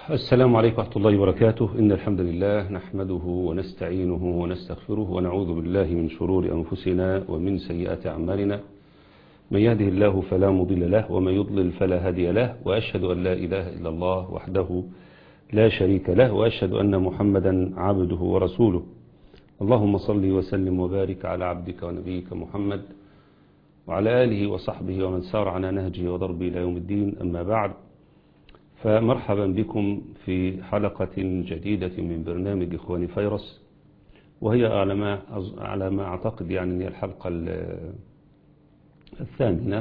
السلام عليكم ورحمة الله وبركاته إن الحمد لله نحمده ونستعينه ونستغفره ونعوذ بالله من شرور أنفسنا ومن سيئات أعمالنا من يهده الله فلا مضل له ومن يضلل فلا هادي له وأشهد أن لا إله إلا الله وحده لا شريك له وأشهد أن محمدا عبده ورسوله اللهم صل وسلم وبارك على عبدك ونبيك محمد وعلى آله وصحبه ومن سار على نهجه وضربه إلى يوم الدين أما بعد فمرحبا بكم في حلقة جديدة من برنامج إخواني فيروس وهي على ما, على ما أعتقد يعني هي الحلقة الثامنة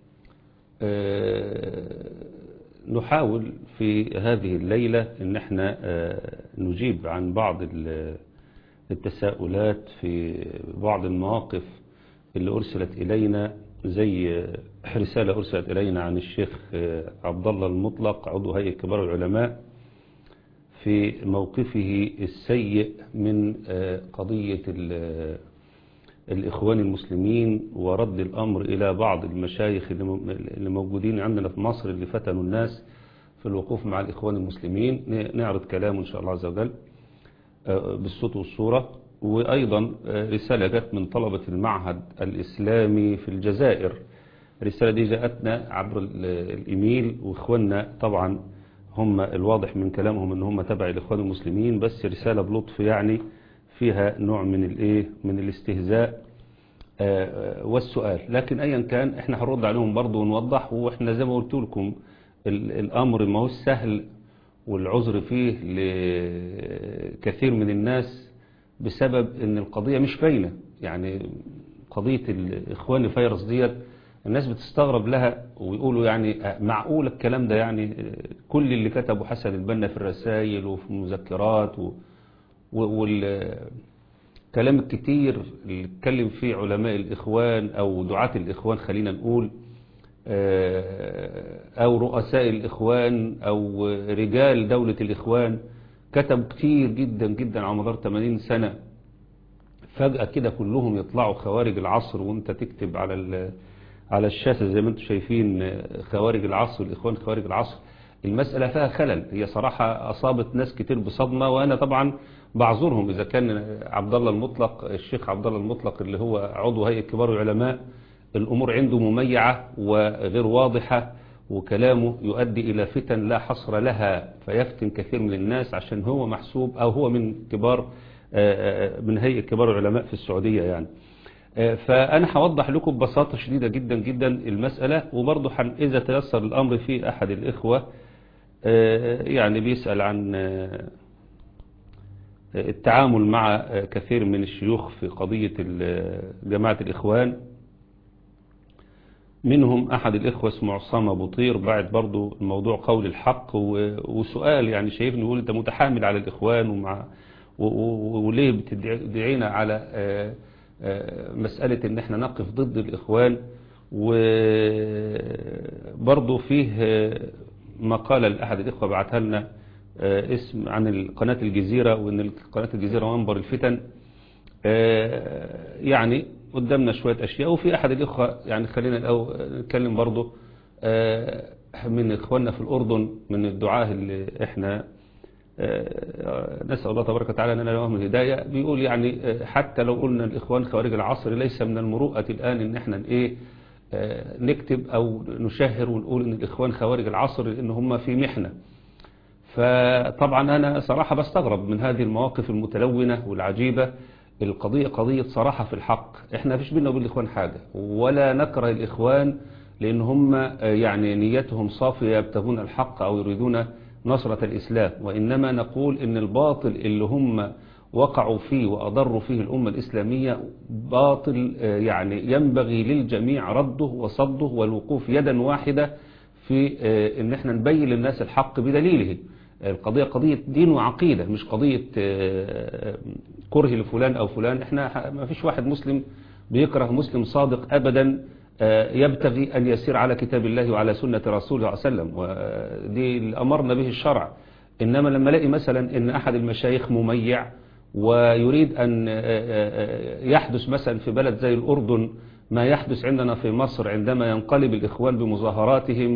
نحاول في هذه الليلة أن احنا نجيب عن بعض التساؤلات في بعض المواقف اللي أرسلت إلينا زي رسالة أرسلت إلينا عن الشيخ عبد الله المطلق عضو هيئة كبار العلماء في موقفه السيء من قضية الإخوان المسلمين ورد الأمر إلى بعض المشايخ اللي موجودين عندنا في مصر اللي فتنوا الناس في الوقوف مع الإخوان المسلمين نعرض كلامه إن شاء الله عز وجل بالصوت والصورة وأيضا رسالة جت من طلبة المعهد الإسلامي في الجزائر الرسالة دي جاءتنا عبر الإيميل وإخواننا طبعا هم الواضح من كلامهم ان هم تبع الإخوان المسلمين بس رسالة بلطف يعني فيها نوع من الايه من الاستهزاء والسؤال لكن ايا كان احنا هنرد عليهم برضه ونوضح واحنا زي ما قلت لكم الامر ما هو سهل والعذر فيه لكثير من الناس بسبب ان القضية مش باينة يعني قضية الاخوان فيروس ديت الناس بتستغرب لها ويقولوا يعني معقول الكلام ده يعني كل اللي كتبه حسن البنا في الرسائل وفي المذكرات و والكلام الكتير اللي اتكلم فيه علماء الإخوان أو دعاة الإخوان خلينا نقول أو رؤساء الإخوان أو رجال دولة الإخوان كتب كتير جدا جدا على مدار 80 سنة فجأة كده كلهم يطلعوا خوارج العصر وانت تكتب على على الشاشة زي ما انتم شايفين خوارج العصر الإخوان خوارج العصر المسألة فيها خلل هي صراحة أصابت ناس كتير بصدمة وأنا طبعا بعذرهم إذا كان عبد الله المطلق الشيخ عبد الله المطلق اللي هو عضو هيئة كبار العلماء الأمور عنده مميعة وغير واضحة وكلامه يؤدي إلى فتن لا حصر لها فيفتن كثير من الناس عشان هو محسوب أو هو من كبار من هيئة كبار العلماء في السعودية يعني فأنا هوضح لكم ببساطة شديدة جدا جدا المسألة وبرضه إذا تيسر الأمر في أحد الإخوة يعني بيسأل عن التعامل مع كثير من الشيوخ في قضية جماعة الإخوان منهم أحد الإخوة اسمه عصام أبو طير بعد برضو الموضوع قول الحق وسؤال يعني شايفني يقول أنت متحامل على الإخوان ومع وليه بتدعينا على مسألة ان احنا نقف ضد الإخوان وبرضو فيه مقالة لأحد الإخوة بعتها لنا اسم عن قناة الجزيرة وان قناة الجزيرة منبر الفتن يعني قدامنا شوية أشياء وفي أحد الإخوة يعني خلينا الأول نتكلم برضو من إخواننا في الأردن من الدعاة اللي احنا نسأل الله تبارك وتعالى أننا لهم الهداية بيقول يعني حتى لو قلنا الإخوان خوارج العصر ليس من المروءة الآن إن احنا إيه نكتب أو نشهر ونقول إن الإخوان خوارج العصر لأن هم في محنة فطبعا أنا صراحة بستغرب من هذه المواقف المتلونة والعجيبة القضية قضية صراحة في الحق احنا فيش بينا وبين الإخوان حاجة ولا نكره الإخوان لأن هم يعني نيتهم صافية يبتغون الحق أو يريدون نصرة الإسلام وإنما نقول إن الباطل اللي هم وقعوا فيه وأضروا فيه الأمة الإسلامية باطل يعني ينبغي للجميع رده وصده والوقوف يدا واحدة في إن احنا نبين للناس الحق بدليله القضية قضية دين وعقيدة مش قضية كره لفلان أو فلان احنا ما فيش واحد مسلم بيكره مسلم صادق أبدا يبتغي أن يسير على كتاب الله وعلى سنة رسوله صلى الله عليه وسلم ودي اللي أمرنا به الشرع إنما لما الاقي مثلا أن أحد المشايخ مميع ويريد أن يحدث مثلا في بلد زي الأردن ما يحدث عندنا في مصر عندما ينقلب الإخوان بمظاهراتهم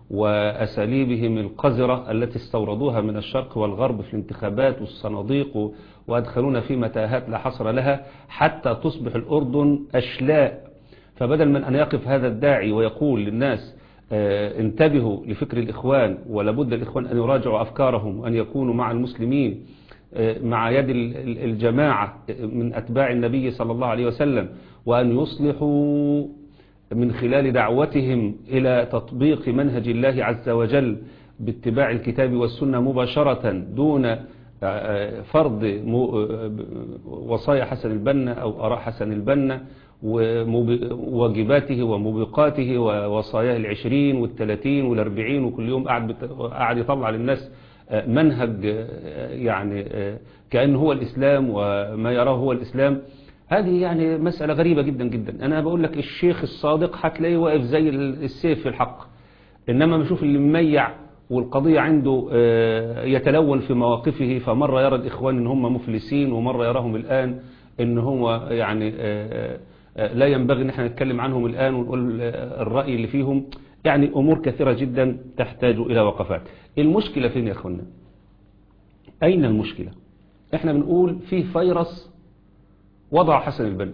وأساليبهم القذرة التي استوردوها من الشرق والغرب في الانتخابات والصناديق وأدخلونا في متاهات لا حصر لها حتى تصبح الأردن أشلاء فبدل من أن يقف هذا الداعي ويقول للناس انتبهوا لفكر الإخوان ولابد الإخوان أن يراجعوا أفكارهم وأن يكونوا مع المسلمين مع يد الجماعة من أتباع النبي صلى الله عليه وسلم وأن يصلحوا من خلال دعوتهم إلى تطبيق منهج الله عز وجل باتباع الكتاب والسنة مباشرة دون فرض وصايا حسن البنا أو أراء حسن البنا وواجباته وموبقاته ووصاياه العشرين والثلاثين والاربعين وكل يوم قاعد, قاعد يطلع للناس منهج يعني كأن هو الإسلام وما يراه هو الإسلام هذه يعني مسألة غريبة جدا جدا أنا بقول لك الشيخ الصادق هتلاقيه واقف زي السيف في الحق إنما بشوف اللي مميع والقضية عنده يتلون في مواقفه فمرة يرى الإخوان إن هم مفلسين ومرة يراهم الآن إن هو يعني لا ينبغي ان احنا نتكلم عنهم الآن ونقول الرأي اللي فيهم يعني أمور كثيرة جدا تحتاج إلى وقفات المشكلة فين يا أخوانا أين المشكلة احنا بنقول في فيروس وضع حسن البنا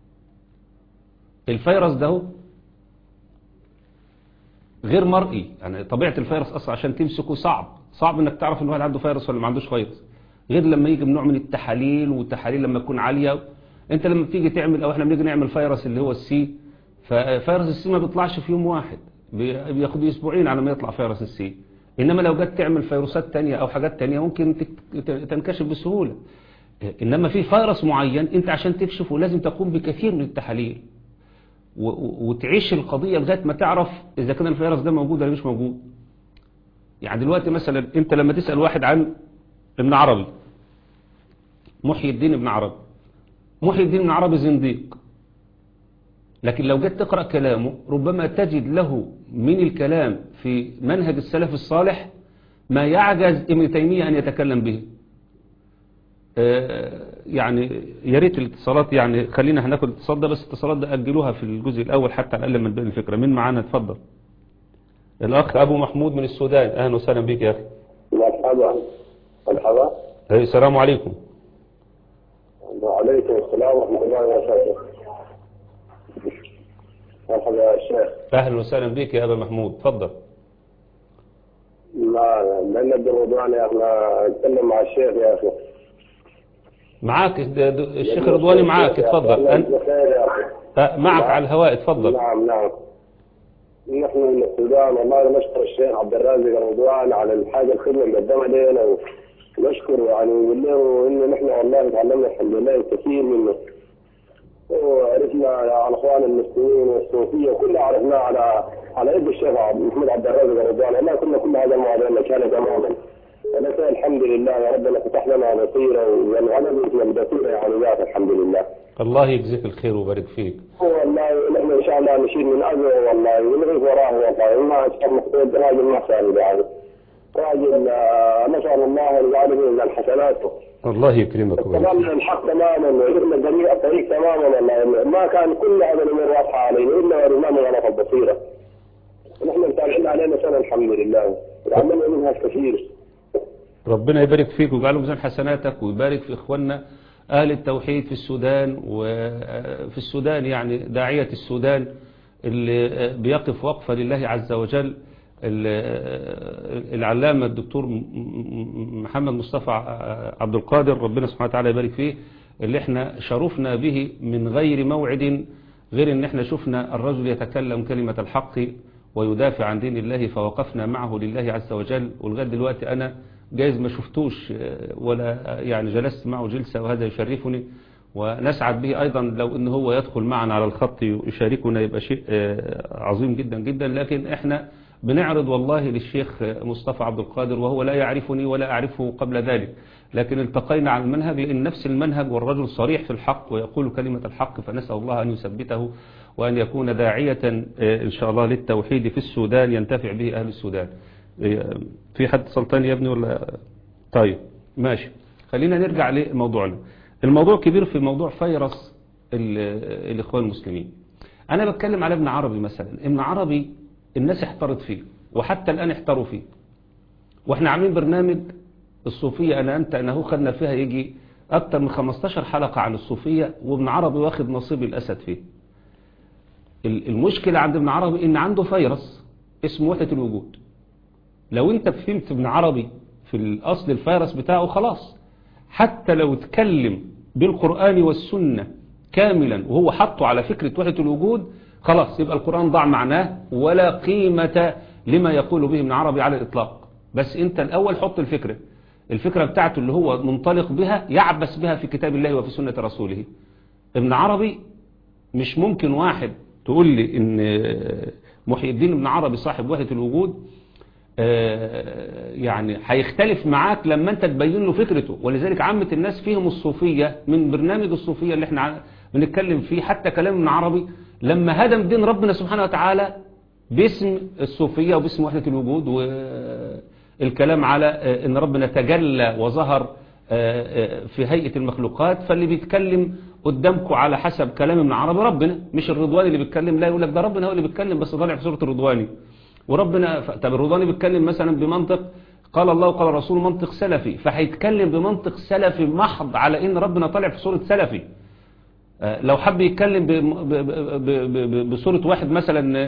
الفيروس ده غير مرئي يعني طبيعة الفيروس أصلا عشان تمسكه صعب صعب انك تعرف ان واحد عنده فيروس ولا ما عندوش فيروس غير لما يجي بنوع من التحاليل والتحاليل لما تكون عالية انت لما بتيجي تعمل او احنا بنيجي نعمل فيروس اللي هو السي ففيروس السي ما بيطلعش في يوم واحد بياخد اسبوعين على ما يطلع فيروس السي انما لو جت تعمل فيروسات تانية او حاجات تانية ممكن تنكشف بسهولة انما في فيروس معين انت عشان تكشفه لازم تقوم بكثير من التحاليل وتعيش القضية لغاية ما تعرف اذا كان الفيروس ده موجود ولا مش موجود يعني دلوقتي مثلا انت لما تسأل واحد عن ابن عربي محي الدين ابن عربي محي الدين ابن عربي زنديق لكن لو جيت تقرأ كلامه ربما تجد له من الكلام في منهج السلف الصالح ما يعجز ابن تيمية أن يتكلم به يعني يا ريت الاتصالات يعني خلينا هناخد الاتصال ده بس الاتصالات ده أجلوها في الجزء الأول حتى على الأقل من بين الفكرة مين معانا اتفضل الأخ أبو محمود من السودان أهلا وسهلا بك يا أخي مرحبا مرحبا السلام عليكم وعليكم السلام ورحمة الله وبركاته مرحبا يا شيخ أهلا وسهلا بك يا أبا محمود تفضل لا لأن الرضواني احنا نتكلم مع الشيخ يا أخي معاك الشيخ رضواني معاك اتفضل أنت بخير يا أخي معك على الهواء اتفضل نعم نعم نحن من السودان والله نشكر الشيخ عبد الرازق الرضوان على الحاجة الخدمة اللي قدمها لنا ونشكر يعني ونقول له إنه نحن والله تعلمنا الحمد لله الكثير منه وعرفنا على اخوان المسلمين والصوفيه كلها عرفناها على على يد الشيخ محمد عبد الرازق الرضواني ما كنا كل هذا المواضيع اللي كانت امامنا ولكن الحمد لله يا ربنا فتح لنا بصيره والغنم من بصيره يعني ذات الحمد لله الله يجزيك الخير ويبارك فيك والله نحن ان شاء الله نشيل من اجره والله ونغيب وراه والله ما اشكر مقصود راجل ما سالي يعني راجل آه، ما شاء الله الغالب من الحسنات الله يكرمك ويبارك تمام الحق تماما وعرفنا الطريق الطريق تماما والله ما كان كل هذا الامور واضحه علينا الا ورثنا من غلط البصيره ونحن متابعين علينا سنه الحمد لله وعملنا منها الكثير ربنا يبارك فيك ويجعله ميزان حسناتك ويبارك في إخواننا أهل التوحيد في السودان وفي السودان يعني داعية السودان اللي بيقف وقفة لله عز وجل العلامة الدكتور محمد مصطفى عبد القادر ربنا سبحانه وتعالى يبارك فيه اللي احنا شرفنا به من غير موعد غير ان احنا شفنا الرجل يتكلم كلمة الحق ويدافع عن دين الله فوقفنا معه لله عز وجل ولغاية دلوقتي انا جايز ما شفتوش ولا يعني جلست معه جلسة وهذا يشرفني ونسعد به أيضا لو أنه هو يدخل معنا على الخط يشاركنا يبقى شيء عظيم جدا جدا لكن احنا بنعرض والله للشيخ مصطفى عبد القادر وهو لا يعرفني ولا أعرفه قبل ذلك لكن التقينا على المنهج لأن نفس المنهج والرجل صريح في الحق ويقول كلمة الحق فنسأل الله أن يثبته وأن يكون داعية إن شاء الله للتوحيد في السودان ينتفع به أهل السودان في حد سلطان يا ابني ولا طيب ماشي خلينا نرجع لموضوعنا الموضوع كبير في موضوع فيروس الإخوان المسلمين أنا بتكلم على ابن عربي مثلا ابن عربي الناس احترت فيه وحتى الآن احتروا فيه واحنا عاملين برنامج الصوفية أنا أنت أنه خدنا فيها يجي أكتر من 15 حلقة عن الصوفية وابن عربي واخد نصيب الأسد فيه المشكلة عند ابن عربي إن عنده فيروس اسمه وحدة الوجود لو أنت فهمت ابن عربي في الأصل الفيروس بتاعه خلاص حتى لو اتكلم بالقرآن والسنة كاملا وهو حطه على فكرة وحدة الوجود خلاص يبقى القرآن ضاع معناه ولا قيمة لما يقول به ابن عربي على الإطلاق بس انت الأول حط الفكرة الفكرة بتاعته اللي هو منطلق بها يعبس بها في كتاب الله وفي سنة رسوله ابن عربي مش ممكن واحد تقول لي ان محي الدين ابن عربي صاحب وحدة الوجود يعني هيختلف معاك لما انت تبين له فكرته ولذلك عامة الناس فيهم الصوفية من برنامج الصوفية اللي احنا بنتكلم فيه حتى كلام ابن عربي لما هدم دين ربنا سبحانه وتعالى باسم الصوفية وباسم وحدة الوجود والكلام على ان ربنا تجلى وظهر في هيئة المخلوقات فاللي بيتكلم قدامكم على حسب كلام ابن عربي ربنا مش الرضواني اللي بيتكلم لا يقول لك ده ربنا هو اللي بيتكلم بس طالع في سورة الرضواني وربنا طب الرضواني بيتكلم مثلا بمنطق قال الله وقال الرسول منطق سلفي فهيتكلم بمنطق سلفي محض على ان ربنا طالع في سورة سلفي لو حب يتكلم بصورة واحد مثلا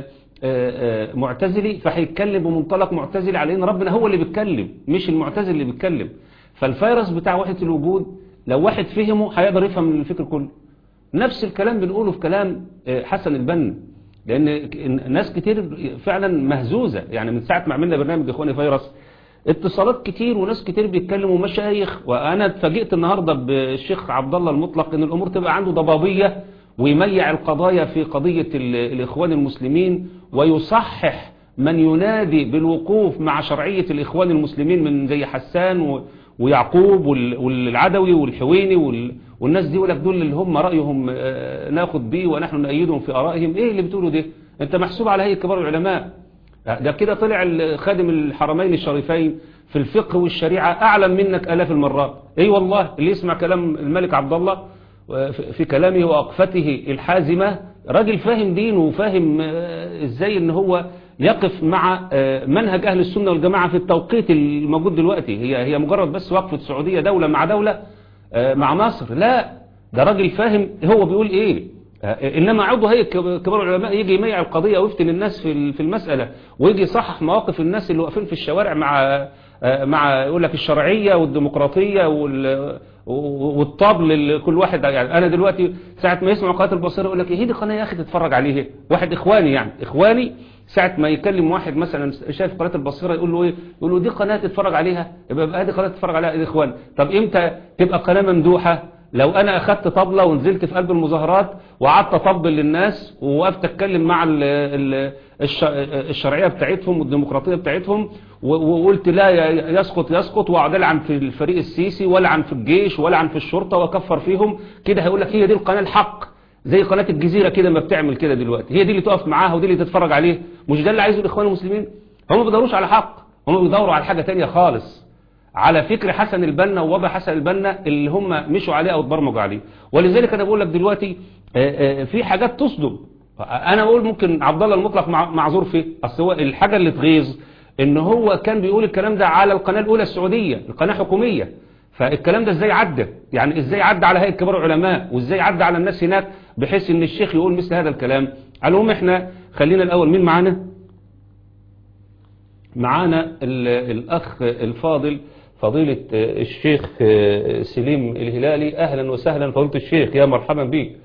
معتزلي فهيتكلم بمنطلق معتزلي على ان ربنا هو اللي بيتكلم مش المعتزل اللي بيتكلم فالفيروس بتاع وحدة الوجود لو واحد فهمه هيقدر يفهم الفكر كله نفس الكلام بنقوله في كلام حسن البنا لان ناس كتير فعلا مهزوزة يعني من ساعة ما عملنا برنامج اخواني فيروس اتصالات كتير وناس كتير بيتكلموا مشايخ وانا اتفاجئت النهاردة بالشيخ عبد الله المطلق ان الامور تبقى عنده ضبابية ويميع القضايا في قضية الاخوان المسلمين ويصحح من ينادي بالوقوف مع شرعية الاخوان المسلمين من زي حسان ويعقوب والعدوي والحويني والناس دي ولك دول اللي هم رأيهم ناخد بيه ونحن نأيدهم في آرائهم ايه اللي بتقولوا ده انت محسوب على هيئة كبار العلماء ده كده طلع خادم الحرمين الشريفين في الفقه والشريعة أعلم منك آلاف المرات اي والله اللي يسمع كلام الملك عبد الله في كلامه وأقفته الحازمة راجل فاهم دينه وفاهم ازاي ان هو يقف مع منهج أهل السنة والجماعة في التوقيت الموجود دلوقتي هي هي مجرد بس وقفة سعودية دولة مع دولة مع مصر لا ده راجل فاهم هو بيقول ايه انما عضو هيئه كبار العلماء يجي يميع القضيه ويفتن الناس في في المساله ويجي يصحح مواقف الناس اللي واقفين في الشوارع مع مع يقول لك الشرعيه والديمقراطيه والطبل كل واحد يعني انا دلوقتي ساعه ما يسمع قناه البصيره يقول لك ايه دي قناه يا اخي تتفرج عليه واحد اخواني يعني اخواني ساعه ما يكلم واحد مثلا شايف قناه البصيره يقول له ايه يقول له دي قناه تتفرج عليها يبقى بقى دي قناه تتفرج عليها اخوان طب امتى تبقى قناه ممدوحه لو انا اخدت طبلة ونزلت في قلب المظاهرات وقعدت اطبل للناس ووقفت اتكلم مع ال ال الشرعية بتاعتهم والديمقراطية بتاعتهم وقلت لا يسقط يسقط واقعد العن في الفريق السيسي ولا عن في الجيش ولا عن في الشرطة واكفر فيهم كده هيقول لك هي دي القناة الحق زي قناة الجزيرة كده ما بتعمل كده دلوقتي هي دي اللي تقف معاها ودي اللي تتفرج عليه مش ده اللي عايزه الاخوان المسلمين هم ما بيدوروش على حق هم بيدوروا على حاجة تانية خالص على فكر حسن البنا ووضع حسن البنا اللي هم مشوا عليه او اتبرمجوا عليه ولذلك انا بقول لك دلوقتي في حاجات تصدم انا اقول ممكن عبد الله المطلق معذور فيه اصل هو الحاجه اللي تغيظ ان هو كان بيقول الكلام ده على القناه الاولى السعوديه القناه حكوميه فالكلام ده ازاي عدى يعني ازاي عدى على هيئه كبار العلماء وازاي عدى على الناس هناك بحيث ان الشيخ يقول مثل هذا الكلام المهم احنا خلينا الاول مين معانا معانا الاخ الفاضل فضيلة الشيخ سليم الهلالي أهلا وسهلا فضيلة الشيخ يا مرحبا بك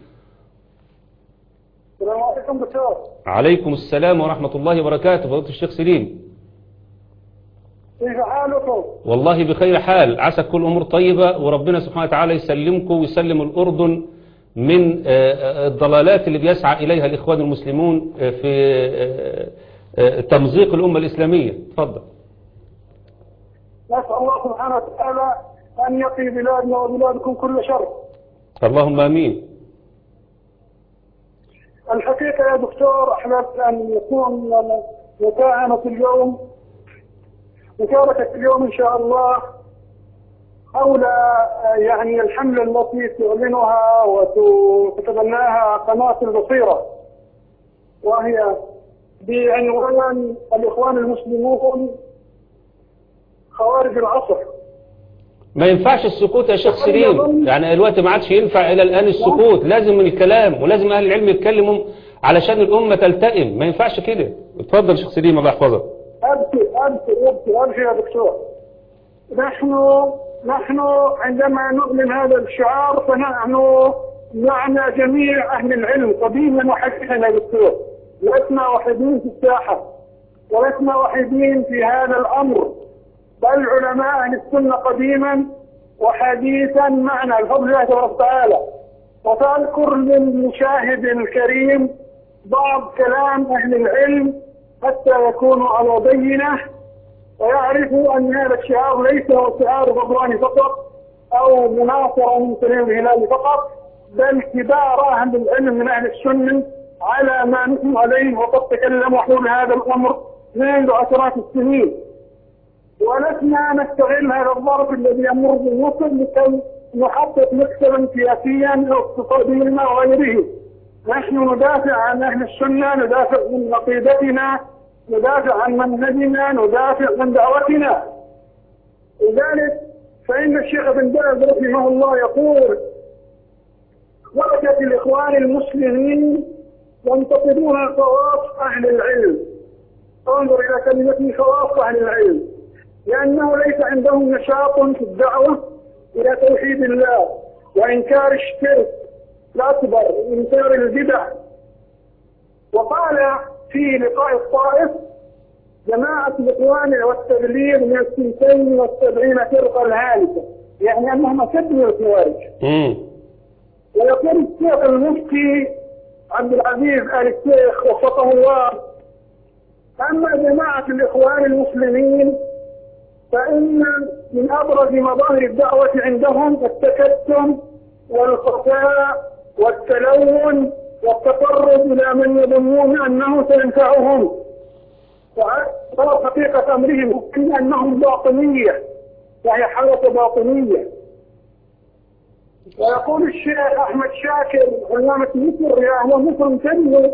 السلام عليكم دكتور عليكم السلام ورحمة الله وبركاته فضيلة الشيخ سليم كيف حالكم والله بخير حال عسى كل أمور طيبة وربنا سبحانه وتعالى يسلمكم ويسلم الأردن من الضلالات اللي بيسعى إليها الإخوان المسلمون في تمزيق الأمة الإسلامية تفضل نسأل الله سبحانه وتعالى أن يقي بلادنا وبلادكم كل شر اللهم امين الحقيقة يا دكتور أحببت أن يكون متاهمة اليوم مشاركة اليوم إن شاء الله حول يعني الحملة التي تعلنها وتتبناها قناة البصيرة وهي بعنوان الإخوان المسلمون خوارج العصر ما ينفعش السكوت يا شيخ سليم يعني دلوقتي ما عادش ينفع الى الان السكوت لازم من الكلام ولازم اهل العلم يتكلموا علشان الامه تلتئم ما ينفعش كده اتفضل يا شيخ سليم الله يحفظك أبكي أبكي أبكي أبكي يا دكتور نحن نحن عندما نعلن هذا الشعار فنحن معنا جميع أهل العلم قديما وحديثا يا دكتور لسنا وحيدين في الساحة ولسنا وحيدين في هذا الأمر بل علماء أهل السنة قديما وحديثا معنا بفضل الله تبارك وتعالى وسأذكر للمشاهد الكريم بعض كلام أهل العلم حتى يكونوا على بينة ويعرفوا أن هذا الشعار ليس هو شعار رضواني فقط أو مناصرة من سليم الهلال فقط بل كبار أهل العلم من أهل السنة على ما نحن عليه وقد تكلموا حول هذا الأمر منذ عشرات السنين ولسنا نستغل هذا الظرف الذي يمر بالمصر لكي نحقق مكسبا سياسيا او اقتصاديا او غيره. نحن ندافع عن اهل السنه، ندافع عن عقيدتنا، ندافع عن منهجنا، ندافع عن دعوتنا. لذلك فان الشيخ بن باز رحمه الله يقول: درجه الاخوان المسلمين ينتقدون خواص اهل العلم. انظر الى كلمه خواص اهل العلم. لأنه ليس عندهم نشاط في الدعوة إلى توحيد الله وإنكار الشرك الأكبر وإنكار البدع وقال في لقاء الطائف جماعة الإخوان والتبليغ من السنتين والسبعين فرقة الهالكة يعني أنهم أشد من الخوارج امم ويقول الشيخ المفتي عبد العزيز آل الشيخ وفقه الله أما جماعة الإخوان المسلمين فإن من أبرز مظاهر الدعوة عندهم التكتم والخفاء والتلون والتقرب إلى من يظنون أنه سينفعهم وعرف حقيقة أمرهم إن أنهم باطنية وهي حالة باطنية ويقول الشيخ أحمد شاكر علامة مصر يا هو مصر كله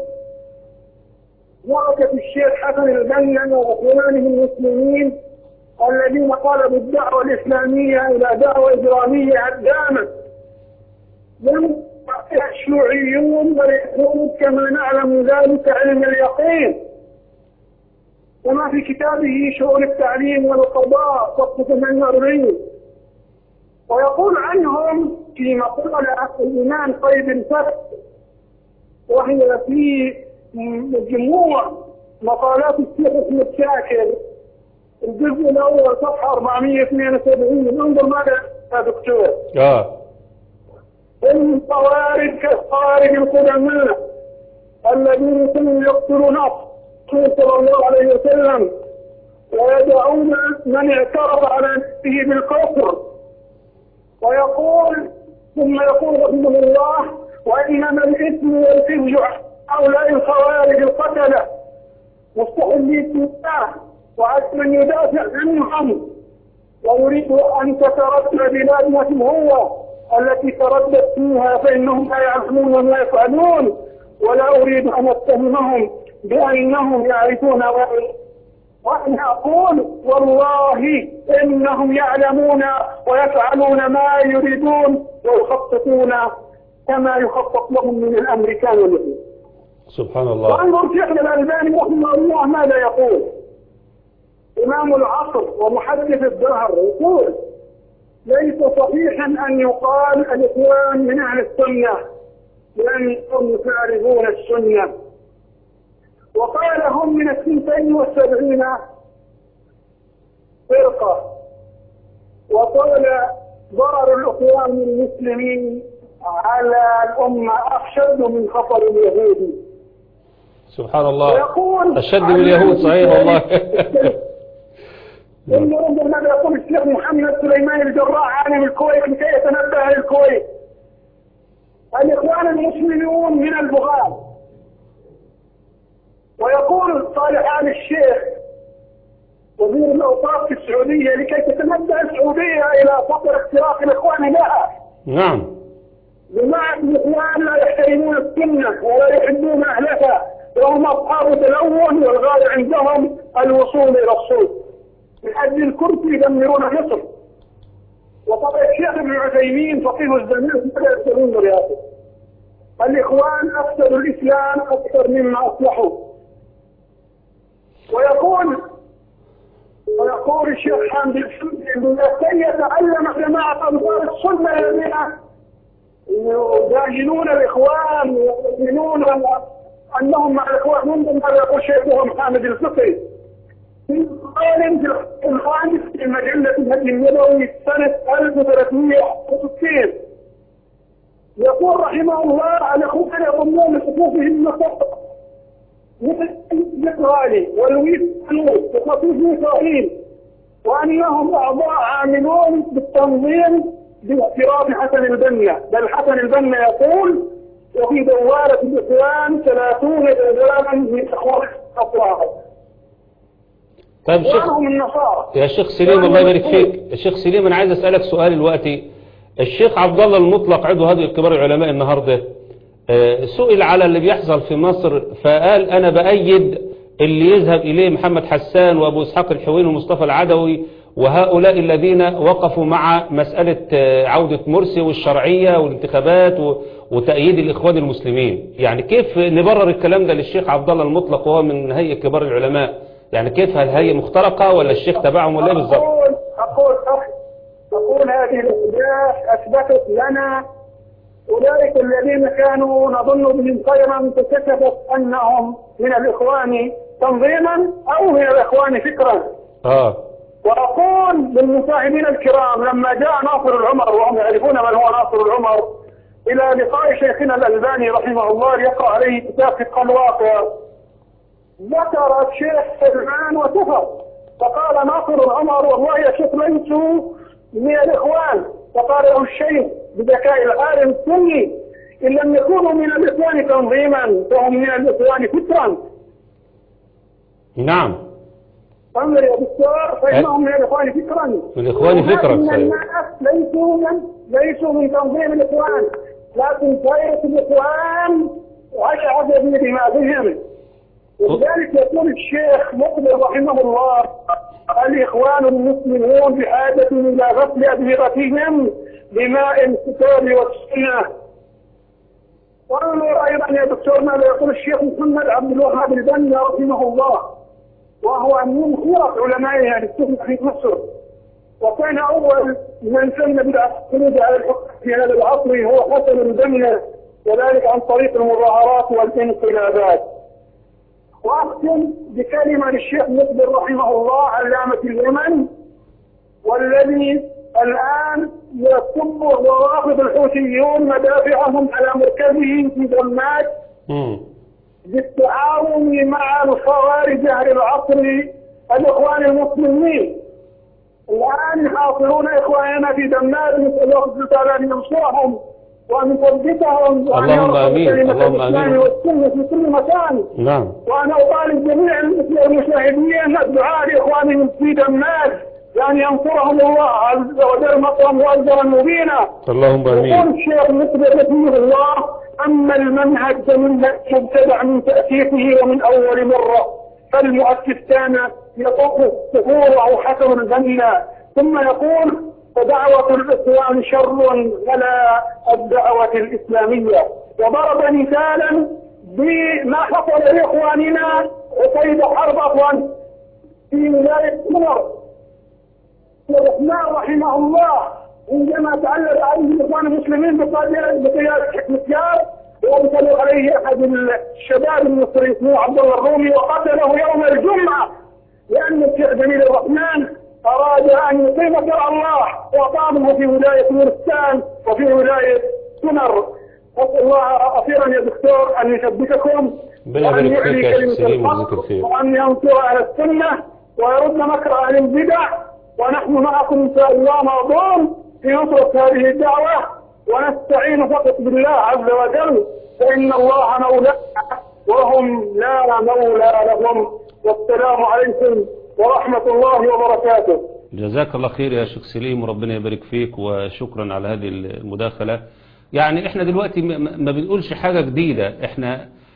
وقت الشيخ حسن البنا وإخوانه المسلمين الذين قلبوا الدعوة الإسلامية إلى دعوة إجرامية هدامة لم الشيوعيون واليهود كما نعلم ذلك علم اليقين كما في كتابه شؤون التعليم والقضاء صفحة 48 ويقول عنهم في مقولة الإمام قيد الفتح وهي في مجموع مقالات الشيخ احمد شاكر الجزء الاول صفحه 472 انظر ماذا يا دكتور اه الخوارج كالخوارج القدماء الذين كانوا يقتلون الرسول صلى الله عليه وسلم ويدعون من اعترف على نفسه بالكفر ويقول ثم يقول رحمه الله وانما الاثم والفجع هؤلاء الخوارج القتله مستحيل الله وعلى من يدافع عنهم ويريد ان تتردد بلادهم هو التي تردد فيها فانهم لا يعلمون ما يفعلون ولا اريد ان اتهمهم بانهم يعرفون ما وانا اقول والله انهم يعلمون ويفعلون ما يريدون ويخططون كما يخطط لهم من الامر كانوا له. سبحان الله وانظر شيخنا الالباني رحمه الله ماذا يقول؟ إمام العصر ومحدث الدهر يقول ليس صحيحا أن يقال الإخوان من أهل السنة لأنهم يعرفون السنة وقال هم من السنتين والسبعين فرقة وقال ضرر الإخوان المسلمين على الأمة أشد من خطر اليهود سبحان الله ويقول أشد من اليهود صحيح والله انظر انظر ماذا يقول الشيخ محمد سليمان الجراح عالم الكويت لكي يتنبه للكويت الاخوان المسلمون من البغاة ويقول صالح ال الشيخ وزير الاوقاف في السعوديه لكي تتنبه السعوديه الى خطر اختراق الاخوان لها نعم جماعة الإخوان لا يحترمون السنة ولا يحبون أهلها وهم أصحاب تلون والغاية عندهم الوصول إلى الصوت من أجل الكرسي يدمرون مصر وطبعا الشيخ ابن عثيمين فقيه الزمان ماذا يقولون برئاسه الإخوان أفسدوا الإسلام أكثر مما أصلحوا ويقول ويقول الشيخ حامد الحمدي انه كي يتعلم جماعه انصار السنه الذين يداهنون الاخوان ويؤمنون انهم مع الاخوان منذ ما يقول شيخهم حامد الفقي في قال في الخامس في مجله الهدي النبوي سنه 1360 يقول رحمه الله الاخوان يضمون لصفوفهم نصارى مثل الغالي والويس وخطيب ميكائيل وانهم اعضاء عاملون بالتنظيم باعتراف حسن البنا بل حسن البنا يقول وفي دوالة الإسلام ثلاثون دوالة من إخوان الأفراد طيب شيخ وهم النصارى يا شيخ سليم الله يبارك فيك الشيخ سليم انا عايز اسالك سؤال دلوقتي الشيخ عبد الله المطلق عضو هيئه كبار العلماء النهارده آه، سئل على اللي بيحصل في مصر فقال انا بايد اللي يذهب اليه محمد حسان وابو اسحاق الحويني ومصطفى العدوي وهؤلاء الذين وقفوا مع مسألة آه، عودة مرسي والشرعية والانتخابات و- وتأييد الإخوان المسلمين يعني كيف نبرر الكلام ده للشيخ عبد الله المطلق وهو من هيئة كبار العلماء يعني كيف هل هي مخترقة ولا الشيخ تبعهم ولا ايه بالظبط أقول أقول أخي أقول هذه الأحداث أثبتت لنا أولئك الذين كانوا نظن بهم خيرا فكشفت أنهم من الإخوان تنظيما أو من الإخوان فكرا اه وأقول للمشاهدين الكرام لما جاء ناصر العمر وهم يعرفون من هو ناصر العمر إلى لقاء شيخنا الألباني رحمه الله ليقرأ عليه كتاب فقه الواقع ذكر الشيخ سلمان وكفر فقال ناصر العمر والله يا شيخ ليسوا من الإخوان فقال له الشيخ بذكاء العالم السني إن لم يكونوا من الإخوان تنظيما فهم من الإخوان فكرا نعم انظر يا دكتور فإنهم من الإخوان فكرا من الإخوان فكرا، وهذا من صحيح. الناس ليسوا من ليسوا من تنظيم الإخوان لكن فائدة الإخوان عشعت بدماغهم ولذلك يقول الشيخ مقبل رحمه الله الإخوان المسلمون بحاجة إلى غسل أدمغتهم بماء الكتاب والسنة وانظر أيضا يا دكتور ماذا يقول الشيخ محمد عبد الوهاب البنا رحمه الله وهو من خيرة علمائها للسنة في مصر وكان أول من سن بالخروج على الحكم في هذا العصر هو حسن البنا وذلك عن طريق المظاهرات والانقلابات وأختم بكلمة للشيخ مقبل رحمه الله علامة اليمن والذي الآن يصب الروافض الحوثيون مدافعهم على مركزه في دماج مم. بالتعاون مع الخوارج أهل العصر الإخوان المسلمين الآن يحاصرون إخواننا في دماج نسأل الله سبحانه وتعالى أن ينصرهم وأن يثبتهم وأن اللهم يرفع آمين. كلمة اللهم الإسلام آمين. والسنة في كل مكان نعم وأنا أطالب جميع المشاهدين الدعاء لإخوانهم في دماج بأن ينصرهم الله عز وجل نصرا مؤجرا مبينا اللهم يقول امين الشيخ مقبل رحمه الله أما المنهج فمن مبتدع من تأسيسه ومن أول مرة فالمؤسس كان يطوف ظهوره حسن البنا ثم يقول فدعوة الإخوان شر على الدعوة الإسلامية وضرب مثالا بما حصل لإخواننا عقيد حرب أخوان في ولاية عمر الرحمن رحمه الله عندما تعلق عليه الاخوان المسلمين بقياده بقياده حكمتيار وارسلوا عليه احد الشباب المصري اسمه عبد الله الرومي وقتله يوم الجمعه لان الشيخ جميل الرحمن اراد ان يقيم شرع الله واقامه في ولايه نورستان وفي ولايه سنر اسال الله اخيرا يا دكتور ان يثبتكم ربنا وأن يبارك فيك يعلي يا شيخ كلمة سليم الحق ويجزيك الخير. وأن ينصر أهل السنة ويرد مكر أهل البدع ونحن معكم إن شاء الله موضوع في نصرة هذه الدعوة ونستعين فقط بالله عز وجل فإن الله مولانا وهم لا مولى لهم والسلام عليكم ورحمة الله وبركاته جزاك الله خير يا شيخ سليم وربنا يبارك فيك وشكرا على هذه المداخلة يعني احنا دلوقتي ما- ما ما بنقولش حاجة جديدة احنا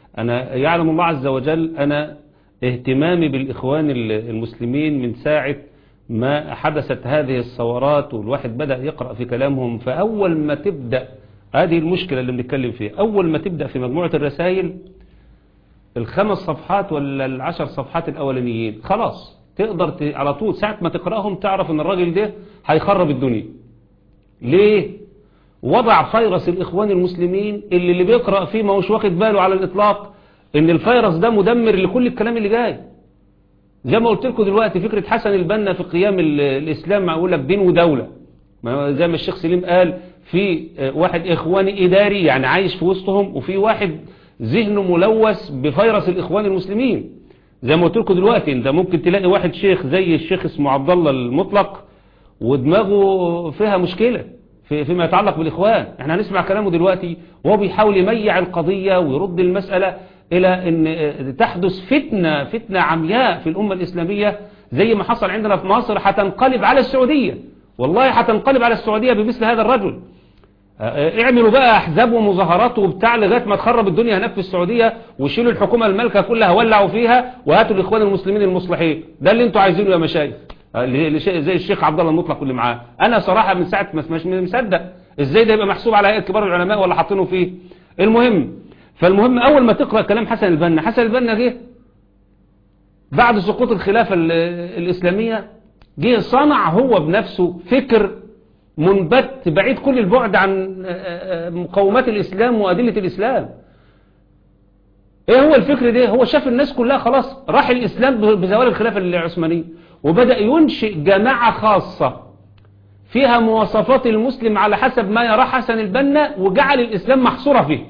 أنا يعلم الله عز وجل أنا اهتمامي بالإخوان المسلمين من ساعة ما حدثت هذه الثورات والواحد بدأ يقرأ في كلامهم فأول ما تبدأ هذه المشكلة اللي بنتكلم فيها أول ما تبدأ في مجموعة الرسائل الخمس صفحات ولا العشر صفحات الأولانيين خلاص تقدر ت... على طول ساعة ما تقرأهم تعرف ان الراجل ده هيخرب الدنيا ليه وضع فيروس الإخوان المسلمين اللي اللي بيقرأ فيه ما هوش واخد باله على الإطلاق ان الفيروس ده مدمر لكل الكلام اللي جاي زي ما قلت لكم دلوقتي فكرة حسن البنا في قيام الإسلام مع يقول لك دين ودولة زي ما الشيخ سليم قال في واحد إخواني إداري يعني عايش في وسطهم وفي واحد ذهنه ملوث بفيروس الإخوان المسلمين زي ما قلت لكم دلوقتي انت ممكن تلاقي واحد شيخ زي الشيخ اسمه عبد الله المطلق ودماغه فيها مشكلة في فيما يتعلق بالإخوان احنا هنسمع كلامه دلوقتي وهو بيحاول يميع القضية ويرد المسألة إلى أن تحدث فتنة فتنة عمياء في الأمة الإسلامية زي ما حصل عندنا في مصر هتنقلب على السعودية والله هتنقلب على السعودية بمثل هذا الرجل اعملوا بقى احزاب ومظاهرات وبتاع لغايه ما تخرب الدنيا هناك في السعوديه وشيلوا الحكومه المالكه كلها ولعوا فيها وهاتوا الاخوان المسلمين المصلحين ده اللي انتوا عايزينه يا مشايخ زي الشيخ عبد الله المطلق اللي معاه انا صراحه من ساعه ما مش مصدق ازاي ده يبقى محسوب على هيئه كبار العلماء ولا حاطينه فيه المهم فالمهم اول ما تقرا كلام حسن البنا حسن البنا جه بعد سقوط الخلافه الاسلاميه جه صنع هو بنفسه فكر منبت بعيد كل البعد عن مقومات الإسلام وأدلة الإسلام ايه هو الفكر ده هو شاف الناس كلها خلاص راح الإسلام بزوال الخلافة العثمانية وبدأ ينشئ جماعة خاصة فيها مواصفات المسلم على حسب ما يرى حسن البنا وجعل الإسلام محصورة فيه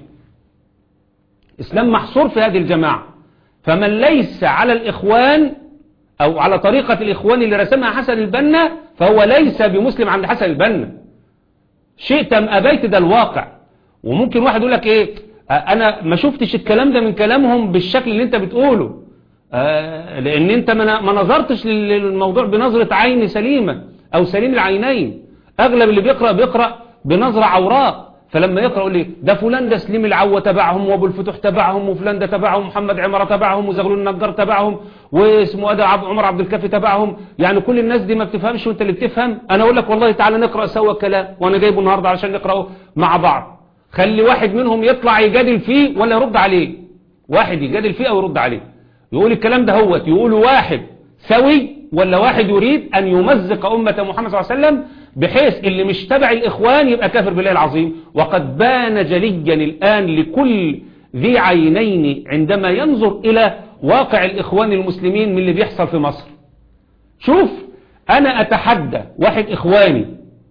إسلام محصور في هذه الجماعة فمن ليس على الإخوان أو على طريقة الإخوان اللي رسمها حسن البنا فهو ليس بمسلم عند حسن البنا شئت أم أبيت ده الواقع وممكن واحد يقول لك إيه أنا ما شفتش الكلام ده من كلامهم بالشكل اللي أنت بتقوله آه لأن أنت ما نظرتش للموضوع بنظرة عين سليمة أو سليم العينين أغلب اللي بيقرأ بيقرأ بنظرة عوراء فلما يقرأ يقول لي ده فلان ده سليم العوة تبعهم وابو الفتوح تبعهم وفلان ده تبعهم محمد عمر تبعهم وزغلول النجار تبعهم واسمه ده عمر عبد الكافي تبعهم يعني كل الناس دي ما بتفهمش وانت اللي بتفهم انا اقول لك والله تعالى نقرأ سوا الكلام وانا جايبه النهاردة عشان نقرأه مع بعض خلي واحد منهم يطلع يجادل فيه ولا يرد عليه واحد يجادل فيه او يرد عليه يقول الكلام ده هو يقول واحد سوي ولا واحد يريد ان يمزق امة محمد صلى الله عليه وسلم بحيث اللي مش تبع الإخوان يبقى كافر بالله العظيم وقد بان جليا الآن لكل ذي عينين عندما ينظر إلى واقع الإخوان المسلمين من اللي بيحصل في مصر شوف أنا أتحدى واحد إخواني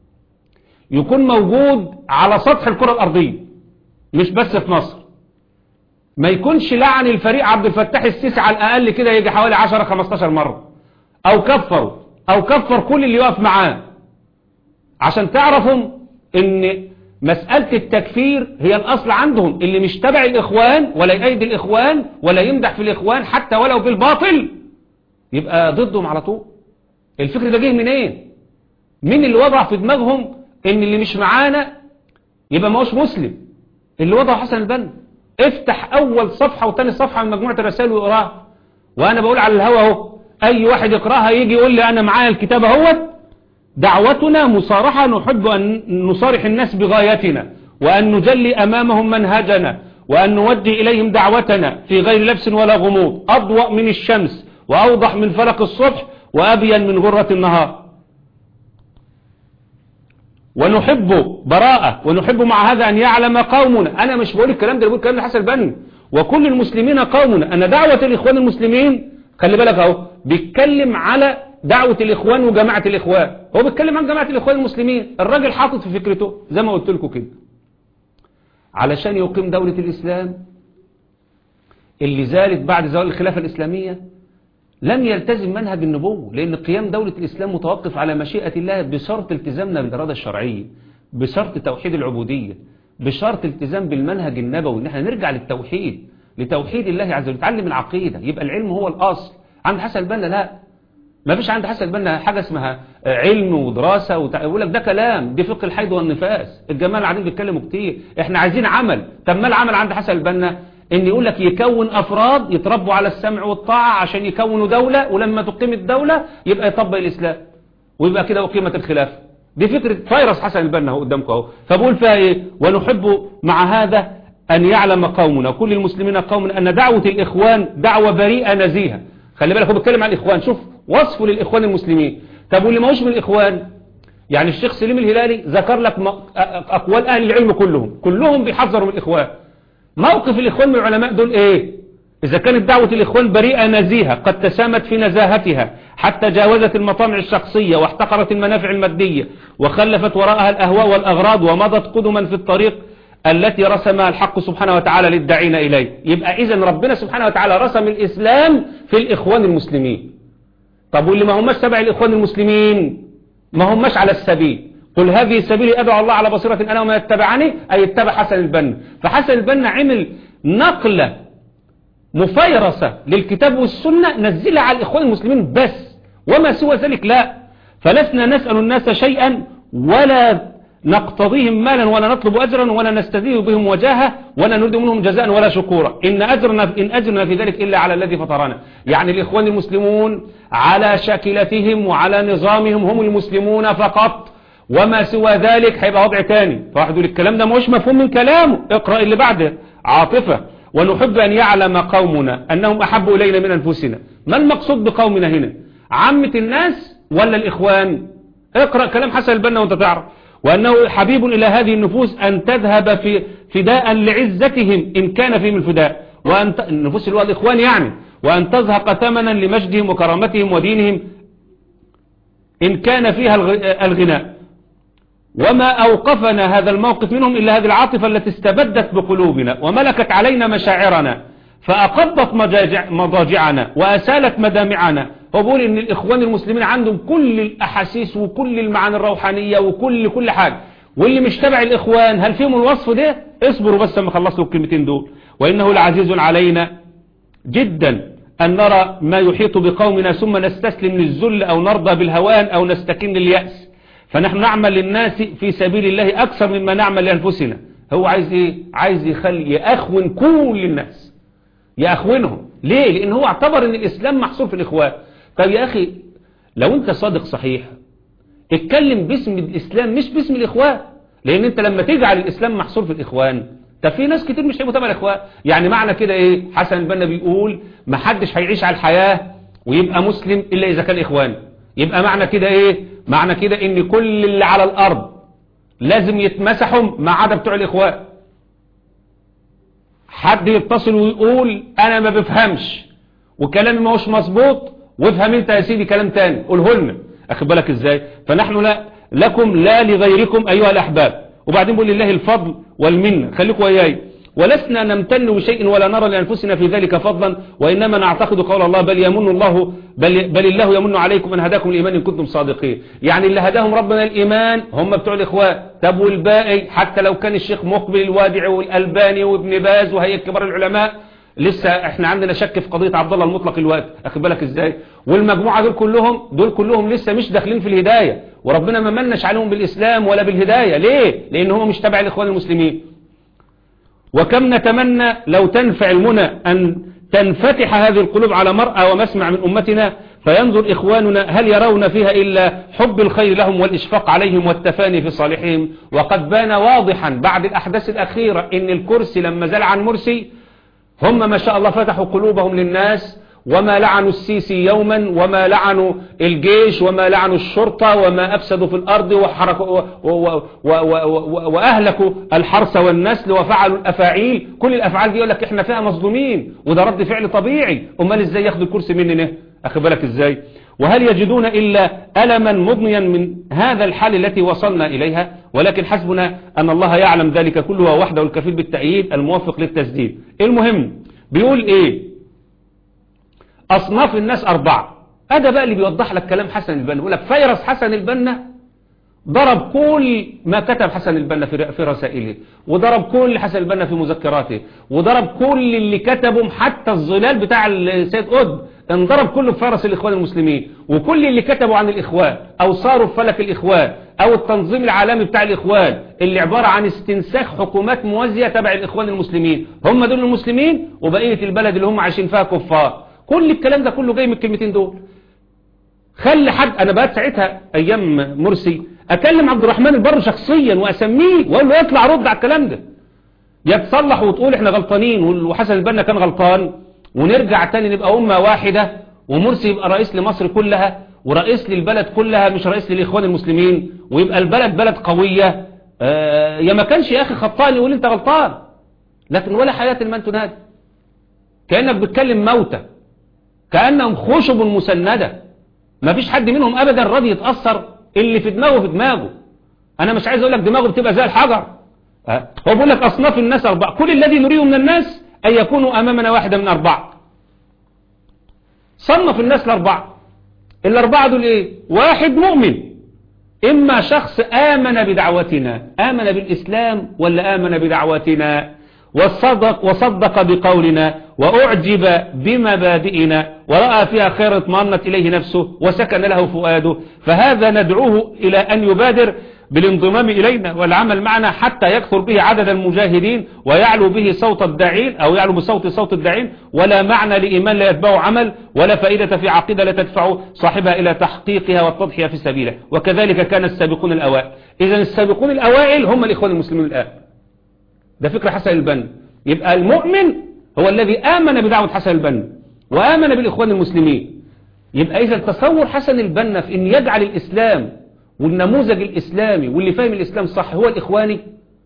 يكون موجود على سطح الكرة الأرضية مش بس في مصر ما يكونش لعن الفريق عبد الفتاح السيسي على الأقل كده يجي حوالي 10-15 مرة أو كفروا أو كفر كل اللي يقف معاه عشان تعرفوا ان مسألة التكفير هي الأصل عندهم اللي مش تبع الإخوان ولا يأيد الإخوان ولا يمدح في الإخوان حتى ولو بالباطل يبقى ضدهم على طول الفكر ده جه منين ايه؟ مين اللي وضع في دماغهم ان اللي مش معانا يبقى ما هوش مسلم اللي وضعه حسن البنا افتح اول صفحة وتاني صفحة من مجموعة الرسائل وقراها وانا بقول على الهوا اهو اي واحد يقراها يجي يقول لي انا معايا الكتاب اهوت دعوتنا مصارحة نحب أن نصارح الناس بغايتنا وأن نجلي أمامهم منهجنا وأن نوجه إليهم دعوتنا في غير لبس ولا غموض أضوأ من الشمس وأوضح من فلق الصبح وأبين من غرة النهار ونحب براءة ونحب مع هذا أن يعلم قومنا أنا مش بقول الكلام ده بقول الكلام لحسن البن وكل المسلمين قومنا أن دعوة الإخوان المسلمين خلي بالك أهو بيتكلم على دعوة الإخوان وجماعة الإخوان هو بيتكلم عن جماعة الإخوان المسلمين الراجل حاطط في فكرته زي ما قلت لكم كده علشان يقيم دولة الإسلام اللي زالت بعد زوال الخلافة الإسلامية لم يلتزم منهج النبوة لأن قيام دولة الإسلام متوقف على مشيئة الله بشرط التزامنا بالإرادة الشرعية بشرط توحيد العبودية بشرط التزام بالمنهج النبوي ان احنا نرجع للتوحيد لتوحيد الله عز وجل نتعلم العقيدة يبقى العلم هو الأصل عند حسن البنا لا ما فيش عند حسن البنا حاجة اسمها علم ودراسة ويقول لك ده كلام دي فقه الحيض والنفاس الجماعة قاعدين بيتكلموا كتير احنا عايزين عمل طب ما العمل عند حسن البنا ان يقول لك يكون افراد يتربوا على السمع والطاعة عشان يكونوا دولة ولما تقيم الدولة يبقى يطبق الاسلام ويبقى كده أقيمت الخلافة دي فكرة فيروس حسن البنا اهو قدامكم اهو فبقول فيها ايه ونحب مع هذا ان يعلم قومنا كل المسلمين قوم ان دعوة الاخوان دعوة بريئة نزيهة خلي بالك هو بيتكلم عن الاخوان شوف وصفه للاخوان المسلمين طب واللي ما هوش من الاخوان يعني الشيخ سليم الهلالي ذكر لك م- أ- اقوال اهل العلم كلهم كلهم بيحذروا من الاخوان موقف الإخوان من العلماء دول إيه إذا كانت دعوة الإخوان بريئة نزيهة قد تسامت في نزاهتها حتى جاوزت المطامع الشخصية واحتقرت المنافع المادية وخلفت وراءها الأهواء والأغراض ومضت قدما في الطريق التي رسمها الحق سبحانه وتعالى للداعين إليه يبقى إذا ربنا سبحانه وتعالى رسم الإسلام في الإخوان المسلمين طب واللي ما هماش تبع الإخوان المسلمين ما هماش على السبيل قل هذه سبيلي أدعو الله على بصيرة أنا ومن يتبعني أي يتبع حسن البنا فحسن البنا عمل نقلة مفيرسة للكتاب والسنة نزلها على الإخوان المسلمين بس وما سوى ذلك لا فلسنا نسأل الناس شيئا ولا نقتضيهم مالا ولا نطلب أجرا ولا نستديه بهم وجاهة ولا نريد منهم جزاء ولا شكورا إن أجرنا, إن أجرنا في ذلك إلا على الذي فطرنا يعني الإخوان المسلمون على شاكلتهم وعلى نظامهم هم المسلمون فقط وما سوى ذلك هيبقى وضع تاني فواحد يقول الكلام ده مش مفهوم من كلامه اقرأ اللي بعده عاطفة ونحب أن يعلم قومنا أنهم أحب إلينا من أنفسنا ما المقصود بقومنا هنا عامة الناس ولا الإخوان اقرأ كلام حسن البنا وانت تعرف وأنه حبيب إلى هذه النفوس أن تذهب في فداء لعزتهم إن كان فيهم الفداء وأن ت... النفوس اللي هو الإخوان يعني وأن تزهق ثمنا لمجدهم وكرامتهم ودينهم إن كان فيها الغ- الغناء وما أوقفنا هذا الموقف منهم إلا هذه العاطفة التي استبدت بقلوبنا وملكت علينا مشاعرنا فأقضت مجاجع- مضاجعنا وأسالت مدامعنا هو بيقول إن الإخوان المسلمين عندهم كل الأحاسيس وكل المعاني الروحانية وكل كل حاجة واللي مش تبع الإخوان هل فيهم الوصف ده اصبروا بس ما خلصوا الكلمتين دول وإنه لعزيز علينا جدا أن نرى ما يحيط بقومنا ثم نستسلم للذل أو نرضى بالهوان أو نستكن لليأس فنحن نعمل للناس في سبيل الله أكثر مما نعمل لأنفسنا هو عايز إيه؟ عايز يخلي يأخون كل الناس يأخونهم ليه؟ لأن هو اعتبر أن الإسلام محصور في الإخوان طب يا أخي لو أنت صادق صحيح اتكلم باسم الإسلام مش باسم الإخوان لأن أنت لما تجعل الإسلام محصور في الإخوان طب في ناس كتير مش هيبقوا تبع الإخوان يعني معنى كده إيه حسن البنا بيقول ما حدش هيعيش على الحياة ويبقى مسلم إلا إذا كان إخوان يبقى معنى كده إيه معنى كده إن كل اللي على الأرض لازم يتمسحوا ما عدا بتوع الإخوان حد يتصل ويقول أنا ما بفهمش وكلامي ما هوش مظبوط وافهم انت يا سيدي كلام تاني قوله لنا اخد بالك ازاي فنحن لا لكم لا لغيركم ايها الاحباب وبعدين بيقول لله الفضل والمنه خليكم وياي ولسنا نمتن بشيء ولا نرى لانفسنا في ذلك فضلا وانما نعتقد قول الله بل يمن الله بل, بل الله يمن عليكم ان هداكم الايمان ان كنتم صادقين يعني اللي هداهم ربنا الايمان هم بتوع الاخوان طب والباقي حتى لو كان الشيخ مقبل الوادع والالباني وابن باز وهيئه كبار العلماء لسه احنا عندنا شك في قضية عبد الله المطلق الوقت اخد بالك ازاي والمجموعة دول كلهم دول كلهم لسه مش داخلين في الهداية وربنا ما منش عليهم بالاسلام ولا بالهداية ليه لان هم مش تبع الاخوان المسلمين وكم نتمنى لو تنفع المنى ان تنفتح هذه القلوب على مرأى ومسمع من امتنا فينظر اخواننا هل يرون فيها الا حب الخير لهم والاشفاق عليهم والتفاني في صالحهم وقد بان واضحا بعد الاحداث الاخيرة ان الكرسي لما زال عن مرسي هم ما شاء الله فتحوا قلوبهم للناس وما لعنوا السيسي يوما وما لعنوا الجيش وما لعنوا الشرطة وما أفسدوا في الأرض وحركوا و و و و و وأهلكوا الحرث والنسل وفعلوا الأفاعيل كل الأفعال دي يقول لك إحنا فيها مظلومين وده رد فعل طبيعي أمال إزاي ياخدوا الكرسي مننا أخي بالك إزاي وهل يجدون إلا ألما مضنيا من هذا الحال التي وصلنا إليها ولكن حسبنا أن الله يعلم ذلك كله وحده الكفيل بالتأييد الموافق للتسديد المهم بيقول إيه أصناف الناس أربعة هذا بقى اللي بيوضح لك كلام حسن البنا بيقول لك فيرس حسن البنا ضرب كل ما كتب حسن البنا في في رسائله وضرب كل حسن البنا في مذكراته وضرب كل اللي كتبهم حتى الظلال بتاع السيد قطب انضرب كله في فرس الإخوان المسلمين وكل اللي كتبوا عن الإخوان أو صاروا في فلك الإخوان او التنظيم العالمي بتاع الاخوان اللي عبارة عن استنساخ حكومات موازية تبع الاخوان المسلمين هم دول المسلمين وبقية البلد اللي هم عايشين فيها كفار كل الكلام ده كله جاي من الكلمتين دول خلي حد انا بقى ساعتها ايام مرسي اكلم عبد الرحمن البر شخصيا واسميه واقول له اطلع رد على الكلام ده يا تصلح وتقول احنا غلطانين وحسن البنا كان غلطان ونرجع تاني نبقى امه واحده ومرسي يبقى رئيس لمصر كلها ورئيس للبلد كلها مش رئيس للاخوان المسلمين ويبقى البلد بلد قويه آه يا ما كانش يا اخي خطاني يقول انت غلطان لكن ولا حياه لمن تنادي كانك بتكلم موتى كانهم خشب مسنده ما فيش حد منهم ابدا راضي يتاثر اللي في دماغه في دماغه انا مش عايز اقول لك دماغه بتبقى زي الحجر أه؟ هو بيقول لك اصناف الناس اربعه كل الذي نريده من الناس ان يكونوا امامنا واحده من اربعه صنف الناس الاربعه الاربعه دول ايه واحد مؤمن اما شخص امن بدعوتنا امن بالاسلام ولا امن بدعوتنا وصدق وصدق بقولنا وأعجب بمبادئنا ورأى فيها خير اطمأنت إليه نفسه وسكن له فؤاده فهذا ندعوه إلى أن يبادر بالانضمام إلينا والعمل معنا حتى يكثر به عدد المجاهدين ويعلو به صوت الداعين أو يعلو بصوت صوت الداعين ولا معنى لإيمان لا يتبعه عمل ولا فائدة في عقيدة لا تدفع صاحبها إلى تحقيقها والتضحية في سبيله وكذلك كان السابقون الأوائل إذا السابقون الأوائل هم الإخوان المسلمين الآن ده فكرة حسن البنا يبقى المؤمن هو الذي آمن بدعوة حسن البنا وآمن بالإخوان المسلمين يبقى إذا تصور حسن البنا في أن يجعل الإسلام والنموذج الإسلامي واللي فاهم الإسلام صح هو الإخواني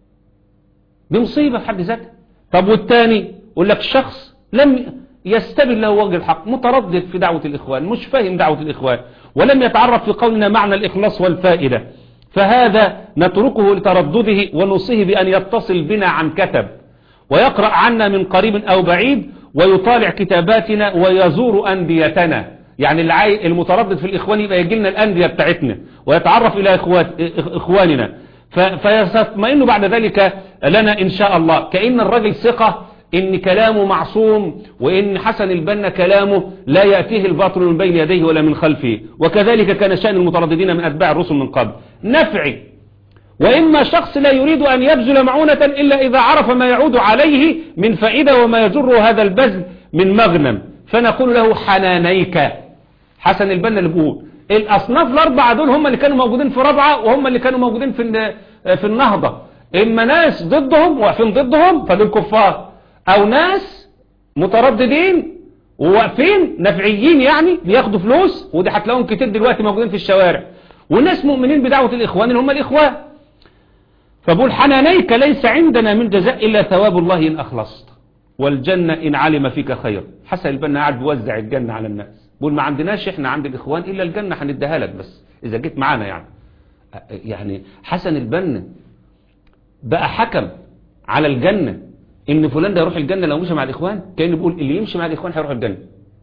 دي مصيبة في حد ذاتها طب والتاني يقول لك شخص لم يستبل له وجه الحق متردد في دعوة الإخوان مش فاهم دعوة الإخوان ولم يتعرف في قولنا معنى الإخلاص والفائدة فهذا نتركه لتردده ونوصيه بأن يتصل بنا عن كتب ويقرأ عنا من قريب أو بعيد ويطالع كتاباتنا ويزور أنديتنا يعني العي... المتردد في الإخوان يبقى يجي لنا الأندية بتاعتنا ويتعرف إلى إخوات... إخواننا ف... فيطمئن بعد ذلك لنا إن شاء الله كأن الرجل ثقة إن كلامه معصوم وإن حسن البنا كلامه لا يأتيه الباطل من بين يديه ولا من خلفه وكذلك كان شأن المترددين من أتباع الرسل من قبل نفعي وإما شخص لا يريد أن يبذل معونة إلا إذا عرف ما يعود عليه من فائدة وما يجر هذا البذل من مغنم فنقول له حنانيك حسن البنا اللي بيقول الأصناف الأربعة دول هم اللي كانوا موجودين في رابعة وهم اللي كانوا موجودين في في النهضة إما ناس ضدهم واقفين ضدهم فدول كفار أو ناس مترددين وواقفين نفعيين يعني بياخدوا فلوس ودي هتلاقوهم كتير دلوقتي موجودين في الشوارع وناس مؤمنين بدعوة الإخوان اللي هم الإخوان فبقول حنانيك ليس عندنا من جزاء إلا ثواب الله إن أخلصت والجنة إن علم فيك خير حسن البنا قاعد بيوزع الجنة على الناس بقول ما عندناش إحنا عند الإخوان إلا الجنة هنديها لك بس إذا جيت معانا يعني يعني حسن البنا بقى حكم على الجنة إن فلان ده يروح الجنة لو مشى مع الإخوان كأنه بيقول اللي يمشي مع الإخوان هيروح الجنة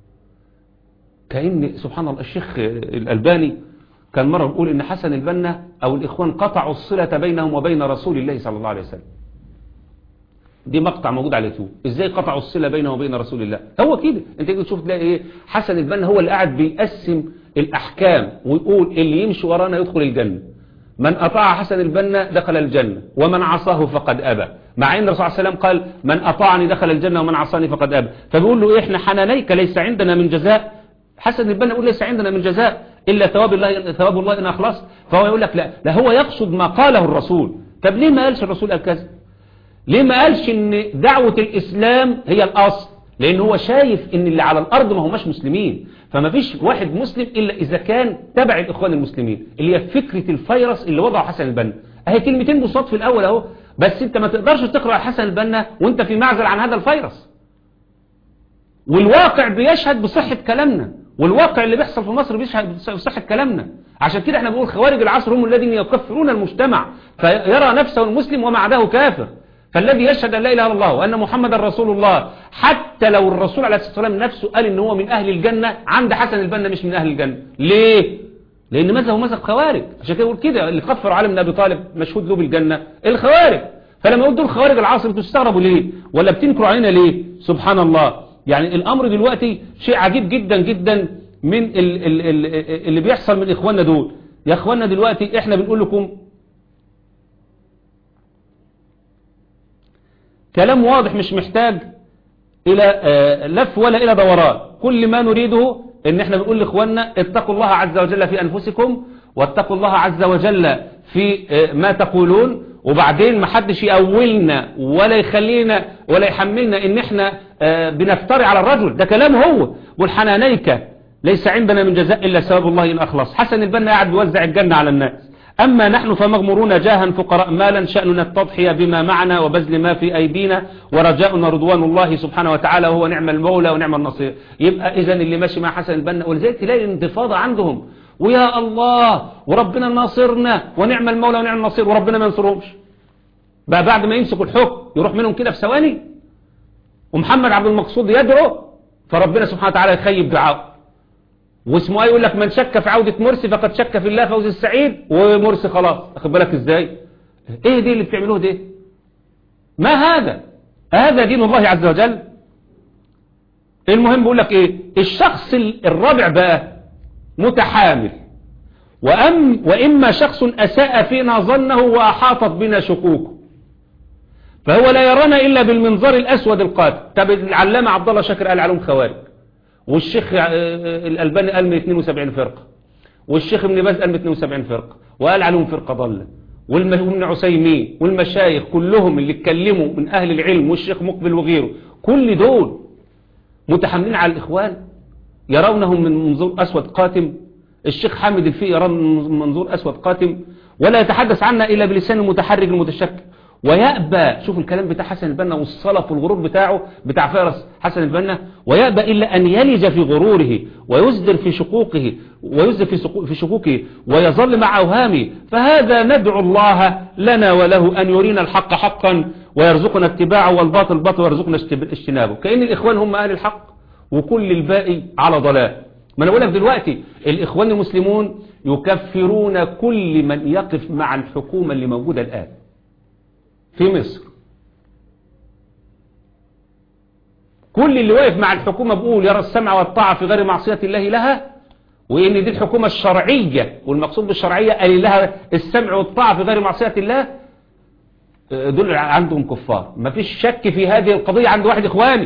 كأن سبحان الله الشيخ الألباني كان مرة بيقول إن حسن البنا أو الإخوان قطعوا الصلة بينهم وبين رسول الله صلى الله عليه وسلم دي مقطع موجود على اليوتيوب ازاي قطعوا الصلة بينه وبين رسول الله هو كده انت تيجي تشوف تلاقي ايه حسن البنا هو اللي قاعد بيقسم الاحكام ويقول اللي يمشي ورانا يدخل الجنة من اطاع حسن البنا دخل الجنة ومن عصاه فقد ابى مع ان الرسول صلى الله عليه وسلم قال من اطاعني دخل الجنة ومن عصاني فقد ابى فبيقول له ايه احنا حنانيك ليس عندنا من جزاء حسن البنا يقول ليس عندنا من جزاء إلا ثواب الله ثواب الله إن أخلص فهو يقول لك لا لا هو يقصد ما قاله الرسول طب ليه ما قالش الرسول قال كذا ليه ما قالش ان دعوة الإسلام هي الأصل لأن هو شايف ان اللي على الأرض ما هماش مسلمين فما فيش واحد مسلم إلا إذا كان تبع الإخوان المسلمين اللي هي فكرة الفيروس اللي وضعه حسن البنا اهي كلمتين بصوت في الأول اهو بس انت ما تقدرش تقرأ حسن البنا وانت في معزل عن هذا الفيروس والواقع بيشهد بصحة كلامنا والواقع اللي بيحصل في مصر بيشهد بصحة كلامنا عشان كده احنا بنقول خوارج العصر هم الذين يكفرون المجتمع فيرى نفسه المسلم وما عداه كافر فالذي يشهد ان لا اله الا الله وان محمدا رسول الله حتى لو الرسول عليه الصلاه والسلام نفسه قال ان هو من اهل الجنه عند حسن البنا مش من اهل الجنه ليه لان مذهبه مذهب خوارج عشان كده يقول كده اللي كفر علي بن ابي طالب مشهود له بالجنه الخوارج فلما يقول دول خوارج العصر انتوا تستغربوا ليه ولا بتنكروا علينا ليه سبحان الله يعني الامر دلوقتي شيء عجيب جدا جدا من ال ال ال اللي بيحصل من اخواننا دول يا اخوانا دلوقتي احنا بنقول لكم كلام واضح مش محتاج الى آه، لف ولا الى دوران كل ما نريده ان احنا بنقول لاخواننا اتقوا الله عز وجل في انفسكم واتقوا الله عز وجل في آه، ما تقولون وبعدين ما حدش يأولنا ولا يخلينا ولا يحملنا ان احنا آه، بنفتري على الرجل ده كلام هو والحنانيك ليس عندنا من جزاء الا ثواب الله ان اخلص حسن البنا قاعد بيوزع الجنة على الناس أما نحن فمغمورون جاها فقراء مالا شأننا التضحية بما معنا وبذل ما في أيدينا ورجاؤنا رضوان الله سبحانه وتعالى وهو نعم المولى ونعم النصير يبقى إذا اللي ماشي مع حسن البنا ولذلك تلاقي انتفاضة عندهم ويا الله وربنا ناصرنا ونعم المولى ونعم النصير وربنا ما ينصرهمش بقى بعد ما يمسكوا الحكم يروح منهم كده في ثواني ومحمد عبد المقصود يدعو فربنا سبحانه وتعالى يخيب دعاءه واسمه ايه يقول لك من شك في عودة مرسي فقد شك في الله فوز السعيد ومرسي خلاص اخد بالك ازاي ايه دي اللي بتعملوه ده ما هذا هذا دين الله عز وجل المهم بيقول لك ايه الشخص الرابع بقى متحامل وأم وإما شخص أساء فينا ظنه وأحاطت بنا شكوكه فهو لا يرانا إلا بالمنظار الأسود القاتل طب العلامة عبد الله شاكر قال عليهم خوارج والشيخ الألباني قال من 72 فرقة والشيخ ابن باز قال من 72 فرقة وقال عليهم فرقة ضالة والابن عسيمين والمشايخ كلهم اللي اتكلموا من أهل العلم والشيخ مقبل وغيره كل دول متحملين على الإخوان يرونهم من منظور أسود قاتم الشيخ حامد الفقي يرى من منظور أسود قاتم ولا يتحدث عنا إلا بلسان المتحرك المتشكل ويأبى شوف الكلام بتاع حسن البنا والصلف والغرور بتاعه بتاع فارس حسن البنا ويأبى إلا أن يلج في غروره ويزدر في شقوقه ويزدر في, في شكوكه ويظل مع أوهامه فهذا ندعو الله لنا وله أن يرينا الحق حقا ويرزقنا اتباعه والباطل باطل ويرزقنا اجتنابه كأن الإخوان هم أهل الحق وكل الباقي على ضلال ما أنا بقول لك دلوقتي الإخوان المسلمون يكفرون كل من يقف مع الحكومة اللي موجودة الآن في مصر كل اللي واقف مع الحكومة بيقول يرى السمع والطاعة في غير معصية الله لها وإن دي الحكومة الشرعية والمقصود بالشرعية قال لها السمع والطاعة في غير معصية الله دول عندهم كفار ما فيش شك في هذه القضية عند واحد إخواني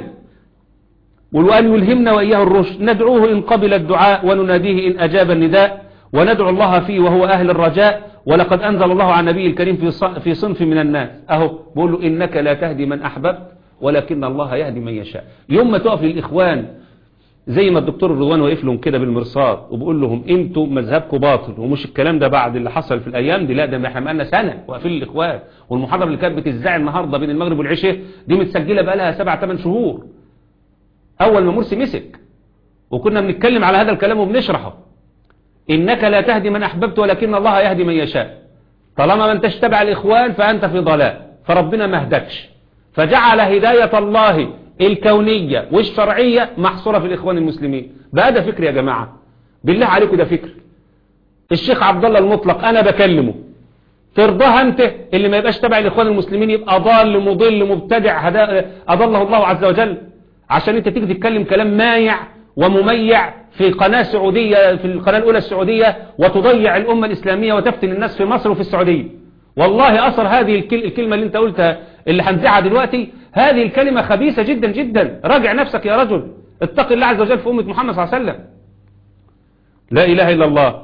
والوان يلهمنا وإياه الرشد ندعوه إن قبل الدعاء ونناديه إن أجاب النداء وندعو الله فيه وهو أهل الرجاء ولقد أنزل الله على النبي الكريم في في صنف من الناس أهو بقول له إنك لا تهدي من أحببت ولكن الله يهدي من يشاء يوم ما تقف للإخوان زي ما الدكتور الرضوان واقف لهم كده بالمرصاد وبقول لهم انتوا مذهبكم باطل ومش الكلام ده بعد اللي حصل في الايام دي لا ده احنا بقالنا سنه واقفين للاخوان والمحاضره اللي كانت بتذاع النهارده بين المغرب والعشاء دي متسجله بقى لها سبع ثمان شهور اول ما مرسي مسك وكنا بنتكلم على هذا الكلام وبنشرحه إنك لا تهدي من أحببت ولكن الله يهدي من يشاء طالما من تشتبع الإخوان فأنت في ضلال فربنا ما هدكش فجعل هداية الله الكونية والشرعية محصورة في الإخوان المسلمين بقى ده فكر يا جماعة بالله عليكم ده فكر الشيخ عبد الله المطلق أنا بكلمه ترضاها أنت اللي ما يبقاش تبع الإخوان المسلمين يبقى ضال مضل مبتدع أضله الله عز وجل عشان أنت تيجي تتكلم كلام مايع ومميع في قناة سعودية في القناة الأولى السعودية وتضيع الأمة الإسلامية وتفتن الناس في مصر وفي السعودية والله أثر هذه الكلمة اللي انت قلتها اللي هنزعها دلوقتي هذه الكلمة خبيثة جدا جدا راجع نفسك يا رجل اتق الله عز وجل في أمة محمد صلى الله عليه وسلم لا إله إلا الله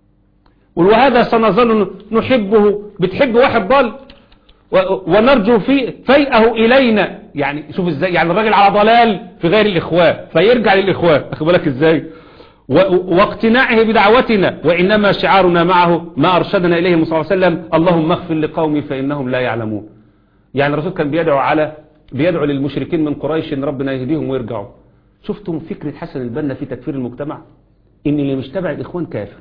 وهذا سنظل نحبه بتحب واحد ضال ونرجو فيه فيئه إلينا يعني شوف ازاي يعني الراجل على ضلال في غير الإخوان فيرجع للإخوان أخذ بالك ازاي واقتناعه بدعوتنا وإنما شعارنا معه ما أرشدنا إليه صلى الله عليه وسلم اللهم اغفر لقومي فإنهم لا يعلمون يعني الرسول كان بيدعو على بيدعو للمشركين من قريش ان ربنا يهديهم ويرجعوا شفتم فكرة حسن البنا في تكفير المجتمع ان اللي مش تبع الإخوان كافر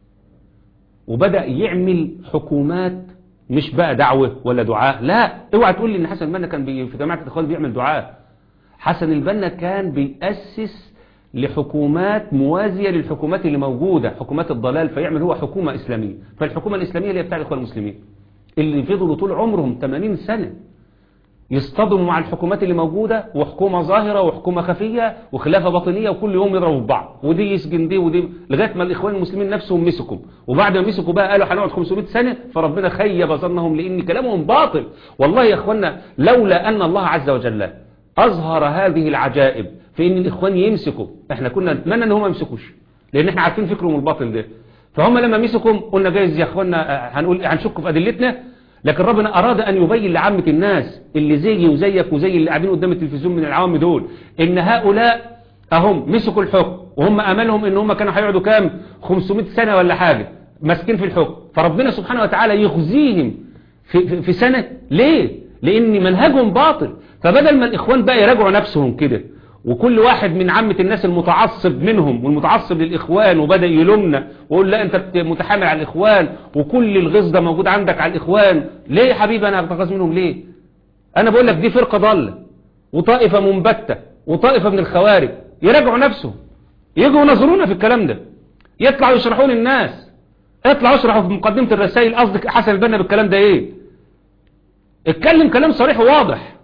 وبدأ يعمل حكومات مش بقى دعوة ولا دعاء لا اوعى تقول لي ان حسن البنا كان بي في جماعة الاخوان بيعمل دعاء حسن البنا كان بيأسس لحكومات موازية للحكومات اللي موجودة حكومات الضلال فيعمل هو حكومة إسلامية فالحكومة الإسلامية اللي هي بتاع الإخوان المسلمين اللي فضلوا طول عمرهم 80 سنة يصطدموا مع الحكومات اللي موجودة وحكومة ظاهرة وحكومة خفية وخلافة باطنية وكل يوم يضربوا في بعض ودي يسجن دي ودي لغاية ما الإخوان المسلمين نفسهم مسكوا وبعد ما مسكوا بقى قالوا هنقعد 500 سنة فربنا خيب ظنهم لأن كلامهم باطل والله يا إخوانا لولا أن الله عز وجل أظهر هذه العجائب في أن الإخوان يمسكوا احنا كنا نتمنى أن هم ما يمسكوش لأن احنا عارفين فكرهم الباطل ده فهم لما مسكوا قلنا جايز يا إخوانا هنقول هنشك في أدلتنا لكن ربنا أراد أن يبين لعامة الناس اللي زيي وزيك وزي اللي قاعدين قدام التلفزيون من العوام دول إن هؤلاء أهم مسكوا الحكم وهم أملهم إن هم كانوا هيقعدوا كام 500 سنة ولا حاجة ماسكين في الحكم فربنا سبحانه وتعالى يخزيهم في, في, في سنة ليه؟ لأن منهجهم باطل فبدل ما الإخوان بقى يراجعوا نفسهم كده وكل واحد من عامة الناس المتعصب منهم والمتعصب للإخوان وبدأ يلومنا ويقول لا أنت متحامل على الإخوان وكل الغز ده موجود عندك على الإخوان ليه يا حبيبي أنا أتغاظ منهم ليه أنا بقول لك دي فرقة ضالة وطائفة منبتة وطائفة من الخوارج يراجعوا نفسهم يجوا ينظرونا في الكلام ده يطلعوا يشرحوا للناس اطلعوا اشرحوا في مقدمة الرسائل قصدك حسن البنا بالكلام ده ايه اتكلم كلام صريح وواضح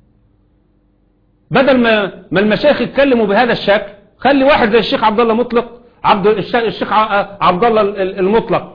بدل ما ما المشايخ يتكلموا بهذا الشكل خلي واحد زي الشيخ عبد الله مطلق عبد الشيخ عبد الله المطلق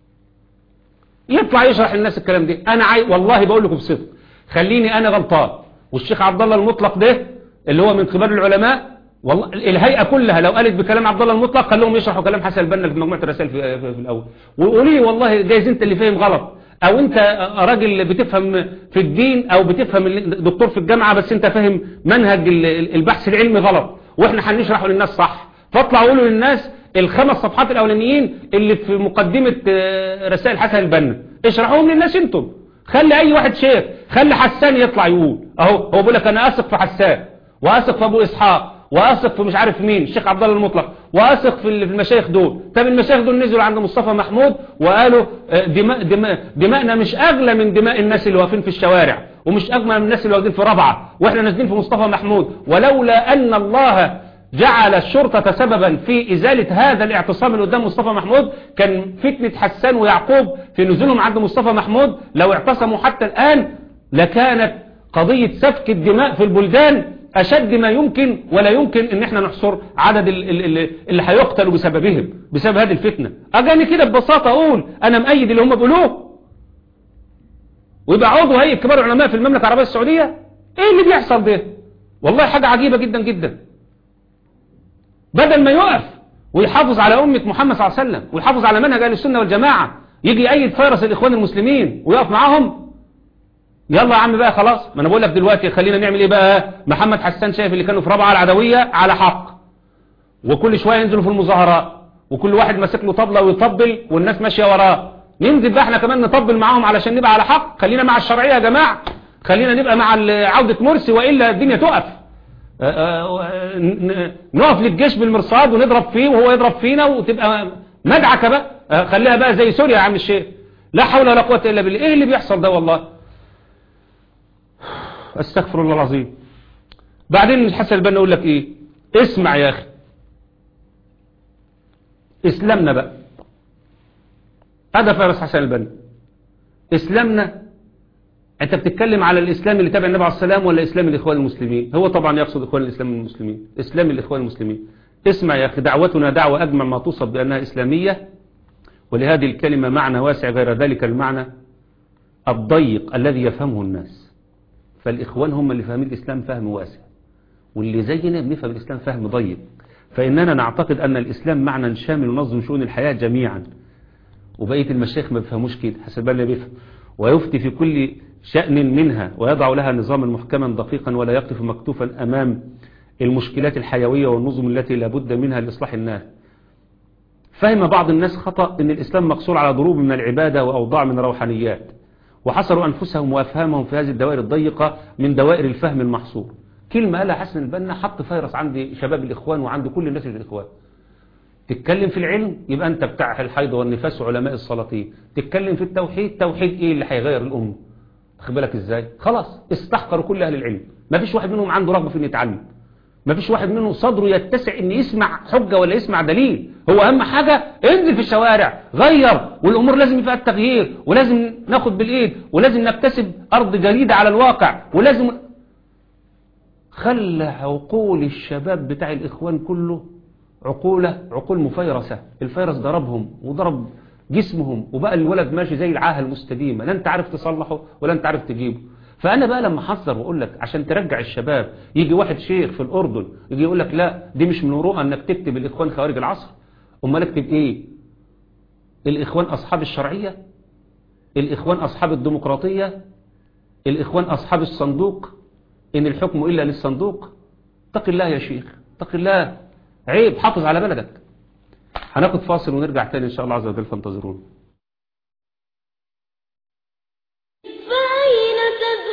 يطلع يشرح للناس الكلام ده انا عاي... والله بقول لكم بصدق خليني انا غلطان والشيخ عبد الله المطلق ده اللي هو من كبار العلماء والله الهيئه كلها لو قالت بكلام عبد الله المطلق خلوهم يشرحوا كلام حسن البنا في مجموعه الرسائل في, في, في الاول وقولي لي والله جايز انت اللي فاهم غلط او انت راجل بتفهم في الدين او بتفهم دكتور في الجامعة بس انت فاهم منهج البحث العلمي غلط واحنا هنشرحه للناس صح فاطلعوا قولوا للناس الخمس صفحات الاولانيين اللي في مقدمة رسائل حسن البنا اشرحوهم للناس انتم خلي اي واحد شيخ خلي حسان يطلع يقول اهو هو بيقول لك انا اثق في حسان واثق في ابو اسحاق واثق في مش عارف مين الشيخ عبد الله المطلق واثق في المشايخ دول طب المشايخ دول نزلوا عند مصطفى محمود وقالوا دماء دماء دماءنا مش اغلى من دماء الناس اللي واقفين في الشوارع ومش اغلى من الناس اللي واقفين في رابعه واحنا نازلين في مصطفى محمود ولولا ان الله جعل الشرطة سببا في إزالة هذا الاعتصام اللي قدام مصطفى محمود كان فتنة حسان ويعقوب في نزولهم عند مصطفى محمود لو اعتصموا حتى الآن لكانت قضية سفك الدماء في البلدان أشد ما يمكن ولا يمكن ان احنا نحصر عدد اللي, اللي هيقتلوا بسببهم بسبب هذه الفتنة أجاني كده ببساطة أقول أنا مأيد اللي هم بيقولوه ويبقى عضو هيئة كبار العلماء في المملكة العربية السعودية ايه اللي بيحصل ده والله حاجة عجيبة جدا جدا بدل ما يقف ويحافظ على أمة محمد صلى الله عليه وسلم ويحافظ على منهج أهل السنة والجماعة يجي أيد فيروس الإخوان المسلمين ويقف معاهم يلا يا عم بقى خلاص ما انا بقول لك دلوقتي خلينا نعمل ايه بقى محمد حسان شايف اللي كانوا في رابعه العدويه على حق وكل شويه ينزلوا في المظاهرات وكل واحد ماسك له طبله ويطبل والناس ماشيه وراه ننزل بقى احنا كمان نطبل معاهم علشان نبقى على حق خلينا مع الشرعيه يا جماعه خلينا نبقى مع عوده مرسي والا الدنيا تقف نقف للجيش بالمرصاد ونضرب فيه وهو يضرب فينا وتبقى مدعكه بقى خليها بقى زي سوريا يا عم الشيخ لا حول ولا قوه الا بالله ايه اللي بيحصل ده والله استغفر الله العظيم بعدين الحسن البنا يقول لك ايه اسمع يا اخي اسلامنا بقى هذا فارس حسن البنا اسلامنا انت بتتكلم على الاسلام اللي تابع النبي عليه السلام ولا اسلام الاخوان المسلمين هو طبعا يقصد اخوان الاسلام المسلمين اسلام الاخوان المسلمين اسمع يا اخي دعوتنا دعوة اجمع ما توصف بانها اسلامية ولهذه الكلمة معنى واسع غير ذلك المعنى الضيق الذي يفهمه الناس فالإخوان هم اللي فاهمين الإسلام فهم واسع واللي زينا بنفهم الإسلام فهم ضيق فإننا نعتقد أن الإسلام معنى شامل ونظم شؤون الحياة جميعا وبقية المشايخ ما بيفهموش كده حسب بالنا بيفهم ويفتي في كل شأن منها ويضع لها نظاما محكما دقيقا ولا يقف مكتوفا أمام المشكلات الحيوية والنظم التي لابد منها لإصلاح الناس فهم بعض الناس خطأ أن الإسلام مقصور على ضروب من العبادة وأوضاع من الروحانيات وحصروا أنفسهم وأفهامهم في هذه الدوائر الضيقة من دوائر الفهم المحصور كلمة قالها حسن البنا حط فيروس عند شباب الإخوان وعند كل الناس الإخوان تتكلم في العلم يبقى أنت بتاع الحيض والنفاس وعلماء السلاطين تتكلم في التوحيد توحيد إيه اللي هيغير الأمة خد بالك إزاي خلاص استحقروا كل أهل العلم ما فيش واحد منهم عنده رغبة في إنه يتعلم ما فيش واحد منهم صدره يتسع ان يسمع حجة ولا يسمع دليل هو اهم حاجة انزل في الشوارع غير والامور لازم فيها التغيير ولازم ناخد بالايد ولازم نكتسب ارض جديدة على الواقع ولازم خلى عقول الشباب بتاع الاخوان كله عقوله عقول مفيرسة الفيروس ضربهم وضرب جسمهم وبقى الولد ماشي زي العاهة المستديمة لا انت عارف تصلحه ولا انت عارف تجيبه فأنا بقى لما حذر وأقول لك عشان ترجع الشباب يجي واحد شيخ في الأردن يجي يقول لك لا دي مش من وروء أنك تكتب الإخوان خوارج العصر أمال اكتب إيه الإخوان أصحاب الشرعية الإخوان أصحاب الديمقراطية الإخوان أصحاب الصندوق إن الحكم إلا للصندوق اتق الله يا شيخ اتق الله عيب حافظ على بلدك هناخد فاصل ونرجع تاني إن شاء الله عز وجل فانتظرون فأين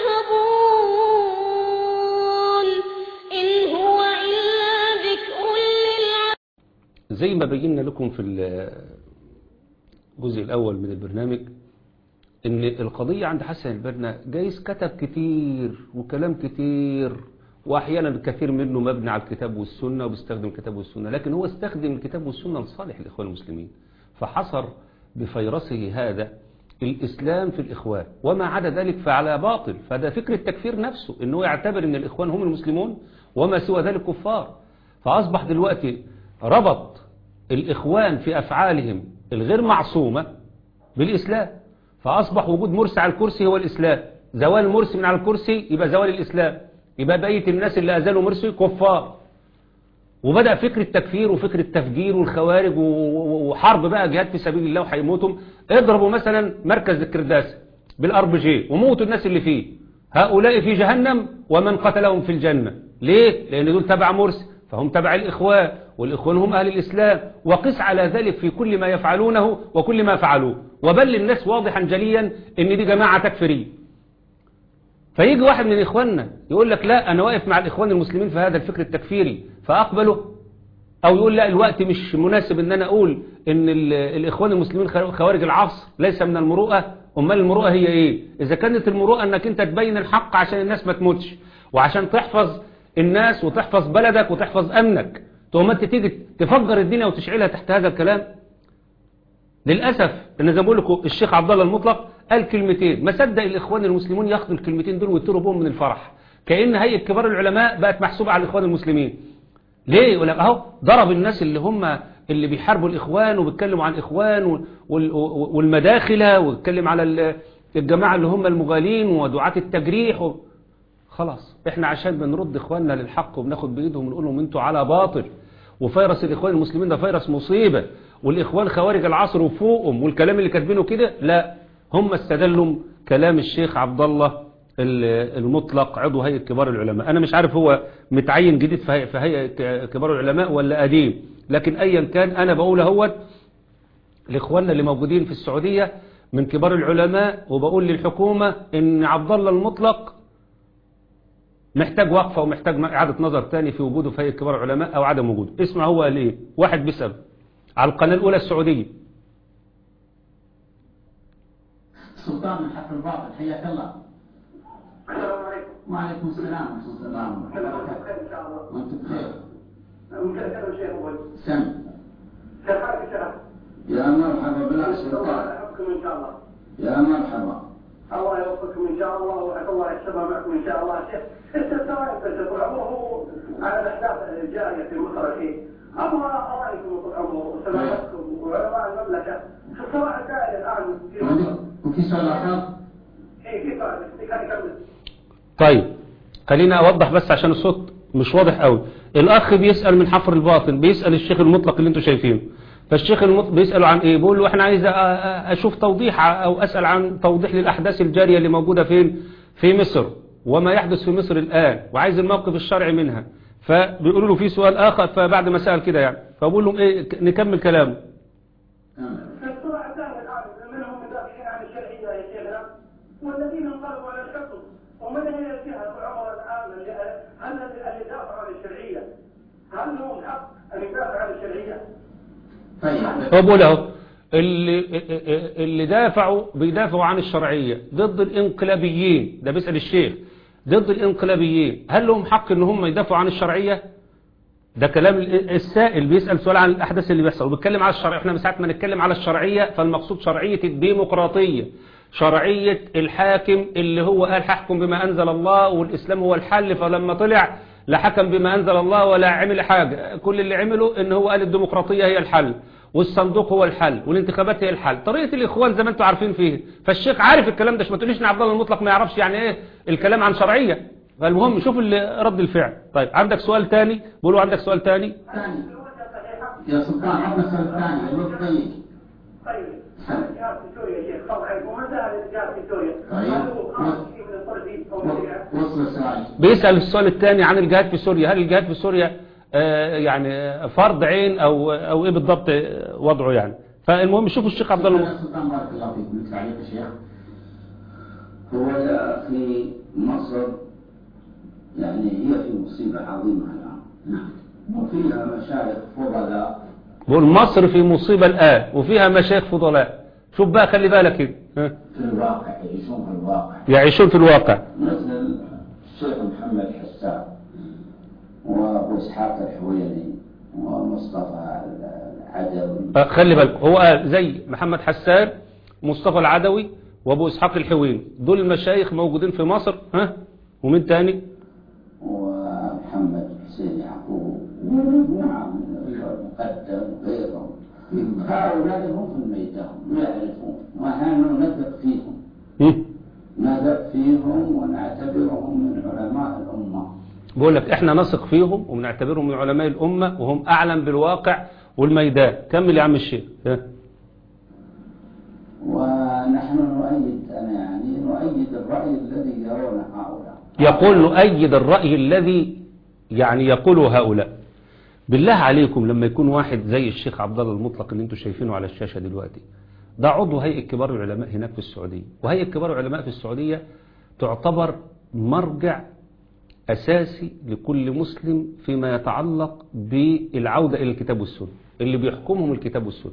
تذهبون إن هو إلا ذكر للعالمين زي ما بينا لكم في الجزء الأول من البرنامج ان القضية عند حسن البنا جايز كتب كتير وكلام كتير واحيانا الكثير منه مبني على الكتاب والسنة وبيستخدم الكتاب والسنة لكن هو استخدم الكتاب والسنة لصالح الإخوان المسلمين فحصر بفيرسه هذا الإسلام في الإخوان وما عدا ذلك فعلى باطل فده فكر التكفير نفسه انه يعتبر ان الإخوان هم المسلمون وما سوى ذلك كفار فأصبح دلوقتي ربط الإخوان في أفعالهم الغير معصومة بالإسلام فأصبح وجود مرسي على الكرسي هو الإسلام زوال مرسي من على الكرسي يبقى زوال الإسلام يبقى بقية الناس اللي أزالوا مرسي كفار وبدأ فكر التكفير وفكر التفجير والخوارج و- و- وحرب بقى جهاد في سبيل الله وهيموتهم اضربوا مثلا مركز الكرداس بالار بي جي وموتوا الناس اللي فيه هؤلاء في جهنم ومن قتلهم في الجنة ليه؟ لأن دول تبع مرسي فهم تبع الإخوان والإخوان هم أهل الإسلام وقس على ذلك في كل ما يفعلونه وكل ما فعلوه وبل للناس واضحا جليا ان دي جماعة تكفيرية فيجي واحد من إخواننا يقول لك لا أنا واقف مع الإخوان المسلمين في هذا الفكر التكفيري فأقبله أو يقول لا الوقت مش مناسب أن أنا أقول أن ال- الإخوان المسلمين خو- خوارج العصر ليس من المروءة أمال المروءة هي إيه إذا كانت المروءة أنك أنت تبين الحق عشان الناس ما تموتش وعشان تحفظ الناس وتحفظ بلدك وتحفظ أمنك تقوم أنت تيجي تفجر الدنيا وتشعلها تحت هذا الكلام للأسف ان زي ما بقول لكم الشيخ عبد الله المطلق قال كلمتين ما صدق الإخوان المسلمون ياخدوا الكلمتين دول ويطيروا بهم من الفرح كأن هيئة كبار العلماء بقت محسوبة على الإخوان المسلمين ليه يقول لك اهو ضرب الناس اللي هم اللي بيحاربوا الإخوان وبيتكلموا عن الإخوان وال- وال- والمداخلة ويتكلم على ال- الجماعة اللي هم المغالين ودعاة التجريح و... خلاص احنا عشان بنرد اخواننا للحق وبناخد بايدهم ونقول لهم انتوا على باطل وفيروس الاخوان المسلمين ده فيروس مصيبة والاخوان خوارج العصر وفوقهم والكلام اللي كاتبينه كده لا هم استدلوا كلام الشيخ عبد الله ال- المطلق عضو هيئة كبار العلماء انا مش عارف هو متعين جديد في هيئة, في هيئة كبار العلماء ولا قديم لكن ايا كان انا بقول اهوت لاخواننا اللي موجودين في السعودية من كبار العلماء وبقول للحكومة ان عبد الله المطلق محتاج وقفة ومحتاج إعادة نظر تاني في وجوده في هيئة كبار العلماء أو عدم وجوده اسمع هو قال إيه واحد بيسأل على القناة الأولى السعودية سلطان من حفل الباطل حياك الله السلام عليكم وعليكم السلام ورحمة الله وبركاته بخير ان شاء الله وانت بخير ممكن اسال شيخ اول سم كيف حالك يا شيخ؟ يا مرحبا بلا الله سلطان يحفظكم ان شاء الله يا مرحبا الله يوفقكم ان شاء الله وحق الله يحسبها معكم ان شاء الله شيخ استفسارين بس طول عمره على الاحداث الجاريه في مصر الحين ابغى رايكم طول عمره وسماحتكم وعلماء المملكه في الصراع الدائري الان في مصر وعندك- وفي سؤال آخر اي كيف كان يكمل طيب خلينا أوضح بس عشان الصوت مش واضح قوي الأخ بيسأل من حفر الباطن بيسأل الشيخ المطلق اللي انتوا شايفينه فالشيخ المطلق بيسأله عن ايه بيقول له احنا عايز أ- أ- اشوف توضيح ع- او اسأل عن توضيح للأحداث الجارية اللي موجودة فين في مصر وما يحدث في مصر الآن وعايز الموقف الشرعي منها فبيقولوا له في سؤال آخر فبعد ما سأل كده يعني فبقول لهم ايه ك- نكمل كلامه آه. في الصراع الدائري الان منهم مدافعين عن الشرعيه يا شيخنا والذين انقلبوا على الحكم ومن هي الجهه في العمر الان اللي هل اللي يدافعوا عن الشرعيه هل لهم حق ان يدافعوا عن الشرعيه؟ طيب هو بيقول اهو اللي اللي دافعوا بيدافعوا عن الشرعية ضد الانقلابيين ده بيسأل الشيخ ضد الانقلابيين هل لهم حق ان هم يدافعوا عن الشرعية ده كلام ال- السائل بيسأل سؤال عن الأحداث اللي بيحصل وبيتكلم على الشرعية احنا من ساعة ما نتكلم على الشرعية فالمقصود شرعية الديمقراطية شرعية الحاكم اللي هو قال حكم بما أنزل الله والإسلام هو الحل فلما طلع لا حكم بما أنزل الله ولا عمل حاجة كل اللي عمله ان هو قال الديمقراطية هي الحل والصندوق هو الحل والانتخابات هي الحل طريقة الإخوان زي ما انتم عارفين فيه فالشيخ عارف الكلام ده مش ما تقوليش ان عبد الله المطلق ما يعرفش يعني ايه الكلام عن شرعية فالمهم شوف اللي رد الفعل طيب عندك سؤال تاني بيقولوا عندك سؤال تاني ثاني يا سلطان عطنا السؤال الثاني اللي هو الطيب طيب هذا الجهاز في سوريا يا شيخ طبعا وما زال الجهاز في سوريا طيب. هل هو خاص من الطرفين او من وصل السؤال بيسأل السؤال الثاني عن الجهاد في سوريا هل الجهاد في سوريا آه، يعني آه، فرض عين او او ايه بالضبط آه، وضعه يعني فالمهم شوفوا الشيخ عبد الله يا سلطان بارك الله فيك لك تعليق يا شيخ هو يا أخي مصر يعني هي في مصيبة عظيمة الآن نعم وفيها مشايخ فضلاء بقول مصر في مصيبة الآن وفيها مشايخ فضلاء شوف بقى خلي بالك كده ها؟ في الواقع يعيشون في الواقع يعيشون في الواقع مثل الشيخ محمد حسان وأبو إسحاق الحويني ومصطفى العدوي آه، خلي بالك هو قال زي محمد حسان مصطفى العدوي وابو اسحاق الحويني دول المشايخ موجودين في مصر ها ومين تاني ومحمد حسين يعقوب ومجموعة من المقدم وغيرهم هؤلاء هم في الميدان ويعرفون ونحن نثق فيهم هم؟ نثق فيهم ونعتبرهم من علماء الأمة بقول لك احنا نثق فيهم وبنعتبرهم من علماء الأمة وهم أعلم بالواقع والميدان كمل يا عم الشيخ ها؟ ونحن نؤيد أنا يعني نؤيد الرأي الذي يرون هؤلاء يقول نؤيد الرأي الذي يعني يقوله هؤلاء بالله عليكم لما يكون واحد زي الشيخ عبد الله المطلق اللي انتم شايفينه على الشاشة دلوقتي ده عضو هيئة كبار العلماء هناك في السعودية وهيئة كبار العلماء في السعودية تعتبر مرجع أساسي لكل مسلم فيما يتعلق بالعودة إلى الكتاب والسنة اللي بيحكمهم الكتاب والسنة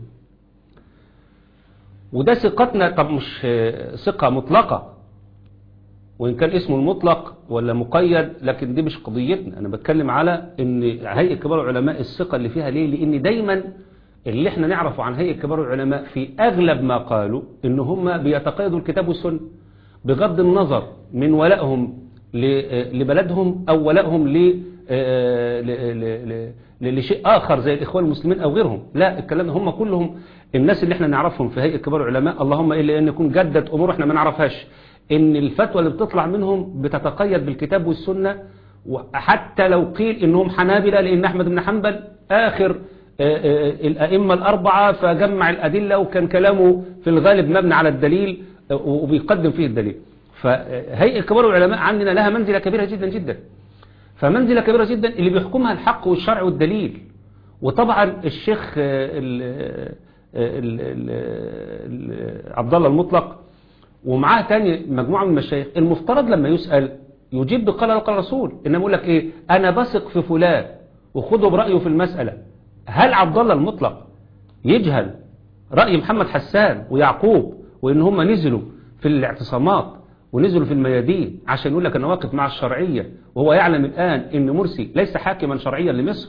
وده ثقتنا طب مش آه، ثقة مطلقة وإن كان اسمه المطلق ولا مقيد لكن دي مش قضيتنا أنا بتكلم على إن هيئة كبار العلماء الثقة اللي فيها ليه لأن دايما اللي احنا نعرفه عن هيئة كبار العلماء في أغلب ما قالوا إن هم بيتقيدوا الكتاب والسنة بغض النظر من ولائهم ل- لبلدهم أو ولائهم ل- آه، ل- ل- ل- لشيء آخر زي الإخوان المسلمين أو غيرهم لا الكلام ده هم كلهم الناس اللي احنا نعرفهم في هيئة كبار العلماء اللهم إلا أن يكون جدت أمور احنا ما نعرفهاش إن الفتوى اللي بتطلع منهم بتتقيد بالكتاب والسنة وحتى لو قيل إنهم حنابلة لأن أحمد بن حنبل آخر آه، آه، الأئمة الأربعة فجمع الأدلة وكان كلامه في الغالب مبني على الدليل آه، وبيقدم فيه الدليل فهيئة كبار العلماء عندنا لها منزلة كبيرة جدا جدا فمنزلة كبيرة جدا اللي بيحكمها الحق والشرع والدليل وطبعا الشيخ آه، ال- آه، ال- ال- ال- عبد الله المطلق ومعاه تاني مجموعة من المشايخ المفترض لما يسأل يجيب بقال الله قال رسول إنما يقول لك إيه أنا بثق في فلان وخذوا برأيه في المسألة هل عبد الله المطلق يجهل رأي محمد حسان ويعقوب وإن هم نزلوا في الاعتصامات ونزلوا في الميادين عشان يقول لك أنا واقف مع الشرعية وهو يعلم الآن إن مرسي ليس حاكما شرعيا لمصر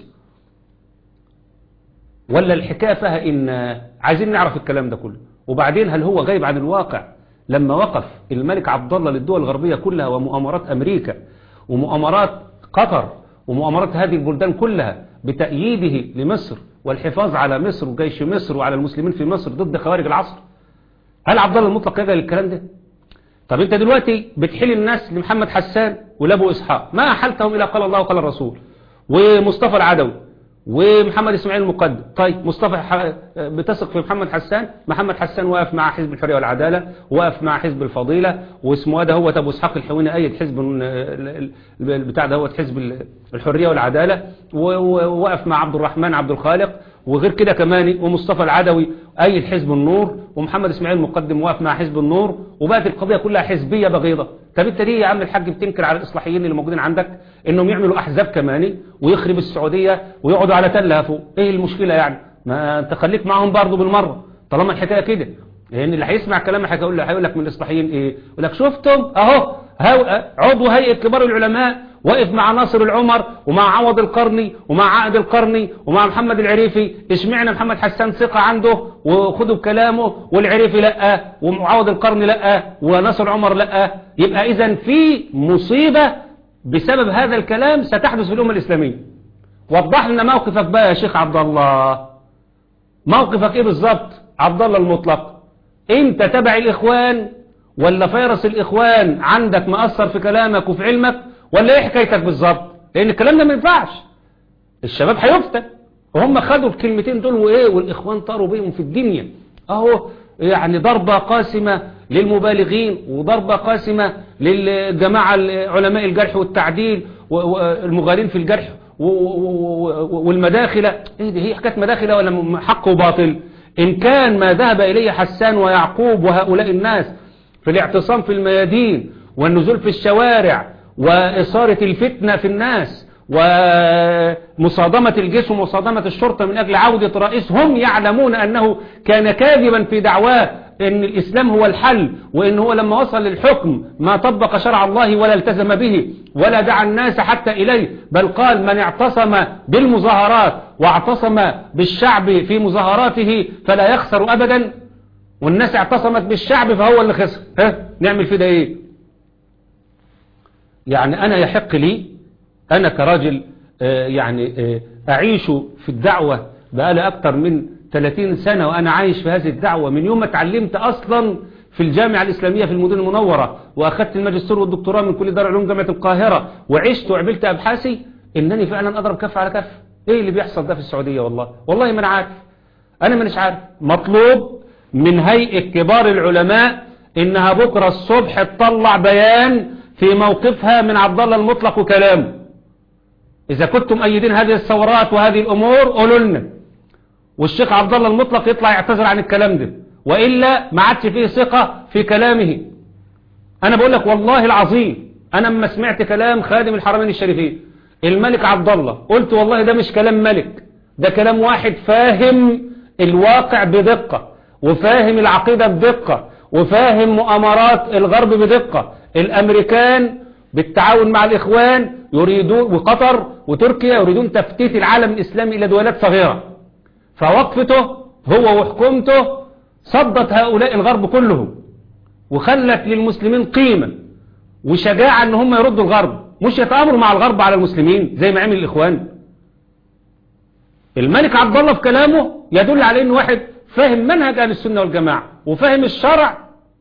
ولا الحكاية فيها إن عايزين نعرف الكلام ده كله وبعدين هل هو غايب عن الواقع لما وقف الملك عبد الله للدول الغربية كلها ومؤامرات أمريكا ومؤامرات قطر ومؤامرات هذه البلدان كلها بتأييده لمصر والحفاظ على مصر وجيش مصر وعلى المسلمين في مصر ضد خوارج العصر هل عبد الله المطلق يجهل الكلام ده طب انت دلوقتي بتحيل الناس لمحمد حسان ولابو اسحاق ما احلتهم الى قال الله وقال الرسول ومصطفى العدوي ومحمد اسماعيل المقدم طيب مصطفى ح... بتثق في محمد حسان محمد حسان واقف مع حزب الحريه والعداله واقف مع حزب الفضيله واسمه ده هو ابو اسحاق الحويني ايد حزب ال- ال- ال- البتاع ده هو حزب ال- الحريه والعداله و- و- وواقف مع عبد الرحمن عبد الخالق وغير كده كمان ومصطفى العدوي ايد حزب النور ومحمد اسماعيل المقدم واقف مع حزب النور وبقت القضيه كلها حزبيه بغيضه طب انت ليه يا عم الحاج بتنكر على الاصلاحيين اللي موجودين عندك انهم يعملوا احزاب كماني ويخرب السعوديه ويقعدوا على تلها فوق ايه المشكله يعني ما انت خليك معاهم برضه بالمره طالما الحكايه كده لان اللي هيسمع كلامك هيقول هيقول لك من الاصلاحيين ايه يقول لك شفتم اهو هو- عضو هيئه كبار العلماء واقف مع ناصر العمر ومع عوض القرني ومع عائد القرني ومع محمد العريفي اشمعنا محمد حسان ثقة عنده وخدوا بكلامه والعريفي لا وعوض القرني لا وناصر العمر لا يبقى اذا في مصيبة بسبب هذا الكلام ستحدث في الأمة الإسلامية وضح لنا موقفك بقى يا شيخ عبد الله موقفك ايه بالظبط عبد الله المطلق انت تبع الاخوان ولا فيروس الاخوان عندك مأثر في كلامك وفي علمك ولا ايه حكايتك بالظبط لان الكلام ده ما ينفعش الشباب هيفتن وهم خدوا الكلمتين دول وايه والاخوان طاروا بيهم في الدنيا اهو يعني ضربة قاسمة للمبالغين وضربة قاسمة للجماعة علماء الجرح والتعديل والمغالين في الجرح والمداخلة ايه دي هي حكاية مداخلة ولا حق وباطل ان كان ما ذهب اليه حسان ويعقوب وهؤلاء الناس في الاعتصام في الميادين والنزول في الشوارع وإثارة الفتنة في الناس ومصادمة الجيش ومصادمة الشرطة من أجل عودة رئيس هم يعلمون أنه كان كاذبا في دعواه ان الاسلام هو الحل وان هو لما وصل للحكم ما طبق شرع الله ولا التزم به ولا دعا الناس حتى اليه بل قال من اعتصم بالمظاهرات واعتصم بالشعب في مظاهراته فلا يخسر ابدا والناس اعتصمت بالشعب فهو اللي خسر ها نعمل في ده ايه يعني انا يحق لي انا كراجل آه يعني آه اعيش في الدعوة بقالي اكتر من 30 سنة وأنا عايش في هذه الدعوة من يوم ما اتعلمت أصلا في الجامعة الإسلامية في المدينة المنورة وأخذت الماجستير والدكتوراه من كل دار علوم جامعة القاهرة وعشت وعملت أبحاثي إنني فعلا أضرب كف على كف إيه اللي بيحصل ده في السعودية والله والله ما أنا عارف أنا مش عارف مطلوب من هيئة كبار العلماء إنها بكرة الصبح تطلع بيان في موقفها من عبد الله المطلق وكلامه إذا كنتم أيدين هذه الثورات وهذه الأمور قولوا لنا والشيخ عبد الله المطلق يطلع يعتذر عن الكلام ده وإلا ما عادش فيه ثقة في كلامه أنا بقول لك والله العظيم أنا لما سمعت كلام خادم الحرمين الشريفين الملك عبد الله قلت والله ده مش كلام ملك ده كلام واحد فاهم الواقع بدقة وفاهم العقيدة بدقة وفاهم مؤامرات الغرب بدقة الأمريكان بالتعاون مع الإخوان يريدون وقطر وتركيا يريدون تفتيت العالم الإسلامي إلى دولات صغيرة فوقفته هو وحكومته صدت هؤلاء الغرب كلهم وخلت للمسلمين قيمة وشجاعة ان هم يردوا الغرب مش يتآمروا مع الغرب على المسلمين زي ما عمل الإخوان الملك عبد الله في كلامه يدل على انه واحد فاهم منهج أهل السنة والجماعة وفاهم الشرع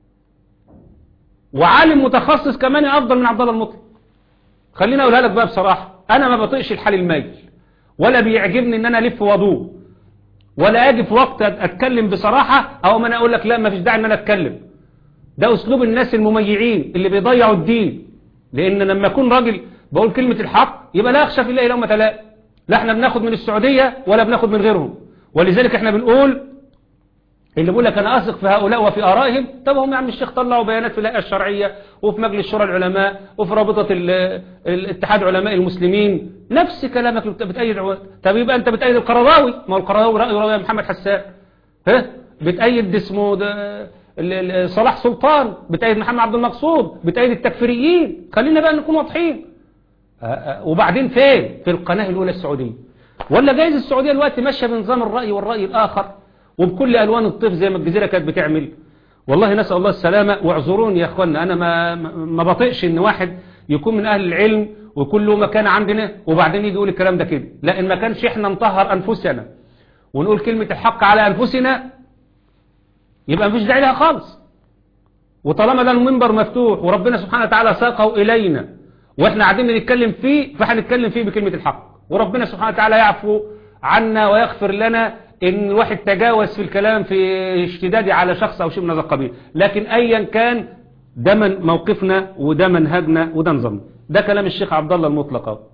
وعالم متخصص كمان أفضل من عبد الله المطلق خليني أقولها لك بقى بصراحة أنا ما بطيقش الحال المايل ولا بيعجبني ان انا الف وضوء ولا اجي في وقت اتكلم بصراحة او ما انا اقول لك لا ما فيش داعي ان انا اتكلم ده اسلوب الناس المميعين اللي بيضيعوا الدين لان لما اكون راجل بقول كلمة الحق يبقى لا اخشى في الله لومة لائم لا احنا بناخد من السعودية ولا بناخد من غيرهم ولذلك احنا بنقول اللي بيقول لك انا اثق في هؤلاء وفي ارائهم طب هم يا عم الشيخ طلعوا بيانات في الهيئه الشرعيه وفي مجلس شورى العلماء وفي رابطه الاتحاد علماء المسلمين نفس كلامك بتأيد عواد طب يبقى انت بتأيد القرضاوي ما هو القرضاوي رايه راي محمد حسان ها بتأيد اسمه ده صلاح سلطان بتأيد محمد عبد المقصود بتأيد التكفيريين خلينا بقى نكون واضحين وبعدين فين في القناه الاولى السعوديه ولا جايز السعوديه دلوقتي ماشيه بنظام الراي والراي الاخر وبكل ألوان الطيف زي ما الجزيرة كانت بتعمل والله نسأل الله السلامة واعذروني يا أخوانا أنا ما, ما بطيقش إن واحد يكون من أهل العلم ويكون له مكان عندنا وبعدين يجي يقول الكلام ده كده لا إن ما كانش إحنا نطهر أنفسنا ونقول كلمة الحق على أنفسنا يبقى مفيش داعي لها خالص وطالما ده المنبر مفتوح وربنا سبحانه وتعالى ساقه إلينا وإحنا قاعدين بنتكلم فيه فهنتكلم فيه بكلمة الحق وربنا سبحانه وتعالى يعفو عنا ويغفر لنا ان الواحد تجاوز في الكلام في اشتدادي على شخص او شيء من هذا القبيل لكن ايا كان ده من موقفنا وده منهجنا وده نظامنا ده كلام الشيخ عبد الله المطلق اهو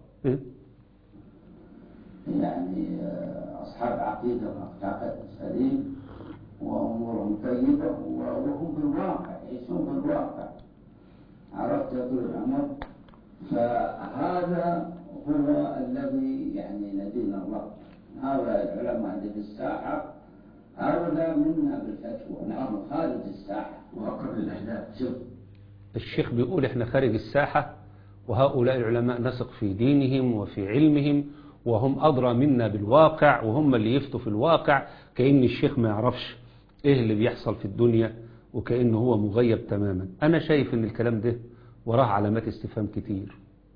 يعني اصحاب عقيده ومعتقد سليم وامورهم طيبه وهم بالواقع يعيشون بالواقع عرفت يا طول العمر فهذا هو الذي يعني ندينا الله هؤلاء العلماء اللي في الساحة هؤلاء منا بالفتوى نحن خارج الساحة وأقرب للأهداف شوف الشيخ بيقول احنا خارج الساحة وهؤلاء العلماء نثق في دينهم وفي علمهم وهم أدرى منا بالواقع وهم اللي يفتوا في الواقع كأن الشيخ ما يعرفش إيه اللي بيحصل في الدنيا وكأنه هو مغيب تماما أنا شايف أن الكلام ده وراه علامات استفهام كتير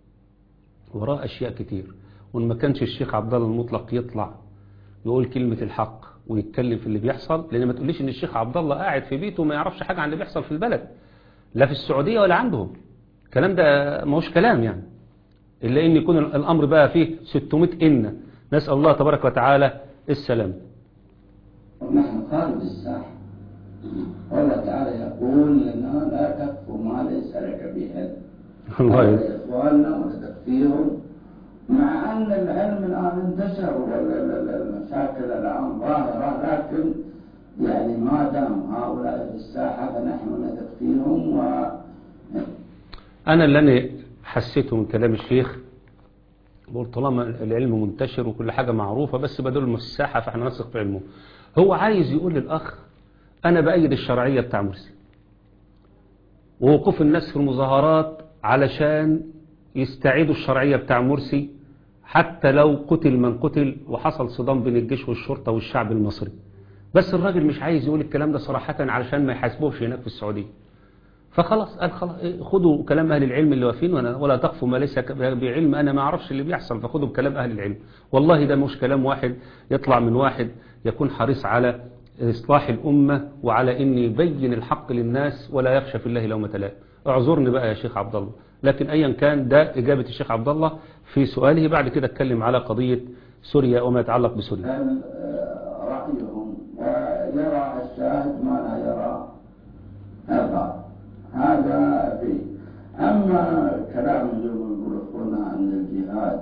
وراه أشياء كتير وإن ما كانش الشيخ عبد الله المطلق يطلع يقول كلمة الحق ويتكلم في اللي بيحصل لأن ما تقوليش إن الشيخ عبد الله قاعد في بيته وما يعرفش حاجة عن اللي بيحصل في البلد لا في السعودية ولا عندهم الكلام ده ما هوش كلام يعني إلا إن يكون الأمر بقى فيه 600 إن نسأل الله تبارك وتعالى السلام ونحن خارج الساحة والله تعالى يقول لنا لا تكف ما ليس لك به الله علم يرضى. إخواننا وتكفيهم مع أن العلم الآن انتشر والمشاكل الآن ظاهرة لكن يعني ما دام هؤلاء في الساحة فنحن نثق فيهم و أنا اللي أنا حسيته من كلام الشيخ بقول طالما العلم منتشر وكل حاجة معروفة بس بدل من الساحة فاحنا نثق في علمه هو عايز يقول للأخ أنا بأيد الشرعية بتاع مرسي ووقوف الناس في المظاهرات علشان يستعيدوا الشرعية بتاع مرسي حتى لو قتل من قتل وحصل صدام بين الجيش والشرطة والشعب المصري بس الراجل مش عايز يقول الكلام ده صراحة علشان ما يحاسبوش هناك في السعودية فخلاص قال خلاص إيه، خدوا كلام أهل العلم اللي واقفين وأنا- ولا تقفوا ما ليس ك- بعلم أنا ما أعرفش اللي بيحصل فخدوا بكلام أهل العلم والله ده مش كلام واحد يطلع من واحد يكون حريص على إصلاح الأمة وعلى إن يبين الحق للناس ولا يخشى في الله لومة لائم اعذرني بقى يا شيخ عبد الله لكن أيا كان ده إجابة الشيخ عبد الله في سؤاله بعد كده اتكلم على قضية سوريا وما يتعلق بسوريا بل آه، رأيهم ويرى الشاهد ما لا يرى الغائب هذا في أما كلام اللي يقول أخونا عن الجهاد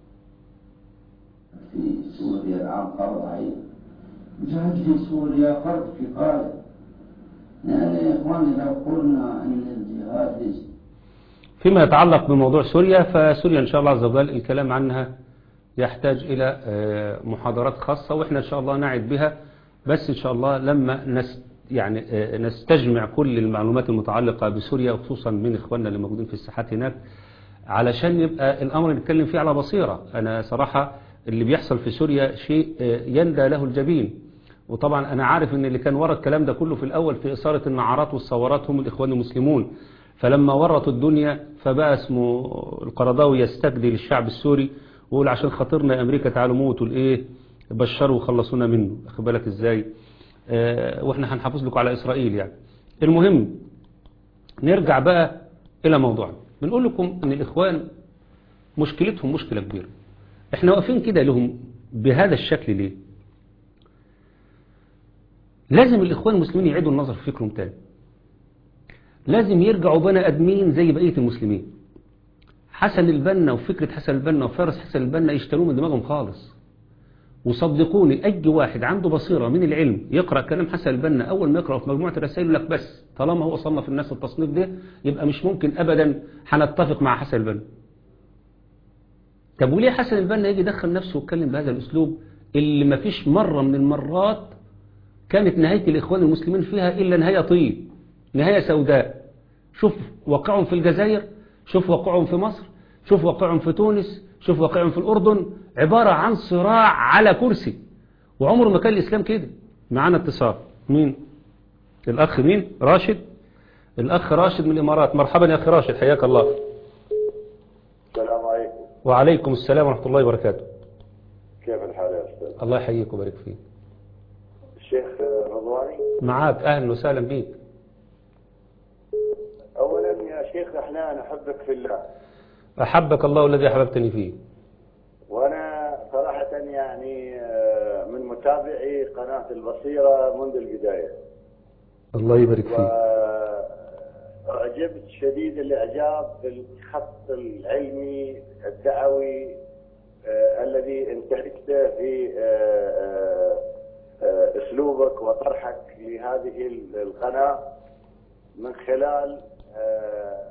في سوريا الآن فرض عين الجهاد في سوريا فرض كفاية يعني يا إخواني لو قلنا أن الجهاد في فيما يتعلق بموضوع سوريا فسوريا إن شاء الله عز وجل الكلام عنها يحتاج إلى آه، محاضرات خاصة وإحنا إن شاء الله نعد بها بس إن شاء الله لما نس يعني آه، نستجمع كل المعلومات المتعلقة بسوريا وخصوصا من إخواننا اللي موجودين في الساحات هناك علشان يبقى الأمر نتكلم فيه على بصيرة أنا صراحة اللي بيحصل في سوريا شيء آه، يندى له الجبين وطبعا أنا عارف أن اللي كان ورا الكلام ده كله في الأول في إثارة النعرات والثورات هم الإخوان المسلمون فلما ورطوا الدنيا فبقى اسمه القرضاوي يستجدي للشعب السوري ويقول عشان خاطرنا يا أمريكا تعالوا موتوا الإيه بشروا وخلصونا منه أخد بالك إزاي آه وإحنا هنحافظ لكم على إسرائيل يعني المهم نرجع بقى إلى موضوعنا بنقول لكم أن الإخوان مشكلتهم مشكلة كبيرة إحنا واقفين كده لهم بهذا الشكل ليه لازم الإخوان المسلمين يعيدوا النظر في فكرهم تاني لازم يرجعوا بني أدمين زي بقية المسلمين حسن البنا وفكرة حسن البنا وفارس حسن البنا يشتروه من دماغهم خالص وصدقوني أي واحد عنده بصيرة من العلم يقرأ كلام حسن البنا أول ما يقرأ في مجموعة الرسائل يقول لك بس طالما هو صنف الناس التصنيف ده يبقى مش ممكن أبدا هنتفق مع حسن البنا طب وليه حسن البنا يجي يدخل نفسه ويتكلم بهذا الأسلوب اللي ما فيش مرة من المرات كانت نهاية الإخوان المسلمين فيها إلا نهاية طيب نهاية سوداء شوف واقعهم في الجزائر شوف واقعهم في مصر شوف واقعهم في تونس شوف واقعهم في الأردن عبارة عن صراع على كرسي وعمره ما كان الإسلام كده معانا اتصال مين الأخ مين راشد الأخ راشد من الإمارات مرحبا يا أخي راشد حياك الله السلام عليكم وعليكم السلام ورحمة الله وبركاته كيف الحال يا أستاذ؟ الله يحييك ويبارك فيك الشيخ رضواني معاك أهلا وسهلا بيك أولا يا شيخ احنا نحبك في الله أحبك الله الذي أحببتني فيه وأنا صراحة يعني آه، من متابعي قناة البصيرة منذ البداية الله يبارك فيك وأعجبت شديد الإعجاب بالخط العلمي الدعوي آه، الذي انتهجته في آه، آه، آه، أسلوبك وطرحك لهذه القناة من خلال آه،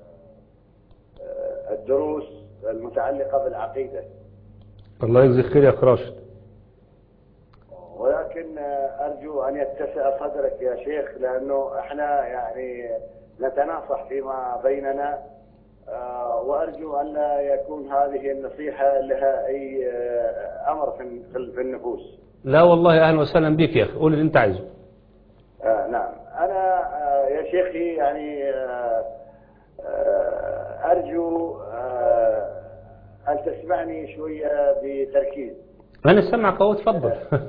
آه، الدروس المتعلقة بالعقيدة الله يجزيك خير يا أخي راشد ولكن آه، أرجو أن يتسع صدرك يا شيخ لأنه احنا يعني نتناصح فيما بيننا آه، آه، وأرجو أن لا يكون هذه النصيحة لها أي آه، أمر في في- في النفوس لا والله أهلا وسهلا بك يا أخي قول اللي أنت عايزه آه، نعم أنا آه، يا شيخي يعني آه، آه، أرجو آه، أن تسمعني شوية بتركيز أنا سامعك أهو اتفضل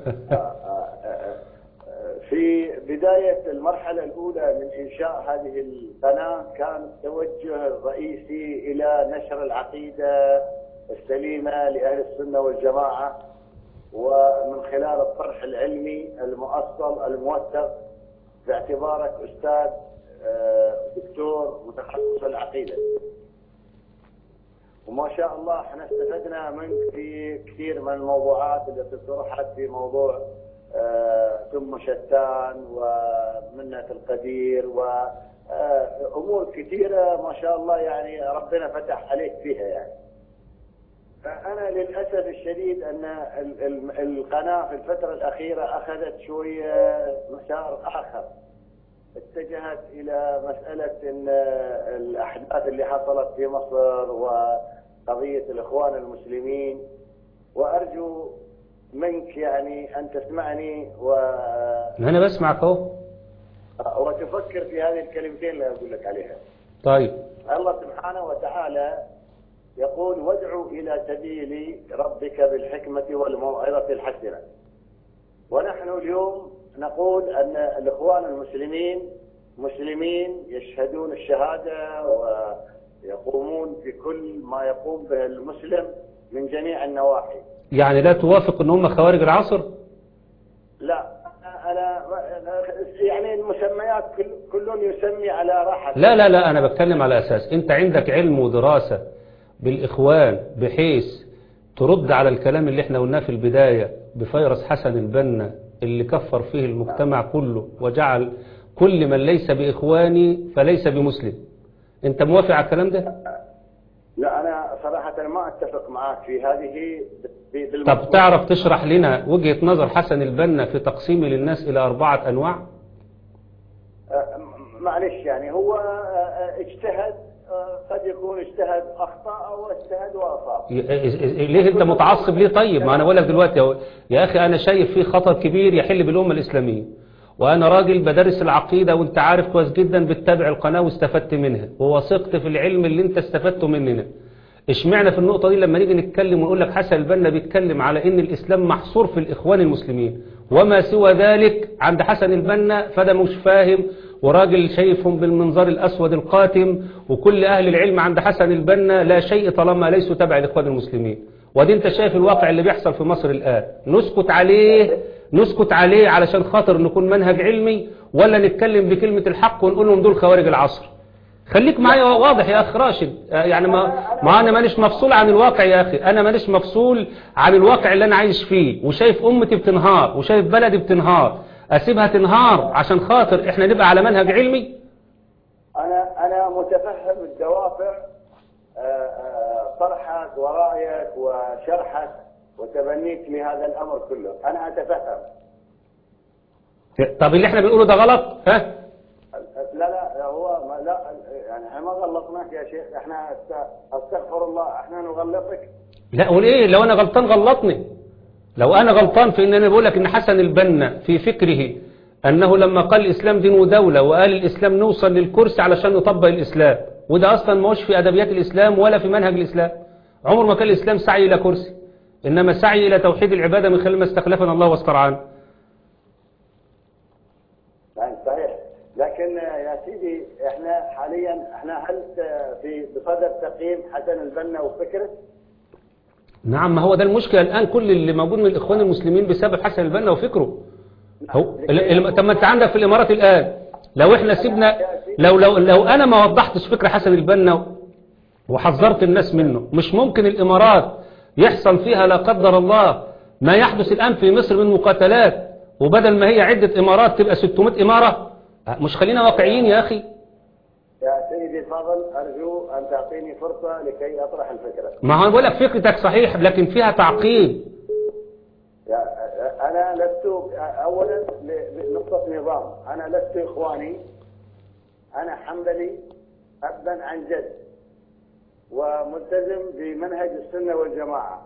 في بداية المرحلة الأولى من إنشاء هذه القناة كان التوجه الرئيسي إلى نشر العقيدة السليمة لأهل السنة والجماعة ومن خلال الطرح العلمي المؤصل الموثق باعتبارك أستاذ آه، دكتور متخصص العقيدة وما شاء الله احنا استفدنا منك في كثير من الموضوعات التي طرحت في موضوع آه، ثم شتان ومنة القدير وأمور كثيرة ما شاء الله يعني ربنا فتح عليك فيها يعني فأنا للأسف الشديد أن ال- ال- القناة في الفترة الأخيرة أخذت شوية مسار آخر اتجهت إلى مسألة أن الأحداث اللي حصلت في مصر وقضية الإخوان المسلمين وأرجو منك يعني أن تسمعني و... أنا بسمعك أهو وتفكر في هذه الكلمتين اللي أقول لك عليها طيب الله سبحانه وتعالى يقول وادعو إلى سبيل ربك بالحكمة والموعظة الحسنة ونحن اليوم نقول أن الإخوان المسلمين مسلمين يشهدون الشهادة ويقومون بكل ما يقوم به المسلم من جميع النواحي يعني لا توافق ان هم خوارج العصر لا أنا يعني المسميات كل كل يسمي على راحته لا لا لا انا بتكلم على اساس انت عندك علم ودراسة بالاخوان بحيث ترد على الكلام اللي احنا قلناه في البداية بفيروس حسن البنا اللي كفر فيه المجتمع كله وجعل كل من ليس باخواني فليس بمسلم انت موافق على الكلام ده لا أنا صراحة ما أتفق معك في هذه ب- بالمفهوم. طب تعرف تشرح لنا وجهة نظر حسن البنا في تقسيمه للناس الى اربعة انواع آه، م- معلش يعني هو آه، آه، اجتهد آه، قد يكون اجتهد أخطأ أو اجتهد وأصاب ي- ي- ليه انت متعصب ليه طيب ما انا بقول لك دلوقتي اهو يا اخي انا شايف فيه خطر كبير يحل بالامه الاسلاميه وانا راجل بدرس العقيده وانت عارف كويس جدا بتتابع القناه واستفدت منها ووثقت في العلم اللي انت استفدته مننا اشمعنى في النقطه دي لما نيجي نتكلم ونقول لك حسن البنا بيتكلم على ان الاسلام محصور في الاخوان المسلمين وما سوى ذلك عند حسن البنا فده مش فاهم وراجل شايفهم بالمنظار الأسود القاتم وكل أهل العلم عند حسن البنا لا شيء طالما ليسوا تبع الإخوان المسلمين ودي انت شايف الواقع اللي بيحصل في مصر الآن نسكت عليه نسكت عليه علشان خاطر نكون منهج علمي ولا نتكلم بكلمة الحق ونقول لهم دول خوارج العصر خليك معايا واضح يا أخ راشد آه يعني ما, ما أنا مانيش مفصول عن الواقع يا أخي أنا مانيش مفصول عن الواقع اللي أنا عايش فيه وشايف أمتي بتنهار وشايف بلدي بتنهار أسيبها تنهار عشان خاطر إحنا نبقى على منهج علمي أنا أنا متفهم الدوافع آه، آه، طرحك ورأيك وشرحك وتبنيك لهذا الأمر كله أنا أتفهم طب اللي احنا بنقوله ده غلط ها لا لا هو ما لا يعني احنا ما غلطناك يا شيخ احنا است- استغفر الله احنا نغلطك لا وليه لو انا غلطان غلطني لو انا غلطان في ان انا بقول لك ان حسن البنا في فكره انه لما قال الاسلام دين ودولة وقال الاسلام نوصل للكرسي علشان نطبق الاسلام وده اصلا ما هوش في ادبيات الاسلام ولا في منهج الاسلام عمر ما كان الاسلام سعي الى كرسي انما سعي الى توحيد العبادة من خلال ما استخلفنا الله واسترعانا يعني صحيح لكن يا سيدي احنا حاليا احنا هل في بصدد تقييم حسن البنا وفكره نعم ما هو ده المشكلة الآن كل اللي موجود من الإخوان المسلمين بسبب حسن البنا وفكره هو ال- ال- طب ما أنت عندك في الإمارات الآن لو إحنا سيبنا لو لو لو أنا ما وضحتش فكرة حسن البنا وحذرت الناس منه مش ممكن الإمارات يحصل فيها لا قدر الله ما يحدث الآن في مصر من مقاتلات وبدل ما هي عدة إمارات تبقى 600 إمارة مش خلينا واقعيين يا أخي يا سيدي الفاضل ارجو ان تعطيني فرصه لكي اطرح الفكره ما هو بقول لك فكرتك صحيح لكن فيها تعقيد يا انا لست اولا ل- لنقطه نظام انا لست اخواني انا حنبلي ابا عن جد وملتزم بمنهج السنة والجماعة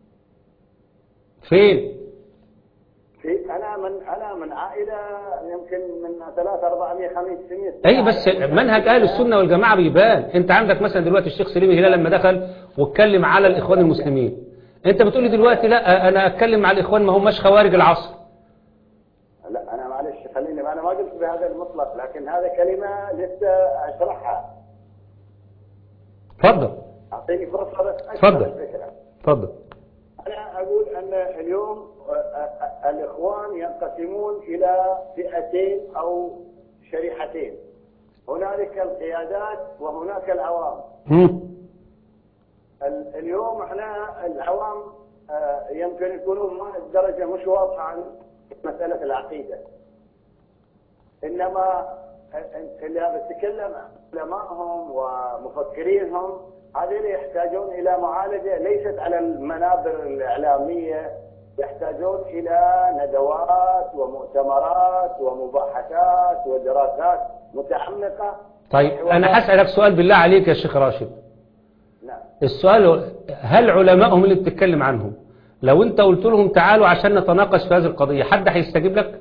فين في أنا من أنا من عائلة يمكن من ثلاث 400 500 اي بس منهج اهل السنه والجماعه بيبان انت عندك مثلا دلوقتي الشيخ سليم الهلال لما دخل واتكلم على الاخوان المسلمين انت بتقولي دلوقتي لا انا اتكلم مع الاخوان ما هماش خوارج العصر لا أنا معلش خليني أنا ما قلت بهذا المطلق لكن هذا كلمة لسه أشرحها اتفضل أعطيني فرصة بس أشرح تفضل. الفكرة اتفضل أنا أقول أن اليوم آه، آه، الإخوان ينقسمون إلى فئتين أو شريحتين هنالك القيادات وهناك العوام هم. ال- اليوم احنا العوام آه، يمكن يكونوا ما الدرجة مش واضحة عن مسألة العقيدة إنما ال- اللي بتكلم عن علمائهم ومفكرينهم هذول يحتاجون إلى معالجة ليست على المنابر الإعلامية يحتاجون إلى ندوات ومؤتمرات ومباحثات ودراسات متعمقة طيب انا هسالك سؤال بالله عليك يا شيخ راشد نعم السؤال هل علمائهم اللي بتتكلم عنهم لو انت قلت لهم تعالوا عشان نتناقش في هذه القضيه حد هيستجيب لك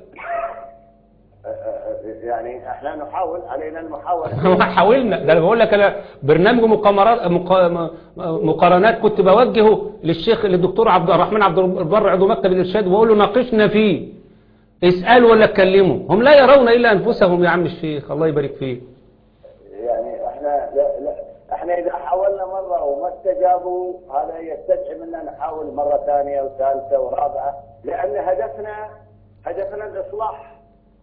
يعني احنا نحاول علينا المحاولة ما حاولنا ده انا بقول لك انا برنامج مقامرات مقا- م- مقارنات كنت بوجهه للشيخ للدكتور عبد الرحمن عبد البر عضو مكتب الارشاد واقول له ناقشنا فيه اسالوا ولا اتكلموا هم لا يرون الا انفسهم يا عم الشيخ الله يبارك فيه يعني احنا لا لا احنا اذا حاولنا مرة وما استجابوا هذا يستدعي منا نحاول مرة ثانية وثالثة ورابعة لان هدفنا هدفنا الاصلاح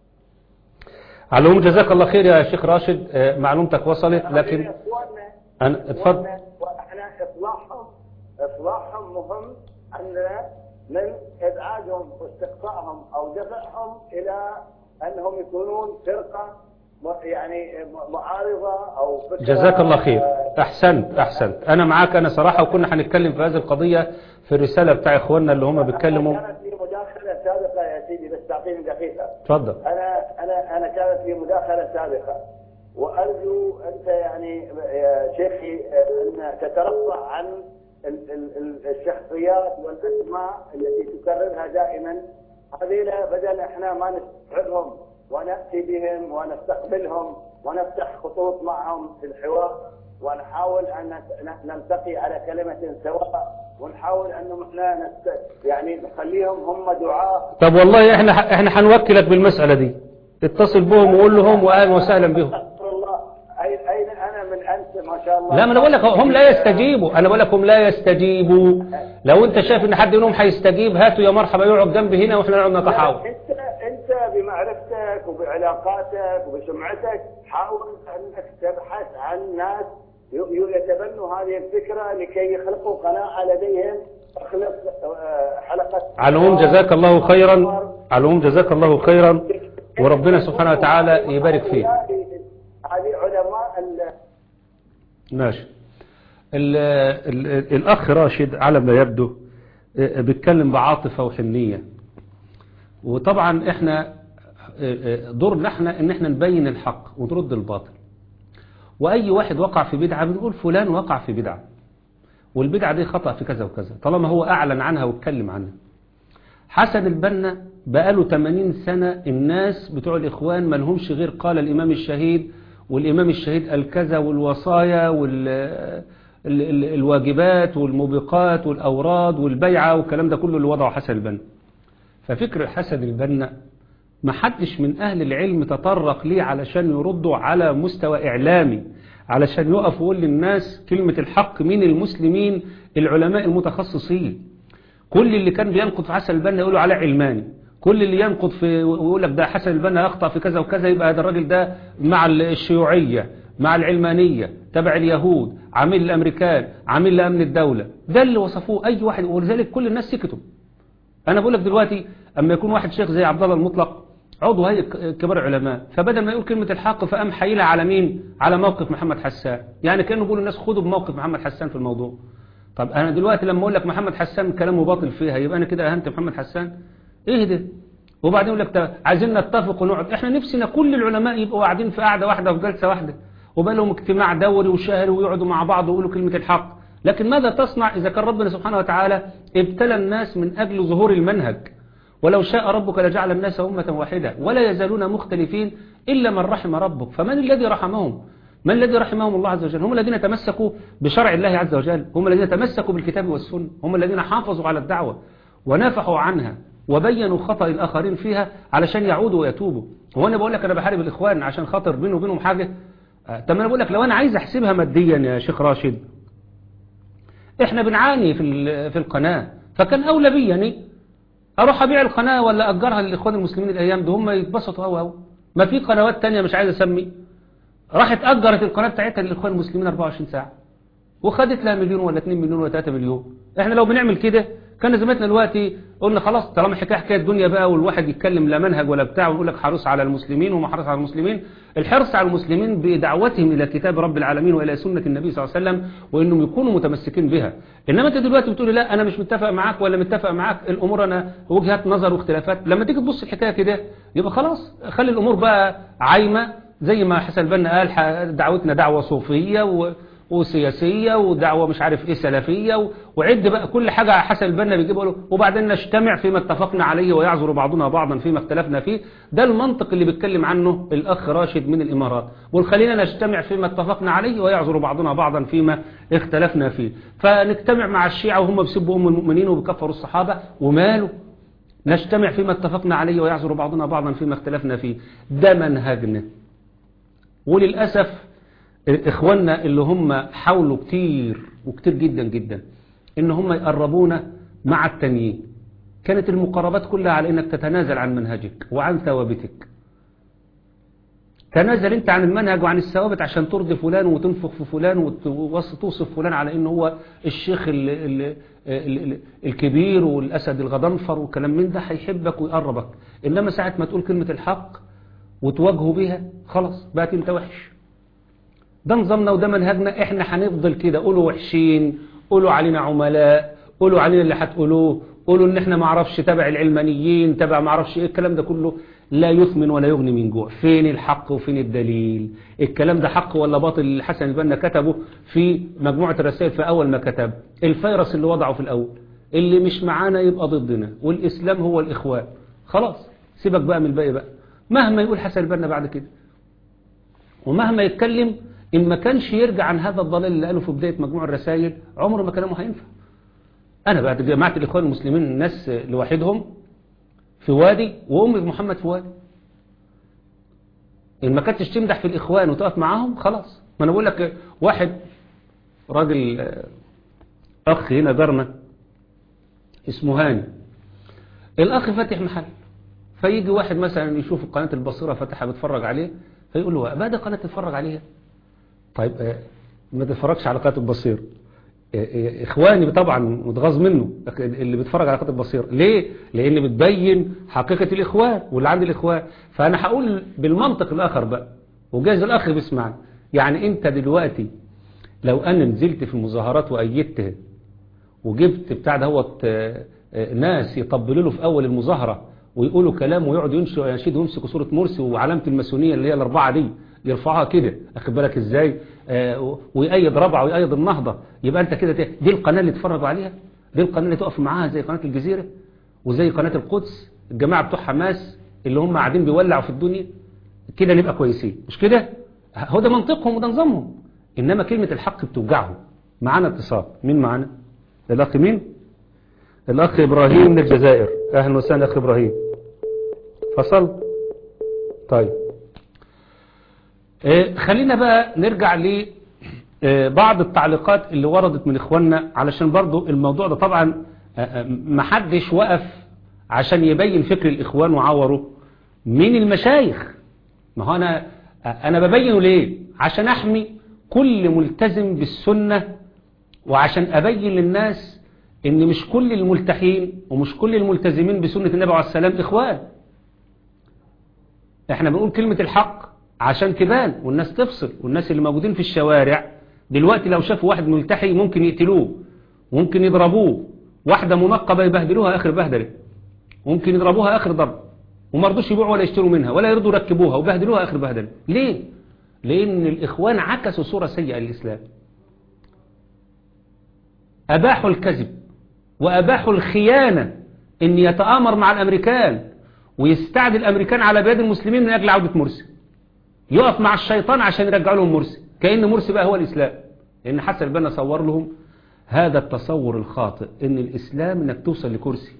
على العموم جزاك الله خير يا شيخ راشد آه، معلومتك وصلت لكن اخواننا أنا اتفضل إخواننا واحنا اصلاحهم اصلاحهم مهم عندنا من ابعادهم واستقطاعهم او دفعهم الى انهم يكونون فرقه م- يعني م- معارضه او فكره جزاك الله خير آه، احسنت احسنت انا معاك انا صراحه وكنا هنتكلم في هذه القضيه في الرساله بتاع اخواننا اللي هم بيتكلموا كانت لي مداخله سابقه يا سيدي بس تعطيني دقيقه اتفضل انا انا انا كانت لي مداخله سابقه وارجو انت يعني يا شيخي ان تترفع عن ال- ال- ال- الشخصيات والاسماء التي تكررها دائما هذه بدل احنا ما نستوعبهم وناتي بهم ونستقبلهم ونفتح خطوط معهم في الحوار ونحاول ان نت- نلتقي على كلمه سواء ونحاول انه احنا نست يعني نخليهم هم دعاء طب والله احنا احنا هنوكلك بالمساله دي اتصل بهم وقول لهم واهلا وسهلا بهم استغفر الله اين اين انا من انت ما شاء الله لا ما انا بقول لك هم لا يستجيبوا انا بقول لك هم لا يستجيبوا لو انت شايف ان حد منهم هيستجيب هاتوا يا مرحبا يقعد جنبي هنا واحنا نقعد نتحاور انت انت بمعرفتك وبعلاقاتك وبسمعتك حاول انك تبحث عن ناس ي- ي- يتبنوا هذه الفكره لكي يخلقوا قناعه لديهم اخلق آه، حلقه على العموم جزاك الله خيرا على العموم جزاك الله خيرا وربنا سبحانه وتعالى يبارك فيك هذه علماء ال- ماشي ال ال الأخ راشد على ما يبدو آه، بيتكلم بعاطفة وحنية وطبعا احنا آه، آه، دورنا احنا ان احنا نبين الحق ونرد الباطل واي واحد وقع في بدعة بنقول فلان وقع في بدعة والبدعة دي خطأ في كذا وكذا طالما هو اعلن عنها واتكلم عنها حسن البنا بقاله 80 سنة الناس بتوع الإخوان ما لهمش غير قال الإمام الشهيد والإمام الشهيد قال كذا والوصايا والواجبات والموبقات والأوراد والبيعة والكلام ده كله اللي وضعه حسن البنا ففكر حسن البنا ما حدش من أهل العلم تطرق ليه علشان يردوا على مستوى إعلامي علشان يقف ويقول للناس كلمة الحق من المسلمين العلماء المتخصصين كل اللي كان بينقد في حسن البنا يقولوا عليه علماني كل اللي ينقد في ويقول لك ده حسن البنا اخطا في كذا وكذا يبقى هذا الراجل ده مع الشيوعيه مع العلمانيه تبع اليهود عامل الامريكان عامل لامن الدوله ده اللي وصفوه اي واحد ولذلك كل الناس سكتوا انا بقول لك دلوقتي اما يكون واحد شيخ زي عبد الله المطلق عضو هيئه كبار العلماء فبدل ما يقول كلمه الحق فقام حايلها على مين على موقف محمد حسان يعني كانوا بيقولوا الناس خدوا بموقف محمد حسان في الموضوع طب انا دلوقتي لما اقول لك محمد حسان كلامه باطل فيها يبقى انا كده اهنت محمد حسان ايه ده وبعدين يقول لك ده عايزين نتفق ونقعد احنا نفسنا كل العلماء يبقوا قاعدين في قاعده واحده في جلسه واحده وبقى لهم اجتماع دوري وشهري ويقعدوا مع بعض ويقولوا كلمة الحق لكن ماذا تصنع إذا كان ربنا سبحانه وتعالى ابتلى الناس من أجل ظهور المنهج ولو شاء ربك لجعل الناس أمة واحدة ولا يزالون مختلفين إلا من رحم ربك فمن الذي رحمهم من الذي رحمهم الله عز وجل هم الذين تمسكوا بشرع الله عز وجل هم الذين تمسكوا بالكتاب والسنة هم الذين حافظوا على الدعوة ونافحوا عنها وبينوا خطأ الآخرين فيها علشان يعودوا ويتوبوا هو أنا بقول لك أنا بحارب الإخوان عشان خاطر بينه وبينهم حاجة آه، طب أنا بقول لك لو أنا عايز أحسبها ماديا يا شيخ راشد إحنا بنعاني في ال- في القناة فكان أولى بي يعني أروح أبيع القناة ولا أجرها للإخوان المسلمين الأيام دي هم يتبسطوا أوي أوي ما في قنوات تانية مش عايز أسمي راحت أجرت القناة بتاعتها للإخوان المسلمين 24 ساعة وخدت لها مليون ولا 2 مليون ولا 3 مليون احنا لو بنعمل كده كان زمانتنا دلوقتي قلنا خلاص طالما حكايه حكايه الدنيا بقى والواحد يتكلم لا منهج ولا بتاع ويقول لك حرص على المسلمين وما حرص على المسلمين الحرص على المسلمين بدعوتهم الى كتاب رب العالمين والى سنه النبي صلى الله عليه وسلم وانهم يكونوا متمسكين بها انما انت دلوقتي بتقول لي لا انا مش متفق معاك ولا متفق معاك الامور انا وجهات نظر واختلافات لما تيجي تبص الحكايه كده يبقى خلاص خلي الامور بقى عايمه زي ما حسن البنا قال ح- دعوتنا دعوه صوفيه و وسياسية ودعوة مش عارف ايه سلفية و- وعد بقى كل حاجة حسن البنا بيجيبه له وبعدين نجتمع فيما اتفقنا عليه ويعذر بعضنا بعضا فيما اختلفنا فيه ده المنطق اللي بيتكلم عنه الأخ راشد من الإمارات والخلينا نجتمع فيما اتفقنا عليه ويعذر بعضنا بعضا فيما اختلفنا فيه فنجتمع مع الشيعة وهم بيسبوا أم المؤمنين وبيكفروا الصحابة وماله نجتمع فيما اتفقنا عليه ويعذر بعضنا بعضا فيما اختلفنا فيه ده منهجنا وللأسف إخواننا اللي هم حاولوا كتير وكتير جدا جدا إن هم يقربونا مع التانيين كانت المقاربات كلها على إنك تتنازل عن منهجك وعن ثوابتك تنازل انت عن المنهج وعن الثوابت عشان ترضي فلان وتنفخ في فلان وتوصف فلان على انه هو الشيخ ال ال ال الكبير والاسد الغضنفر وكلام من ده هيحبك ويقربك انما ساعة ما تقول كلمة الحق وتواجهه بيها خلاص بقت انت وحش ده نظامنا وده منهجنا احنا هنفضل كده قولوا وحشين قولوا علينا عملاء قولوا علينا اللي هتقولوه قولوا ان احنا معرفش تبع العلمانيين تبع معرفش ايه الكلام ده كله لا يثمن ولا يغني من جوع فين الحق وفين الدليل الكلام ده حق ولا باطل اللي حسن البنا كتبه في مجموعة الرسائل في اول ما كتب الفيروس اللي وضعه في الاول اللي مش معانا يبقى ضدنا والاسلام هو الاخوان خلاص سيبك بقى من الباقي بقى مهما يقول حسن البنا بعد كده ومهما يتكلم إن ما كانش يرجع عن هذا الضلال اللي قاله في بداية مجموع الرسائل عمره ما كلامه هينفع أنا بعد جماعة الإخوان المسلمين الناس لوحدهم في وادي وأم محمد في وادي إن ما كنتش تمدح في الإخوان وتقف معاهم خلاص ما أنا بقول لك واحد راجل آه، أخ هنا جارنا اسمه هاني الأخ فاتح محل فيجي واحد مثلا يشوف قناة البصيرة فتحها بيتفرج عليه فيقول له بقى ده قناة تتفرج عليها طيب آه، ما تتفرجش على قناة البصير آه، آه، اخواني طبعا متغاظ منه اللي بيتفرج على قناة البصير ليه لان بتبين حقيقة الاخوان واللي عند الاخوان فانا هقول بالمنطق الاخر بقى وجايز الاخ بيسمعني يعني انت دلوقتي لو انا نزلت في المظاهرات وايدتها وجبت بتاع دهوت آه، آه، ناس يطبلوا له في اول المظاهرة ويقولوا كلام ويقعدوا ينشئوا ينشدوا ويمسكوا صورة مرسي وعلامة الماسونية اللي هي الاربعة دي يرفعوها كده اخد بالك ازاي آه، ويأيد ربع ويأيد النهضة يبقى انت كده ت- دي القناة اللي تتفرجوا عليها دي القناة اللي تقف معاها زي قناة الجزيرة وزي قناة القدس الجماعة بتوع حماس اللي هم قاعدين بيولعوا في الدنيا كده نبقى كويسين مش كده هو ده منطقهم وده نظامهم انما كلمة الحق بتوجعهم معانا اتصال مين معانا الاخ مين الاخ ابراهيم من الجزائر اهلا وسهلا اخ ابراهيم فصل طيب آه، خلينا بقى نرجع ل آه، بعض التعليقات اللي وردت من اخواننا علشان برضو الموضوع ده طبعا آه، آه، محدش وقف عشان يبين فكر الاخوان وعوره من المشايخ ما هو انا آه، انا ببينه ليه عشان احمي كل ملتزم بالسنة وعشان ابين للناس ان مش كل الملتحين ومش كل الملتزمين بسنة النبي عليه السلام اخوان احنا بنقول كلمة الحق عشان تبان والناس تفصل والناس اللي موجودين في الشوارع دلوقتي لو شافوا واحد ملتحي ممكن يقتلوه ممكن يضربوه واحدة منقبة يبهدلوها آخر بهدلة ممكن يضربوها آخر ضرب وما رضوش يبيعوا ولا يشتروا منها ولا يرضوا يركبوها وبهدلوها آخر بهدلة ليه؟ لأن الإخوان عكسوا صورة سيئة للإسلام أباحوا الكذب وأباحوا الخيانة إن يتآمر مع الأمريكان ويستعدي الأمريكان على بلاد المسلمين من أجل عودة مرسي يقف مع الشيطان عشان يرجعوا لهم مرسي كأن مرسي بقى هو الإسلام لأن حسن البنا صور لهم هذا التصور الخاطئ إن الإسلام إنك توصل لكرسي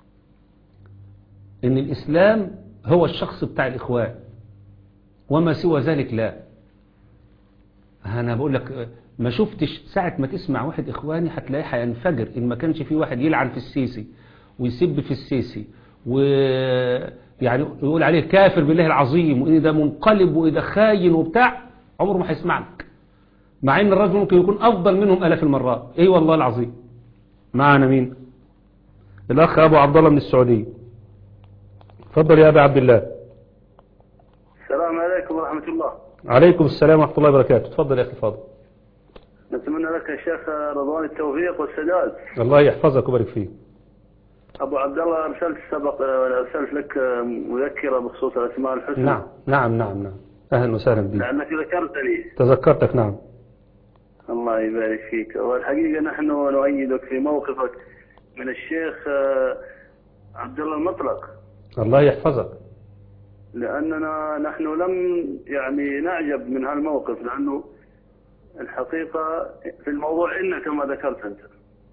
إن الإسلام هو الشخص بتاع الإخوان وما سوى ذلك لا أنا بقول لك ما شفتش ساعة ما تسمع واحد إخواني هتلاقيه هينفجر إن ما كانش في واحد يلعن في السيسي ويسب في السيسي ويعني يقول عليه كافر بالله العظيم وإن ده منقلب وإذا خاين وبتاع عمره ما هيسمعك مع إن الرجل ممكن يكون أفضل منهم آلاف المرات إيه والله العظيم معنا مين الأخ أبو عبد الله من السعودية اتفضل يا أبا عبد الله السلام عليكم ورحمة الله عليكم السلام ورحمة الله وبركاته اتفضل يا أخي فاضل نتمنى لك يا شيخ رضوان التوفيق والسداد الله يحفظك ويبارك فيك أبو عبد الله أرسلت سبق أرسلت لك مذكرة بخصوص الأسماء الحسنى نعم نعم نعم نعم أهلا وسهلا بك لأنك ذكرتني تذكرتك نعم الله يبارك فيك والحقيقة نحن نؤيدك في موقفك من الشيخ آه، عبد الله المطلق الله يحفظك لأننا نحن لم يعني نعجب من هالموقف لأنه الحقيقة في الموضوع إن كما ذكرت أنت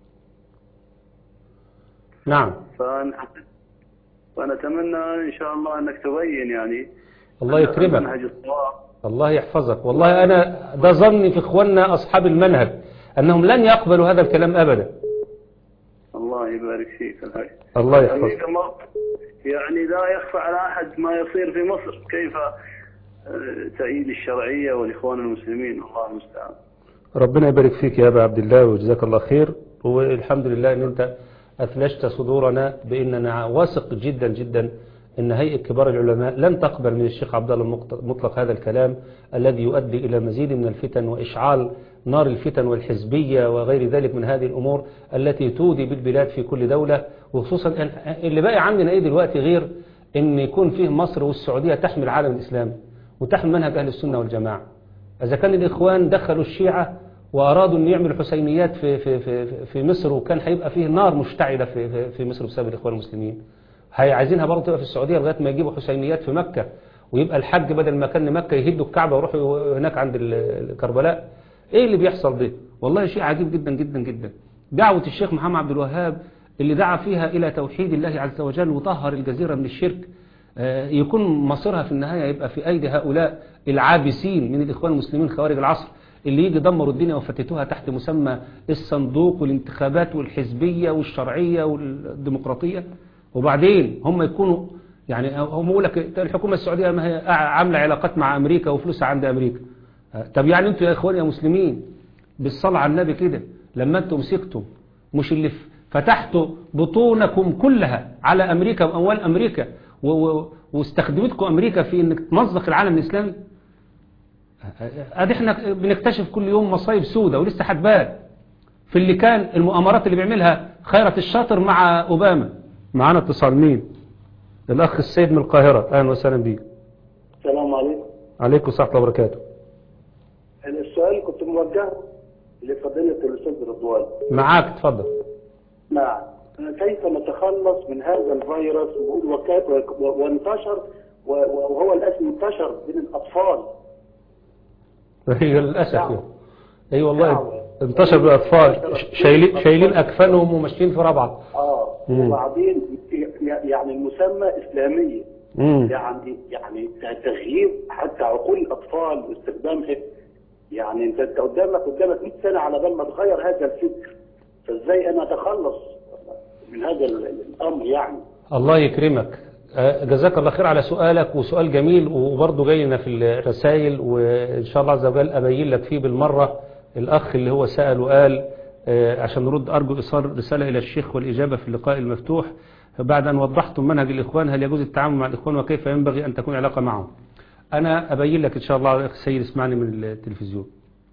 نعم فنحقق فنتمنى إن شاء الله أنك تبين يعني الله أن يكرمك المنهج الصواب الله يحفظك والله أنا ده ظني في إخواننا أصحاب المنهج أنهم لن يقبلوا هذا الكلام أبدا الله يبارك فيك الحقيقة الله يحفظك الحقيقة ما- يعني لا يخفى على أحد ما يصير في مصر كيف آه، تأييد الشرعية والإخوان المسلمين الله المستعان ربنا يبارك فيك يا أبا عبد الله وجزاك الله خير والحمد لله أن أنت أثلجت صدورنا بأننا واثق جدا جدا أن هيئة كبار العلماء لن تقبل من الشيخ عبد الله المقت- مطلق هذا الكلام الذي يؤدي إلى مزيد من الفتن وإشعال نار الفتن والحزبية وغير ذلك من هذه الأمور التي تودي بالبلاد في كل دولة وخصوصا إن- اللي باقي عندنا إيه دلوقتي غير أن يكون فيه مصر والسعودية تحمل العالم الإسلامي وتحمل منهج أهل السنة والجماعة إذا كان الإخوان دخلوا الشيعة وأرادوا أن يعملوا حسينيات في, في, في, في مصر وكان هيبقى فيه نار مشتعلة في, في, في مصر بسبب الإخوان المسلمين هي عايزينها برضه تبقى في السعودية لغاية ما يجيبوا حسينيات في مكة ويبقى الحج بدل ما كان مكة يهدوا الكعبة ويروحوا هناك عند ال- كربلاء ايه اللي بيحصل ده والله شيء عجيب جدا جدا جدا دعوة الشيخ محمد عبد الوهاب اللي دعا فيها إلى توحيد الله عز وجل وطهر الجزيرة من الشرك آه، يكون مصيرها في النهاية يبقى في أيدي هؤلاء العابسين من الإخوان المسلمين خوارج العصر اللي يجي دمروا الدنيا وفتتوها تحت مسمى الصندوق والانتخابات والحزبية والشرعية والديمقراطية وبعدين هم يكونوا يعني هم يقول لك الحكومة السعودية ما هي عاملة علاقات مع أمريكا وفلوسها عند أمريكا آه، طب يعني انتوا يا إخوان يا مسلمين بالصلاة على النبي كده لما انتم مسكتم مش اللي ف- فتحتوا بطونكم كلها على أمريكا وأموال أمريكا و- و- واستخدمتكم أمريكا في أنك تمزق العالم الإسلامي ادي احنا بنكتشف كل يوم مصايب سودة ولسه هتبان في اللي كان المؤامرات اللي بيعملها خيرت الشاطر مع أوباما معانا اتصال مين الأخ السيد من القاهرة أهلا وسهلا بيك السلام عليكم عليكم السلام ورحمة الله وبركاته السؤال كنت موجهه لفضيلة الأستاذ رضوان معاك اتفضل نعم كيف نتخلص من هذا الفيروس وكاد وانتشر وهو الآن انتشر بين الأطفال هي للأسف نعم. يعني. أي والله نعم. انتشر بالأطفال ش- شايلين شايلين أكفانهم وماشيين في ربعة اه مم. وبعدين يعني المسمى إسلامية مم. يعني يعني تغيير حتى عقول الأطفال واستخدامها يعني انت انت قدامك قدامك 100 سنة على بال ما تغير هذا الفكر فازاي انا اتخلص من هذا ال- الامر يعني الله يكرمك آه، جزاك الله خير على سؤالك وسؤال جميل وبرضه جاي لنا في الرسائل وإن شاء الله عز وجل أبين لك فيه بالمرة الأخ اللي هو سأل وقال آه، عشان نرد أرجو إيصال رسالة إلى الشيخ والإجابة في اللقاء المفتوح بعد أن وضحتم منهج الإخوان هل يجوز التعامل مع الإخوان وكيف ينبغي أن تكون العلاقة معهم أنا أبين لك إن شاء الله أخي السيد اسمعني من التلفزيون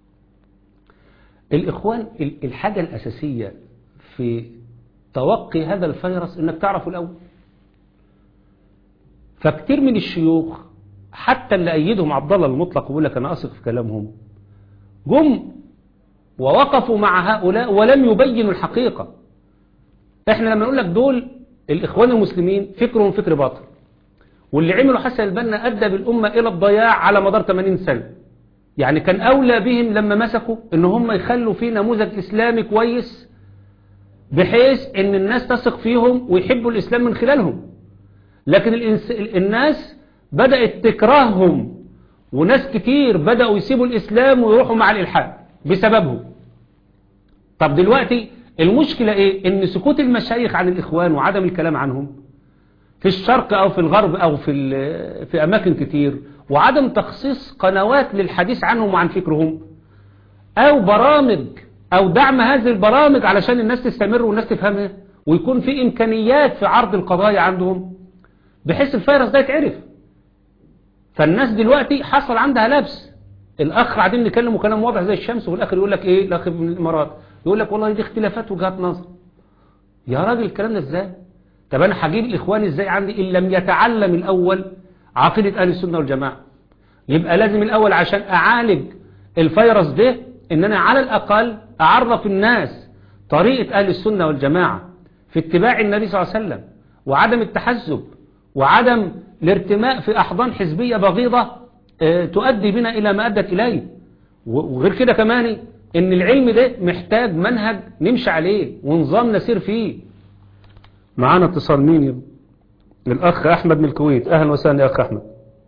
الإخوان ال- الحاجة الأساسية في توقي هذا الفيروس إنك تعرفه الأول فكتير من الشيوخ حتى اللي أيدهم عبد الله المطلق ويقول لك أنا أثق في كلامهم جم ووقفوا مع هؤلاء ولم يبينوا الحقيقة احنا لما نقول لك دول الإخوان المسلمين فكرهم فكر باطل واللي عملوا حسن البنا أدى بالأمة إلى الضياع على مدار 80 سنة يعني كان أولى بهم لما مسكوا إن هم يخلوا فيه نموذج إسلامي كويس بحيث إن الناس تثق فيهم ويحبوا الإسلام من خلالهم لكن الإنس... الناس بدأت تكرههم وناس كتير بدأوا يسيبوا الإسلام ويروحوا مع الإلحاد بسببهم طب دلوقتي المشكلة إيه إن سكوت المشايخ عن الإخوان وعدم الكلام عنهم في الشرق أو في الغرب أو في, ال- في أماكن كتير وعدم تخصيص قنوات للحديث عنهم وعن فكرهم أو برامج أو دعم هذه البرامج علشان الناس تستمر والناس تفهمها ويكون في إمكانيات في عرض القضايا عندهم بحيث الفيروس ده يتعرف فالناس دلوقتي حصل عندها لبس الأخ قاعدين نتكلموا كلام واضح زي الشمس والآخر يقول لك إيه الأخ من الإمارات يقول لك والله دي اختلافات وجهات نظر يا راجل الكلام ده إزاي طب أنا هجيب الإخوان إزاي عندي إن لم يتعلم الأول عقيدة أهل السنة والجماعة يبقى لازم الأول عشان أعالج الفيروس ده إن أنا على الأقل أعرف الناس طريقة أهل السنة والجماعة في اتباع النبي صلى الله عليه وسلم وعدم التحزب وعدم الارتماء في أحضان حزبية بغيضة آه، تؤدي بنا إلى ما أدت إليه و- وغير كده كمان إن العلم ده محتاج منهج نمشي عليه ونظام نسير فيه معانا اتصال مين يا الأخ أحمد من الكويت أهلا وسهلا يا أخ أحمد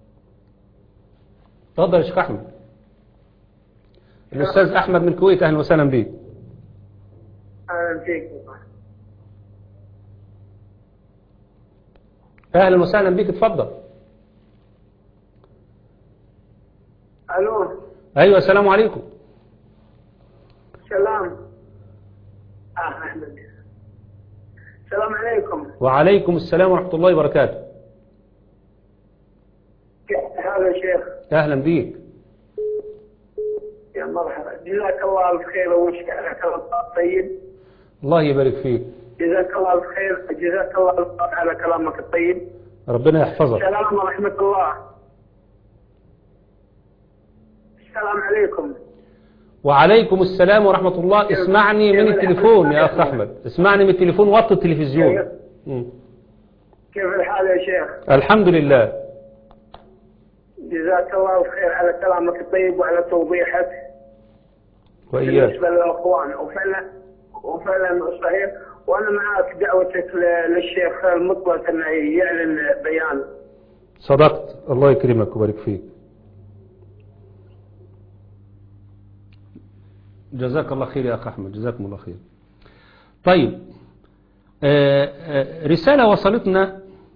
تفضل يا شيخ أحمد الأستاذ أحمد من الكويت أهلا وسهلا بيك اهلا فيك أهلا وسهلا بيك اتفضل الو أيوة السلام عليكم سلام اه احمد السلام عليكم وعليكم السلام ورحمة الله وبركاته كيف حال يا شيخ أهلا بيك يا مرحبا جزاك الله الخير وش على كلام طيب الله يبارك فيك جزاك الله الخير جزاك الله الخير على كلامك الطيب ربنا يحفظك السلام ورحمة الله السلام عليكم وعليكم السلام ورحمة الله اسمعني من التليفون يا أخ أحمد اسمعني من التليفون وطي التلفزيون مم. كيف الحال يا شيخ الحمد لله جزاك الله الخير على كلامك الطيب وعلى توضيحك وإياك بالنسبة للأخوان وفعلا وفعلا صحيح وأنا معك دعوتك ل- للشيخ المطلق أنه يعلن بيان صدقت الله يكرمك ويبارك فيك جزاك الله خير يا أخ أحمد جزاكم الله خير طيب آه، آه، رسالة وصلتنا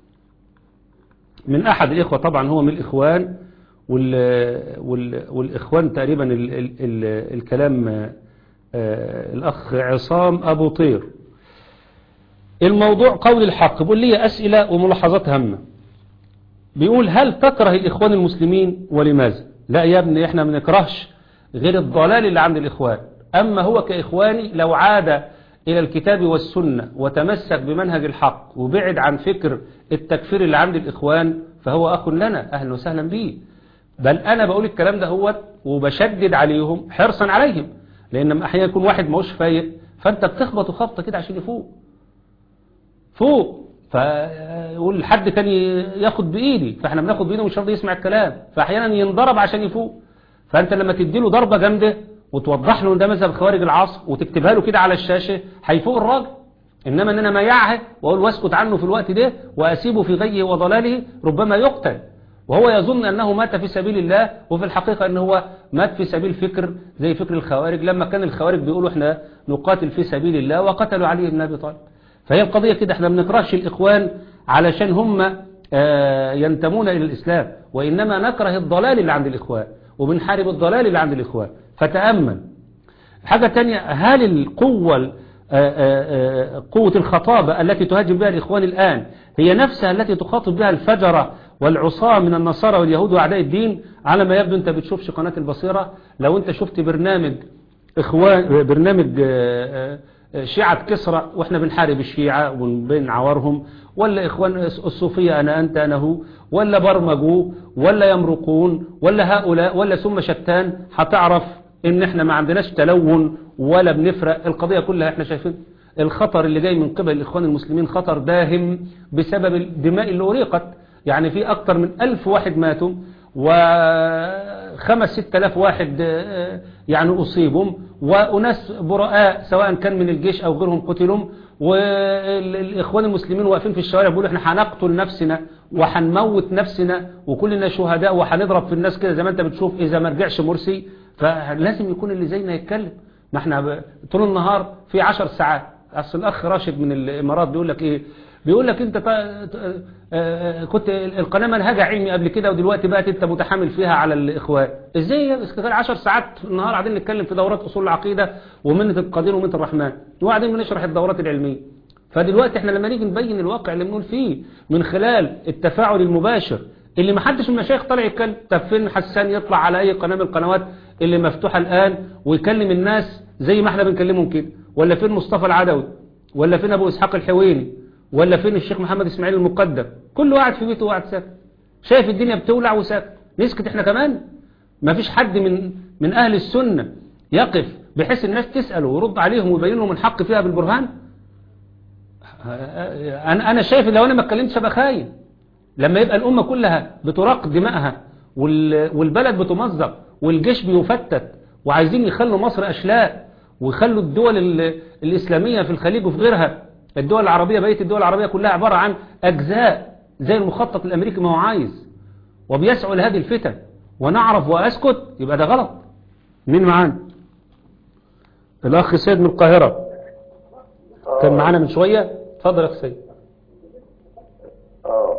من أحد الإخوة طبعا هو من الإخوان وال وال والإخوان تقريبا ال ال ال الكلام آه، آه، الأخ عصام أبو طير الموضوع قول الحق بيقول لي أسئلة وملاحظات هامة بيقول هل تكره الإخوان المسلمين ولماذا لا يا ابني احنا ما بنكرهش غير الضلال اللي عند الإخوان أما هو كإخواني لو عاد إلى الكتاب والسنة وتمسك بمنهج الحق وبعد عن فكر التكفير اللي عند الإخوان فهو أخ لنا أهلا وسهلا به بل أنا بقول الكلام ده هو وبشدد عليهم حرصا عليهم لأن أحيانا يكون واحد ماهوش فايق فأنت بتخبط خبطة كده عشان يفوق فوق فيقول حد كان ياخد بإيدي فاحنا بناخد بإيده مش راضي يسمع الكلام فأحيانا ينضرب عشان يفوق فأنت لما تديله ضربة جامدة وتوضح له ان ده مذهب خوارج العصر وتكتبها له كده على الشاشة هيفوق الراجل إنما أن أنا ميعه وأقول واسكت عنه في الوقت ده وأسيبه في غيه وضلاله ربما يقتل وهو يظن أنه مات في سبيل الله وفي الحقيقة أنه هو مات في سبيل فكر زي فكر الخوارج لما كان الخوارج بيقولوا احنا نقاتل في سبيل الله وقتلوا علي بن أبي طالب فهي القضية كده احنا بنكرهش الإخوان علشان هم آه، ينتمون إلى الإسلام وإنما نكره الضلال اللي عند الإخوان وبنحارب الضلال اللي عند الإخوان فتأمل حاجة تانية هل القوة آه، آه، آه، قوة الخطابة التي تهاجم بها الإخوان الآن هي نفسها التي تخاطب بها الفجرة والعصاة من النصارى واليهود وأعداء الدين على ما يبدو أنت بتشوفش قناة البصيرة لو أنت شفت برنامج إخوان برنامج آه، آه، شيعة كسرى واحنا بنحارب الشيعة وبنعورهم ولا إخوان الصوفية أنا أنت أنا هو ولا برمجوا ولا يمرقون ولا هؤلاء ولا ثم شتان هتعرف إن احنا ما عندناش تلون ولا بنفرق القضية كلها احنا شايفين الخطر اللي جاي من قبل الإخوان المسلمين خطر داهم بسبب الدماء اللي أريقت يعني في أكتر من ألف واحد ماتوا وخمس ست ألاف واحد آه، يعني أصيبوا وأناس براء سواء كان من الجيش أو غيرهم قتلوا والإخوان المسلمين واقفين في الشوارع بيقولوا احنا هنقتل نفسنا وهنموت نفسنا وكلنا شهداء وهنضرب في الناس كده زي ما انت بتشوف إذا ما رجعش مرسي فلازم يكون اللي زينا يتكلم ما احنا ب- طول النهار في عشر ساعات أصل الأخ راشد من الإمارات بيقول لك إيه بيقول لك انت تا- تا- آه، كنت القناه منهجها علمي قبل كده ودلوقتي بقت انت متحامل فيها على الاخوان ازاي يا بس 10 ساعات في النهار قاعدين نتكلم في دورات اصول العقيده ومنه القدير ومنه الرحمن وقاعدين بنشرح الدورات العلميه فدلوقتي احنا لما نيجي نبين الواقع اللي بنقول فيه من خلال التفاعل المباشر اللي ما حدش من المشايخ طالع يتكلم طب فين حسان يطلع على اي قناه من القنوات اللي مفتوحه الان ويكلم الناس زي ما احنا بنكلمهم كده ولا فين مصطفى العدوي ولا فين ابو اسحاق الحويني ولا فين الشيخ محمد اسماعيل المقدم كل واحد في بيته وقاعد ساكت شايف الدنيا بتولع وساكت نسكت احنا كمان ما فيش حد من من اهل السنه يقف بحيث الناس تساله ويرد عليهم ويبين لهم الحق فيها بالبرهان انا انا شايف لو انا ما اتكلمتش ابقى خاين لما يبقى الامه كلها بتراق دمائها وال- والبلد بتمزق والجيش بيفتت وعايزين يخلوا مصر اشلاء ويخلوا الدول ال- الاسلاميه في الخليج وفي غيرها الدول العربيه بقيه الدول العربيه كلها عباره عن اجزاء زي المخطط الامريكي ما هو عايز وبيسعوا لهذه الفتن ونعرف واسكت يبقى ده غلط مين معانا الاخ سيد من القاهره كان معانا من شويه اتفضل يا اخ سيد اه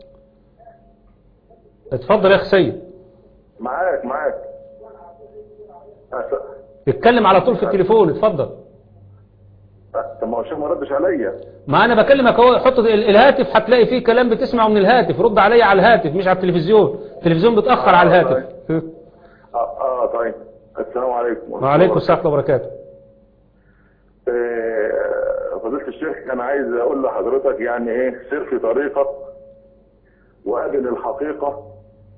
اتفضل يا اخ سيد معاك معاك أس- اتكلم على طول في التليفون اتفضل طب ما هو الشيخ ما ردش عليا ما انا بكلمك اهو حط ال- الهاتف هتلاقي فيه كلام بتسمعه من الهاتف رد عليا على الهاتف مش على التلفزيون التلفزيون بتاخر على الهاتف اه, آه طيب السلام عليكم وعليكم السلام ورحمه الله وبركاته آه، فضيلة الشيخ أنا عايز أقول لحضرتك يعني إيه سير في طريقك وقابل الحقيقة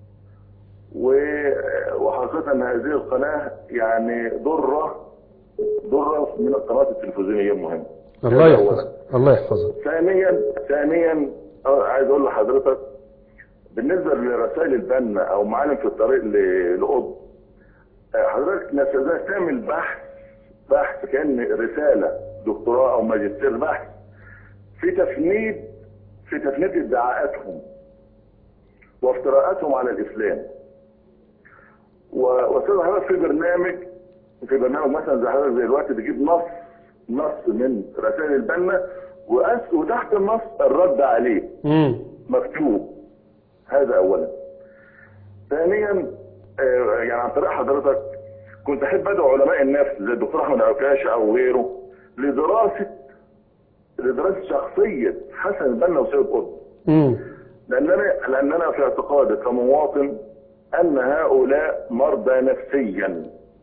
و- وحقيقة أن هذه القناة يعني ضرة ضرة من القنوات التلفزيونية المهمة الله هذا يحفظك أولاً. الله يحفظك ثانيا ثانيا آه، عايز أقول لحضرتك بالنسبة لرسائل البنا أو معالم في الطريق ل- لقطب آه، حضرتك نفسها تعمل بحث بحث كان رسالة دكتوراه أو ماجستير بحث في تفنيد في تفنيد ادعاءاتهم وافتراءاتهم على الإسلام و- واستاذ حضرتك في برنامج في برنامج مثلا زي حضرتك زي الوقت بيجيب نص نص من رسائل البنا وأس- وتحت النص الرد عليه امم مكتوب هذا اولا ثانيا آه، يعني عن طريق حضرتك كنت احب ادعو علماء النفس زي الدكتور احمد عكاشه او غيره لدراسه لدراسه شخصيه حسن البنا وسيد قطب امم لاننا لاننا في اعتقادي كمواطن ان هؤلاء مرضى نفسيا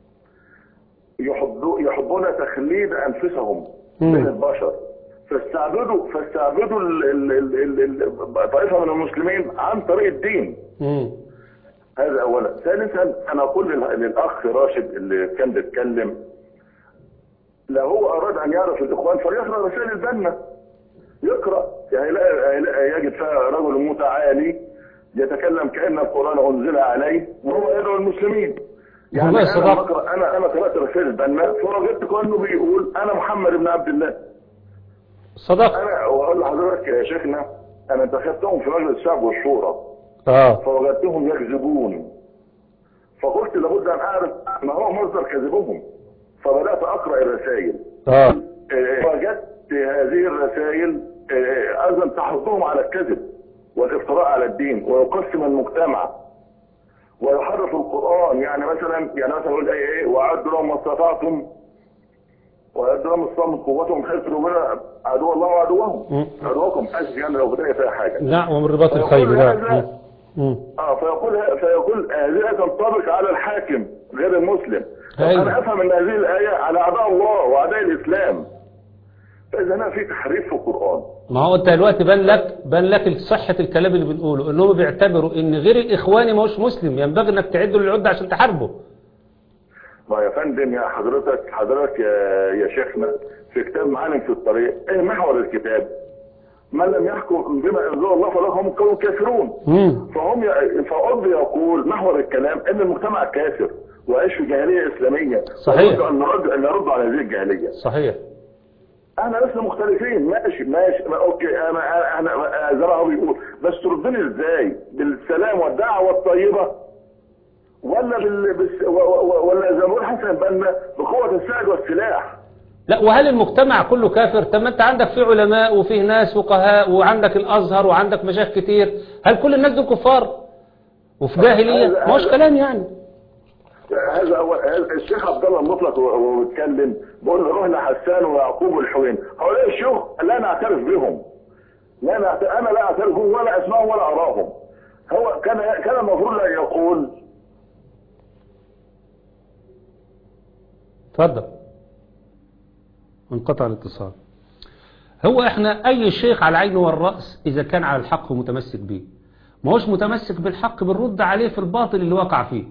يحبوا يحبون تخليد انفسهم مم. من البشر فاستعبدوا فاستعبدوا ال- ال- ال- ال- ال- طائفه من المسلمين عن طريق الدين امم هذا اولا ثالثا انا اقول لل- للاخ راشد اللي كان بيتكلم لو هو اراد ان يعرف الاخوان فليقرا رسائل البنا يقرا يعني هيلاقي هيلاقي يجد فيها رجل متعالي يتكلم كان القران انزل عليه وهو يدعو المسلمين يعني والله انا صدق. بقرا انا انا قرات رسائل البنا فوجدت كانه بيقول انا محمد بن عبد الله صدق انا واقول لحضرتك يا شيخنا انا انتخبتهم في مجلس الشعب والشورى اه فوجدتهم يكذبون فقلت لابد ان اعرف ما هو مصدر كذبهم فبدات اقرا الرسائل اه آه، وجدت هذه الرسائل آه، ايضا تحضهم على الكذب والافتراء على الدين ويقسم المجتمع ويحرف القران يعني مثلا يعني مثلا يقول ايه ايه واعدوا لهم ما استطعتم واعدوا لهم استطاعوا من قوتهم حيث ربنا عدو الله وعدوهم مم. عدوكم اسف يعني لو بدأ فيها حاجه لا ومن رباط الخيل لا مم. اه فيقول فيقول هذه تنطبق على الحاكم غير المسلم أيوة. انا افهم ان هذه الايه على اعداء الله واعداء الاسلام فاذا هنا في تحريف في القران ما هو انت دلوقتي بان لك بان لك صحة الكلام اللي بنقوله انهم بيعتبروا ان غير الاخواني ما هوش مسلم ينبغي انك تعده للعدة عشان تحاربه ما يا فندم يا حضرتك حضرتك يا, يا شيخنا في كتاب معالم في الطريق ايه محور الكتاب من لم يحكم بما انزل الله فلهم قوم كافرون مم. فهم ي- فأرض يقول محور الكلام ان المجتمع كافر وعيش في جاهليه اسلاميه صحيح. ونرد ان نرد ان نرد على هذه الجاهليه صحيح احنا لسه مختلفين ماشي ماشي ما اوكي انا انا أنا زي ما هو بيقول بس تردني ازاي بالسلام والدعوه الطيبه ولا بال بس و- و- ولا زي ما بيقول حسن البنا بقوه السعد والسلاح لا وهل المجتمع كله كافر طب ما انت عندك فيه علماء وفيه ناس فقهاء وعندك الازهر وعندك مشايخ كتير هل كل الناس دول كفار وفي جاهليه هذا- ما هوش هذا- كلام يعني هذا اول هذا الشيخ عبد الله المطلق وهو بيتكلم بيقول روح لحسان ويعقوب والحوين هؤلاء الشيوخ لا نعترف بهم لا نعترف انا لا اعترف بهم ولا اسمعهم ولا اراهم هو كان كان المفروض لا يقول اتفضل انقطع الاتصال هو احنا اي شيخ على عينه والرأس اذا كان على الحق ومتمسك به ما هوش متمسك بالحق بنرد عليه في الباطل اللي وقع فيه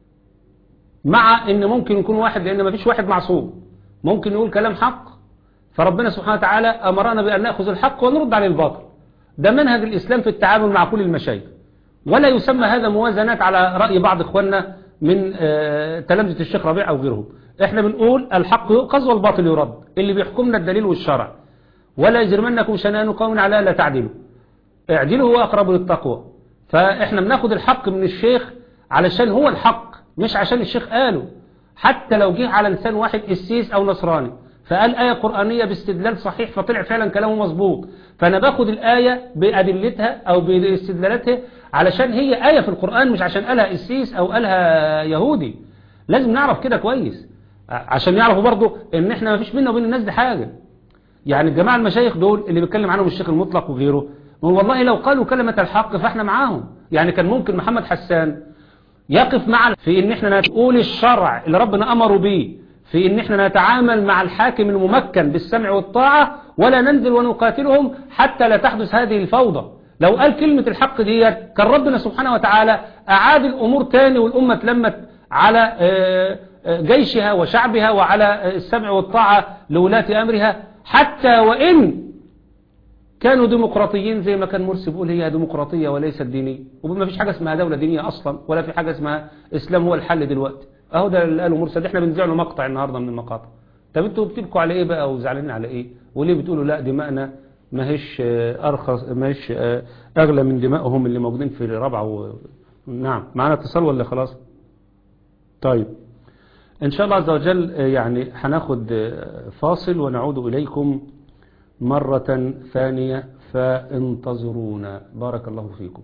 مع ان ممكن يكون واحد لان ما فيش واحد معصوم ممكن يقول كلام حق فربنا سبحانه وتعالى امرنا بان ناخذ الحق ونرد عليه الباطل ده منهج الاسلام في التعامل مع كل المشايخ ولا يسمى هذا موازنات على رأي بعض اخواننا من آه، تلامذة الشيخ ربيع او غيرهم احنا بنقول الحق يؤخذ والباطل يرد اللي بيحكمنا الدليل والشرع ولا يجرمنكم شنآن قوم على لا تعدلوا اعدلوا هو اقرب للتقوى فاحنا بناخد الحق من الشيخ علشان هو الحق مش عشان الشيخ قاله حتى لو جه على لسان واحد قسيس او نصراني فقال آية قرآنية باستدلال صحيح فطلع فعلا كلامه مظبوط فأنا باخد الآية بأدلتها أو باستدلالاتها علشان هي آية في القرآن مش عشان قالها قسيس أو قالها يهودي لازم نعرف كده كويس ع- عشان يعرفوا برضو ان احنا ما فيش بينا وبين الناس دي حاجة يعني الجماعة المشايخ دول اللي بيتكلم عنهم الشيخ المطلق وغيره ما هو والله لو قالوا كلمة الحق فاحنا معاهم يعني كان ممكن محمد حسان يقف معنا في ان احنا نقول الشرع اللي ربنا امره به في ان احنا نتعامل مع الحاكم الممكن بالسمع والطاعة ولا ننزل ونقاتلهم حتى لا تحدث هذه الفوضى لو قال كلمة الحق دي كان ربنا سبحانه وتعالى أعاد الأمور تاني والأمة اتلمت على آه، آه، جيشها وشعبها وعلى آه، السمع والطاعة لولاة أمرها حتى وإن كانوا ديمقراطيين زي ما كان مرسي بيقول هي ديمقراطية وليست دينية وما فيش حاجة اسمها دولة دينية أصلا ولا في حاجة اسمها إسلام هو الحل دلوقتي أهو ده اللي قاله مرسي ده احنا بنذيع له مقطع النهاردة من المقاطع طب انتوا بتبكوا على ايه بقى وزعلانين على ايه وليه بتقولوا لا دماءنا ما هيش آه، ارخص ما هيش آه، اغلى من دمائهم اللي موجودين في رابعه و... نعم معانا اتصال ولا خلاص طيب ان شاء الله عز وجل آه، يعني هناخد آه، فاصل ونعود اليكم مرة ثانية فانتظرونا بارك الله فيكم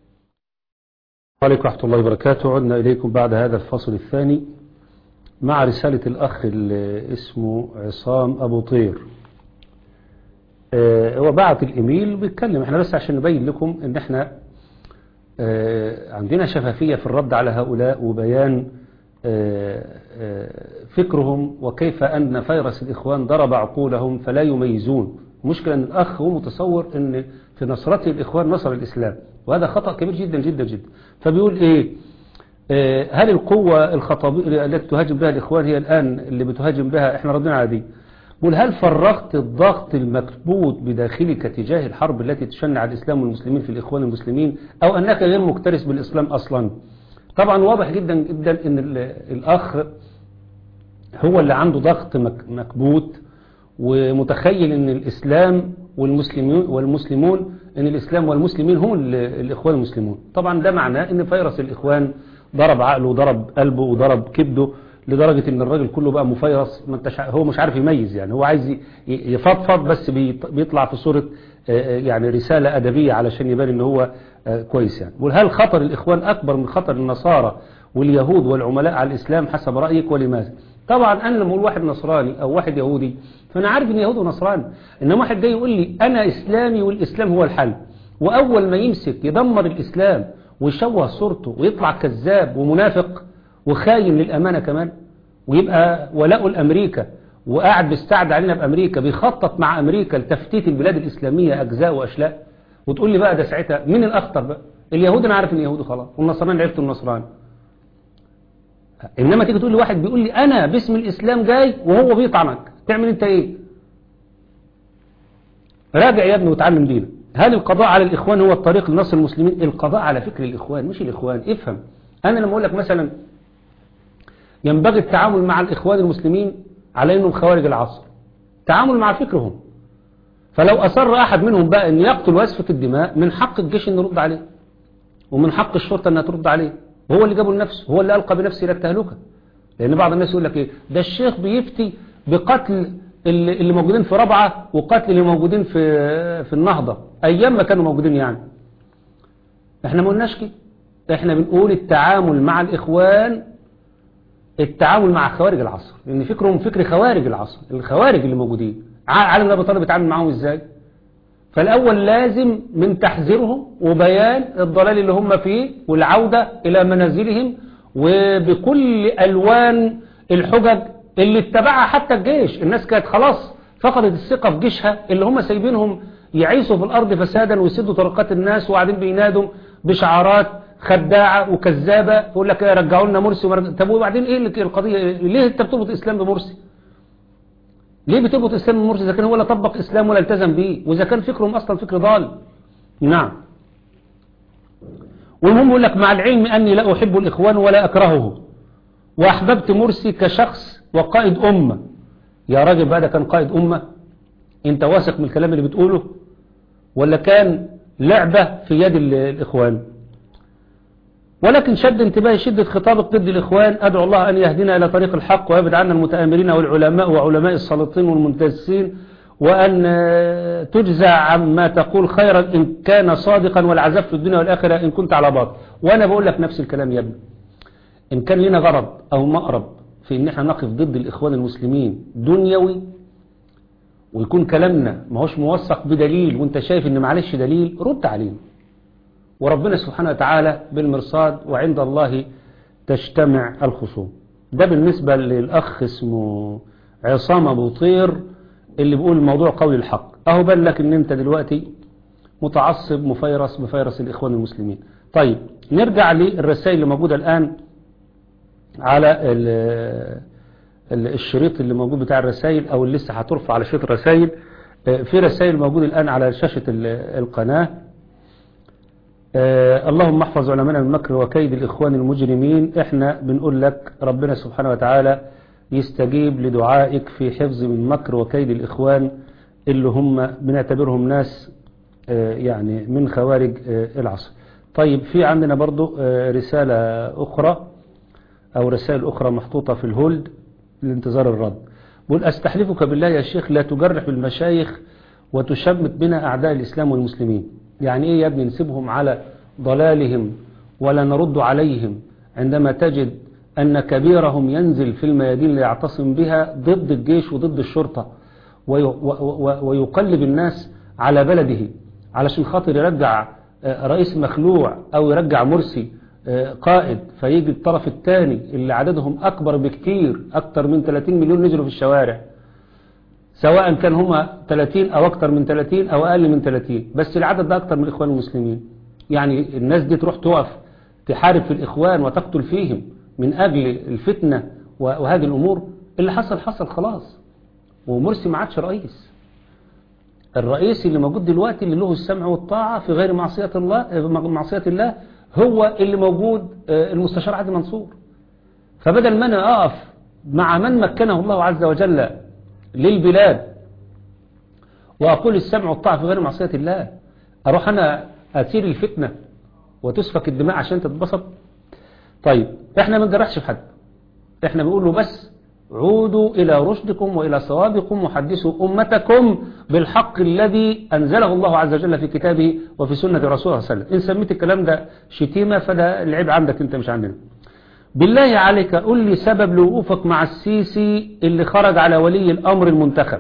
وعليكم ورحمة الله وبركاته عدنا إليكم بعد هذا الفصل الثاني مع رسالة الأخ اللي اسمه عصام أبو طير آه، هو بعت الإيميل بيتكلم احنا بس عشان نبين لكم ان احنا آه، عندنا شفافية في الرد على هؤلاء وبيان آه، آه، فكرهم وكيف أن فيروس الإخوان ضرب عقولهم فلا يميزون مشكلة أن الأخ هو متصور أن في نصرته الإخوان نصر الإسلام وهذا خطأ كبير جدا جدا جدا فبيقول إيه آه، هل القوة الخطابية التي تهاجم بها الإخوان هي الآن اللي بتهاجم بها إحنا ردنا على دي قل هل فرغت الضغط المكبوت بداخلك تجاه الحرب التي تشنع على الإسلام والمسلمين في الإخوان المسلمين أو أنك غير مكترث بالإسلام أصلا طبعا واضح جدا جدا أن ال- الأخ هو اللي عنده ضغط مك- مكبوت ومتخيل ان الاسلام والمسلمون والمسلمون ان الاسلام والمسلمين هم ال- الاخوان المسلمون طبعا ده معناه ان فيروس الاخوان ضرب عقله وضرب قلبه وضرب كبده لدرجة ان الراجل كله بقى مفيرس ما انتش ع- هو مش عارف يميز يعني هو عايز ي- يفضفض بس بيط- بيطلع في صورة آه، آه، يعني رسالة أدبية علشان يبان ان هو آه، كويس يعني بقول هل خطر الإخوان أكبر من خطر النصارى واليهود والعملاء على الإسلام حسب رأيك ولماذا طبعا أنا لما أقول واحد نصراني أو واحد يهودي فأنا عارف إن يهود ونصراني إنما واحد جاي يقول لي أنا إسلامي والإسلام هو الحل وأول ما يمسك يدمر الإسلام ويشوه صورته ويطلع كذاب ومنافق وخاين للأمانة كمان ويبقى ولاء الأمريكا وقاعد بيستعد علينا بأمريكا بيخطط مع أمريكا لتفتيت البلاد الإسلامية أجزاء وأشلاء وتقول لي بقى ده ساعتها مين الأخطر بقى اليهود أنا عارف إن اليهود خلاص والنصراني عرفت النصراني إنما تيجي تقول لي واحد بيقول لي أنا باسم الإسلام جاي وهو بيطعنك تعمل أنت إيه راجع يا ابني وتعلم دينك هل القضاء على الإخوان هو الطريق لنصر المسلمين القضاء على فكر الإخوان مش الإخوان افهم أنا لما أقول لك مثلا ينبغي التعامل مع الإخوان المسلمين على أنهم خوارج العصر تعامل مع فكرهم فلو أصر أحد منهم بقى أن يقتل ويسفك الدماء من حق الجيش أن يرد عليه ومن حق الشرطة أنها ترد عليه وهو اللي جابه لنفسه هو اللي ألقى بنفسه إلى التهلكة لأن بعض الناس يقول لك إيه ده الشيخ بيفتي بقتل اللي اللي موجودين في ربعة وقتل اللي موجودين في في النهضة أيام ما كانوا موجودين يعني احنا ما قلناش كده احنا بنقول التعامل مع الإخوان التعامل مع خوارج العصر لأن فكرهم فكر خوارج العصر الخوارج اللي موجودين عالم أبو طالب بيتعامل معاهم إزاي فالأول لازم من تحذيرهم وبيان الضلال اللي هم فيه والعودة إلى منازلهم وبكل ألوان الحجج اللي اتبعها حتى الجيش الناس كانت خلاص فقدت الثقة في جيشها اللي هم سايبينهم يعيشوا في الأرض فسادا ويسدوا طرقات الناس وقاعدين بينادوا بشعارات خداعة وكذابة يقول لك ايه رجعوا لنا مرسي ومرجع... طب وبعدين ايه اللي القضية ليه انت بتربط الإسلام بمرسي ليه بتربط الإسلام بمرسي إذا كان هو لا طبق إسلام ولا التزم به وإذا كان فكرهم أصلا فكر ضال نعم والمهم يقول لك مع العلم أني لا أحب الإخوان ولا أكرهه وأحببت مرسي كشخص وقائد أمة يا راجل بقى ده كان قائد أمة أنت واثق من الكلام اللي بتقوله ولا كان لعبة في يد الإخوان ولكن شد انتباهي شدة خطابك ضد الإخوان أدعو الله أن يهدنا إلى طريق الحق ويبعد عنا المتآمرين والعلماء وعلماء السلاطين والمنتسين وأن تجزى عما تقول خيرا إن كان صادقا والعذاب في الدنيا والآخرة إن كنت على باطل وأنا بقول لك نفس الكلام يا ابني إن كان لنا غرض أو مقرب في إن احنا نقف ضد الإخوان المسلمين دنيوي ويكون كلامنا ما هوش موثق بدليل وانت شايف ان معلش دليل رد علينا وربنا سبحانه وتعالى بالمرصاد وعند الله تجتمع الخصوم ده بالنسبة للأخ اسمه عصام أبو طير اللي بيقول الموضوع قول الحق أهو بان لك ان انت دلوقتي متعصب مفيرس بفيرس الإخوان المسلمين طيب نرجع للرسائل اللي موجودة الآن على الشريط اللي موجود بتاع الرسائل او اللي لسه هترفع على شريط الرسائل في رسائل موجودة الآن على شاشة القناة اللهم احفظ علماءنا من مكر وكيد الإخوان المجرمين احنا بنقول لك ربنا سبحانه وتعالى يستجيب لدعائك في حفظ من مكر وكيد الإخوان اللي هم بنعتبرهم ناس يعني من خوارج العصر طيب في عندنا برضو رسالة أخرى أو رسائل أخرى محطوطة في الهولد لانتظار الرد بقول أستحلفك بالله يا شيخ لا تجرح بالمشايخ وتشمت بنا أعداء الإسلام والمسلمين يعني إيه يا ابني نسيبهم على ضلالهم ولا نرد عليهم عندما تجد أن كبيرهم ينزل في الميادين ليعتصم بها ضد الجيش وضد الشرطة ويقلب الناس على بلده علشان خاطر يرجع رئيس مخلوع أو يرجع مرسي قائد فيجي الطرف الثاني اللي عددهم أكبر بكتير أكتر من 30 مليون نزلوا في الشوارع سواء كان هما 30 أو أكتر من 30 أو أقل من 30 بس العدد ده أكتر من الإخوان المسلمين يعني الناس دي تروح تقف تحارب في الإخوان وتقتل فيهم من أجل الفتنة وهذه الأمور اللي حصل حصل خلاص ومرسي ما عادش رئيس الرئيس اللي موجود دلوقتي اللي له السمع والطاعة في غير معصية الله معصية الله هو اللي موجود المستشار عادل منصور فبدل ما انا اقف مع من مكنه الله عز وجل للبلاد واقول السمع والطاعة في غير معصية الله اروح انا اثير الفتنة وتسفك الدماء عشان تتبسط طيب احنا ما نجرحش في حد احنا بنقول له بس عودوا إلى رشدكم وإلى صوابكم وحدثوا أمتكم بالحق الذي أنزله الله عز وجل في كتابه وفي سنة رسوله صلى الله عليه وسلم إن سميت الكلام ده شتيمة فده العيب عندك أنت مش عندنا بالله عليك قل لي سبب لوقوفك مع السيسي اللي خرج على ولي الأمر المنتخب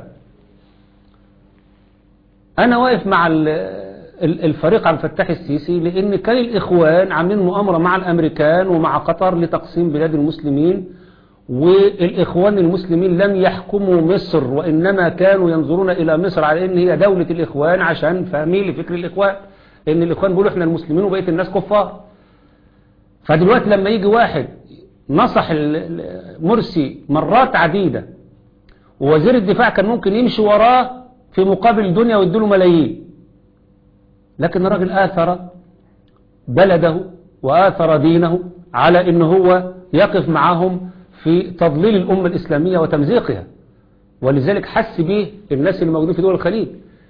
أنا واقف مع الفريق عن فتح السيسي لأن كان الإخوان عاملين مؤامرة مع الأمريكان ومع قطر لتقسيم بلاد المسلمين والإخوان المسلمين لم يحكموا مصر وإنما كانوا ينظرون إلى مصر على إن هي دولة الإخوان عشان فاهمين لفكر الإخوان إن الإخوان بيقولوا إحنا المسلمين وبقية الناس كفار فدلوقتي لما يجي واحد نصح ال- ال- مرسي مرات عديدة ووزير الدفاع كان ممكن يمشي وراه في مقابل الدنيا ويديله ملايين لكن الراجل آثر بلده وآثر دينه على إن هو يقف معهم في تضليل الأمة الإسلامية وتمزيقها ولذلك حس به الناس اللي موجودين في دول الخليج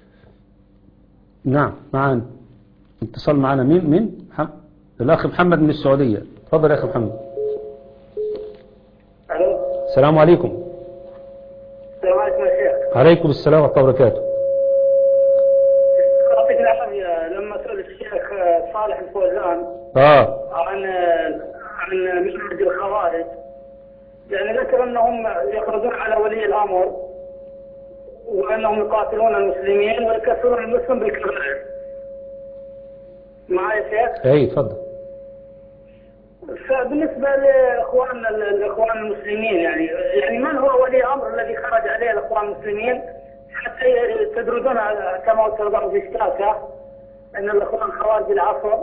نعم معانا اتصال معانا مين مين محمد. الأخ محمد من السعودية تفضل يا أخي محمد الو السلام عليكم السلام عليكم يا شيخ عليكم السلام ورحمة الله وبركاته يعطيك العافيه لما سال الشيخ صالح الفوزان آه عن عن منهج الخوارج يعني ذكر انهم يخرجون على ولي الامر وانهم يقاتلون المسلمين ويكفرون المسلم بالكبائر. معي يا شيخ؟ أي تفضل فبالنسبه لاخواننا الاخوان المسلمين يعني يعني من هو ولي الامر الذي خرج عليه الاخوان المسلمين حتى تدرجون كما تضعوا في الشاشه ان الاخوان خوارج العصر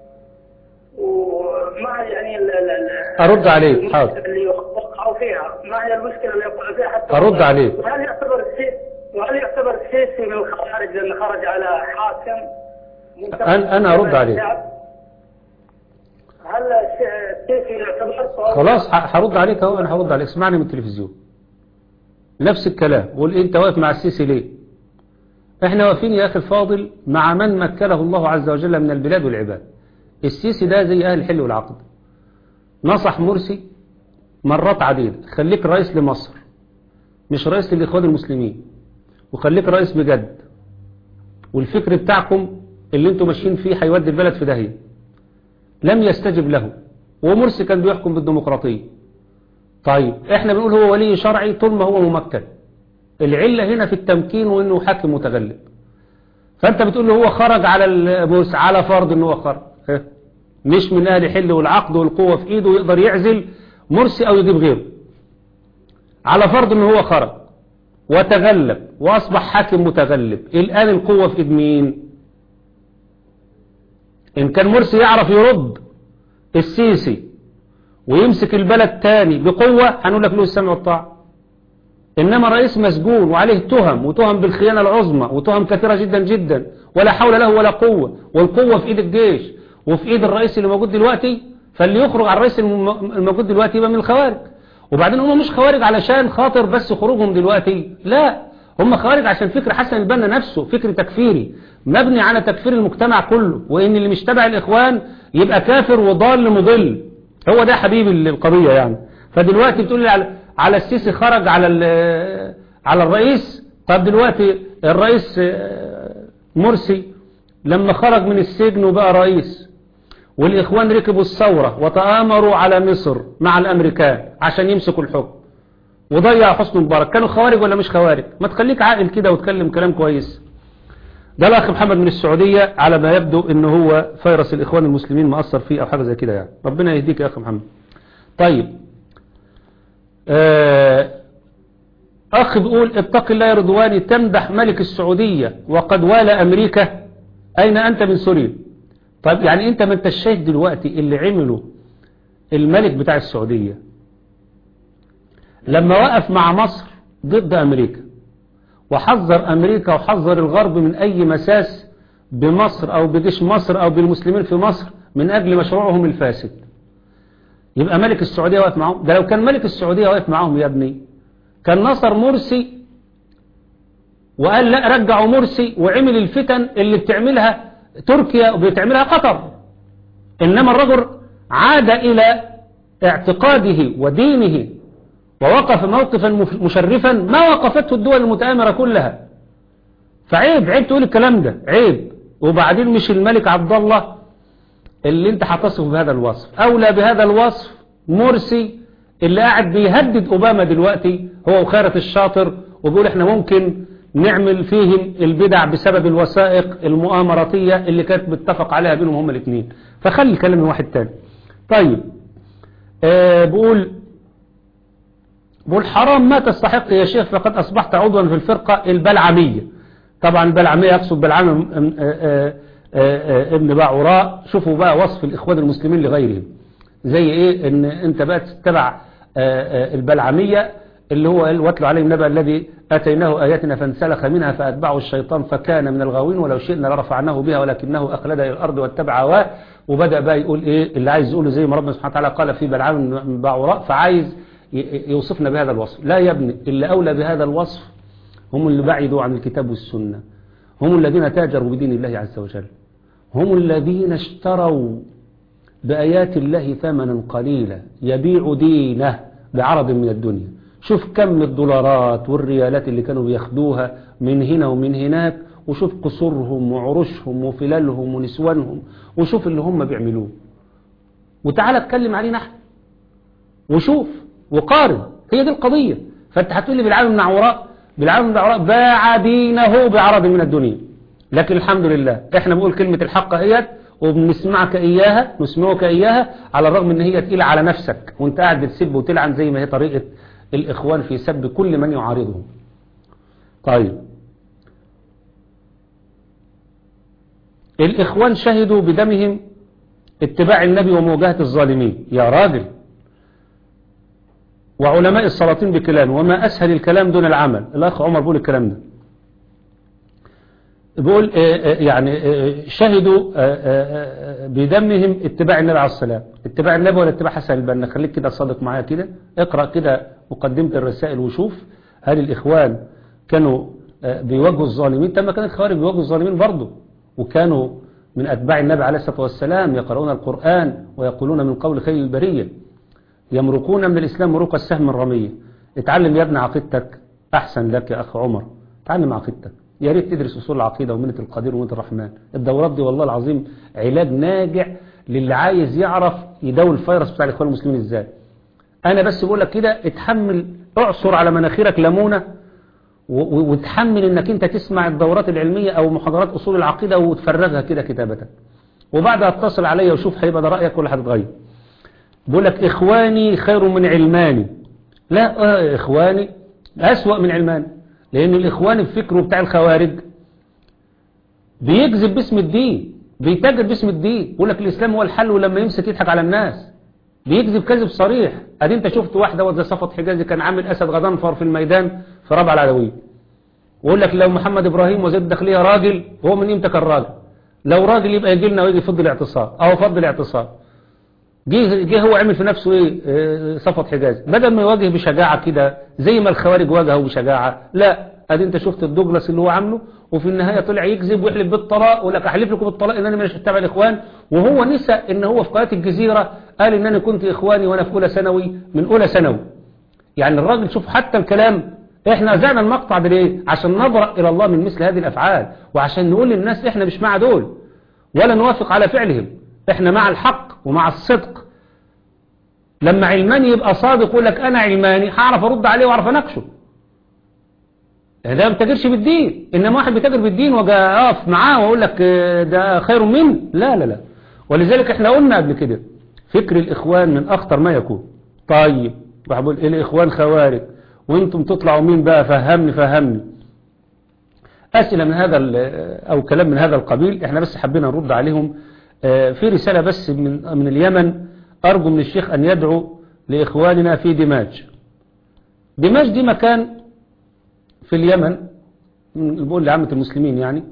وما يعني ال- ال- ال- أرد عليك حاضر المشكلة اللي وقعوا فيها ما هي المشكله اللي وقعوا فيها حتى أرد عليك. وهل يعتبر السيسي وهل يعتبر السيسي من الخوارج لانه خرج على حاكم منتخب أنا- أنا أرد عليك. الشعب؟ هل الس- السيسي يعتبر صوت- خلاص ه- هرد عليك اهو انا هرد عليك اسمعني من التلفزيون نفس الكلام قول انت واقف مع السيسي ليه احنا واقفين يا اخي الفاضل مع من مكنه الله عز وجل من البلاد والعباد السيسي ده زي اهل الحل والعقد نصح مرسي مرات عديدة خليك رئيس لمصر مش رئيس للاخوان المسلمين وخليك رئيس بجد والفكر بتاعكم اللي انتوا ماشيين فيه هيودي البلد في داهيه لم يستجب له ومرسي كان بيحكم بالديمقراطية طيب احنا بنقول هو ولي شرعي طول ما هو ممكن العلة هنا في التمكين وانه حاكم متغلب فانت بتقول له هو خرج على المرسي على فرض انه هو خرج ها؟ مش من اهل الحل والعقد والقوة في ايده يقدر يعزل مرسي او يجيب غيره على فرض انه هو خرج وتغلب واصبح حاكم متغلب الان القوة في ايد مين إن كان مرسي يعرف يرد السيسي ويمسك البلد تاني بقوة هنقول لك له السمع والطاعة إنما رئيس مسجون وعليه تهم وتهم بالخيانة العظمى وتهم كثيرة جدا جدا ولا حول له ولا قوة والقوة في إيد الجيش وفي إيد الرئيس اللي موجود دلوقتي فاللي يخرج على الرئيس الم- الموجود دلوقتي يبقى من الخوارج وبعدين هم مش خوارج علشان خاطر بس خروجهم دلوقتي لا هم خوارج عشان فكر حسن البنا نفسه فكر تكفيري مبني على تكفير المجتمع كله وان اللي مش تبع الاخوان يبقى كافر وضال مضل هو ده حبيب القضية يعني فدلوقتي بتقول لي على, على السيسي خرج على ال- على الرئيس طب دلوقتي الرئيس آه، مرسي لما خرج من السجن وبقى رئيس والإخوان ركبوا الثورة وتآمروا على مصر مع الأمريكان عشان يمسكوا الحكم وضيع حسن مبارك كانوا خوارج ولا مش خوارج ما تخليك عاقل كده وتكلم كلام كويس ده الأخ محمد من السعودية على ما يبدو ان هو فيروس الإخوان المسلمين مأثر فيه أو حاجة زي كده يعني ربنا يهديك يا أخ محمد طيب آه، أخ بيقول اتق الله يا رضواني تمدح ملك السعودية وقد والى أمريكا أين أنت من سوريا طيب يعني أنت ما انت شايف دلوقتي اللي عمله الملك بتاع السعودية لما وقف مع مصر ضد أمريكا وحذر أمريكا وحذر الغرب من أي مساس بمصر أو بجيش مصر أو بالمسلمين في مصر من أجل مشروعهم الفاسد يبقى ملك السعودية واقف معهم ده لو كان ملك السعودية واقف معهم يا ابني كان نصر مرسي وقال لا رجعوا مرسي وعمل الفتن اللي بتعملها تركيا وبتعملها قطر إنما الرجل عاد إلى اعتقاده ودينه ووقف موقفا مشرفا ما وقفته الدول المتآمرة كلها فعيب عيب تقول الكلام ده عيب وبعدين مش الملك عبد الله اللي انت هتصفه بهذا الوصف اولى بهذا الوصف مرسي اللي قاعد بيهدد اوباما دلوقتي هو وخيرة الشاطر وبيقول احنا ممكن نعمل فيهم البدع بسبب الوثائق المؤامراتية اللي كانت بتفق عليها بينهم هما الاثنين فخلي كلام من واحد تاني طيب آه بقول بقول حرام ما تستحق يا شيخ فقد أصبحت عضوا في الفرقة البلعمية طبعا البلعمية يقصد بلعام ابن- آه، آه، آه، ابن باعوراء شوفوا بقى وصف الإخوان المسلمين لغيرهم زي إيه إن أنت بقى تتبع آه، آه، البلعمية اللي هو قال واتلو عليهم نبأ الذي أتيناه آياتنا فانسلخ منها فأتبعه الشيطان فكان من الغاوين ولو شئنا لرفعناه بها ولكنه أخلد إلى الأرض واتبع هواه وبدأ بقى يقول إيه اللي عايز يقوله زي ما ربنا سبحانه وتعالى قال في بلعام من باعوراء فعايز ي- يوصفنا بهذا الوصف لا يا ابني اللي أولى بهذا الوصف هم اللي بعدوا عن الكتاب والسنة هم الذين تاجروا بدين الله عز وجل هم الذين اشتروا بآيات الله ثمنا قليلا يبيع دينه بعرض من الدنيا شوف كم الدولارات والريالات اللي كانوا بياخدوها من هنا ومن هناك وشوف قصورهم وعروشهم وفلالهم ونسوانهم وشوف اللي هم بيعملوه وتعالى اتكلم علينا احنا وشوف وقارن هي دي القضية فانت هتقول لي بالعالم من عوراء بالعالم من عوراء باع دينه بعرض من الدنيا لكن الحمد لله احنا بنقول كلمة الحق اهيت وبنسمعك اياها نسمعك اياها على الرغم ان هي تقيلة على نفسك وانت قاعد بتسب وتلعن زي ما هي طريقة الاخوان في سب كل من يعارضهم طيب الاخوان شهدوا بدمهم اتباع النبي ومواجهة الظالمين يا راجل وعلماء السلاطين بكلام وما أسهل الكلام دون العمل الأخ عمر بيقول الكلام ده بيقول آه، آه، يعني آه، شهدوا آه، آه، آه، بدمهم اتباع النبي عليه السلام اتباع النبي ولا اتباع حسن البنا خليك كده صادق معايا كده اقرأ كده مقدمة الرسائل وشوف هل الإخوان كانوا آه، بيواجهوا الظالمين تم كان الخوارج بيواجهوا الظالمين برضه وكانوا من أتباع النبي عليه الصلاة والسلام يقرؤون القرآن ويقولون من قول خير البرية يمرقون من الإسلام مروق السهم الرمية اتعلم يا ابن عقيدتك أحسن لك يا أخ عمر اتعلم عقيدتك يا ريت تدرس أصول العقيدة ومنة القدير ومنة الرحمن الدورات دي والله العظيم علاج ناجع للي عايز يعرف يداول الفيروس بتاع الإخوان المسلمين إزاي أنا بس بقول لك كده اتحمل اعصر على مناخيرك ليمونة و- و- وتحمل انك انت تسمع الدورات العلمية او محاضرات اصول العقيدة وتفرغها كده كتابة وبعدها اتصل عليا وشوف هيبقى ده رأيك ولا هتتغير بقول لك إخواني خير من علماني لا آه إخواني أسوأ من علماني لأن الإخوان الفكر بتاع الخوارج بيكذب باسم الدين بيتاجر باسم الدين يقول لك الإسلام هو الحل ولما يمسك يضحك على الناس بيكذب كذب صريح ادي انت شفت واحدة زي صفت حجازي كان عامل أسد غضنفر في الميدان في ربع العلوية ويقول لك لو محمد إبراهيم وزير الداخلية راجل هو من يمتى كان راجل لو راجل يبقى يجي لنا ويجي يفض الاعتصام أو فض الاعتصام جه جه هو عمل في نفسه ايه آه، صفت حجاز بدل ما يواجه بشجاعة كده زي ما الخوارج واجهوا بشجاعة لا ادي انت شفت الدوجلاس اللي هو عامله وفي النهاية طلع يكذب ويحلف بالطلاق ويقول لك احلف لكم بالطلاق ان انا مش تبع الاخوان وهو نسى ان هو في قناة الجزيرة قال ان انا كنت اخواني وانا في اولى ثانوي من اولى ثانوي يعني الراجل شوف حتى الكلام احنا زعنا المقطع ده ليه عشان نبرأ الى الله من مثل هذه الافعال وعشان نقول للناس احنا مش مع دول ولا نوافق على فعلهم احنا مع الحق ومع الصدق لما علماني يبقى صادق يقول لك انا علماني هعرف ارد عليه واعرف اناقشه يعني ده ما بتاجرش بالدين انما واحد بيتاجر بالدين واجي اقف معاه واقول لك آه، ده خير منه لا لا لا ولذلك احنا قلنا قبل كده فكر الاخوان من اخطر ما يكون طيب واحد بيقول الاخوان خوارج وانتم تطلعوا مين بقى فهمني فهمني أسئلة من هذا ال- أو كلام من هذا القبيل احنا بس حبينا نرد عليهم آه، في رسالة بس من من اليمن أرجو من الشيخ أن يدعو لإخواننا في دماج دماج دي مكان في اليمن من- بقول لعامة المسلمين يعني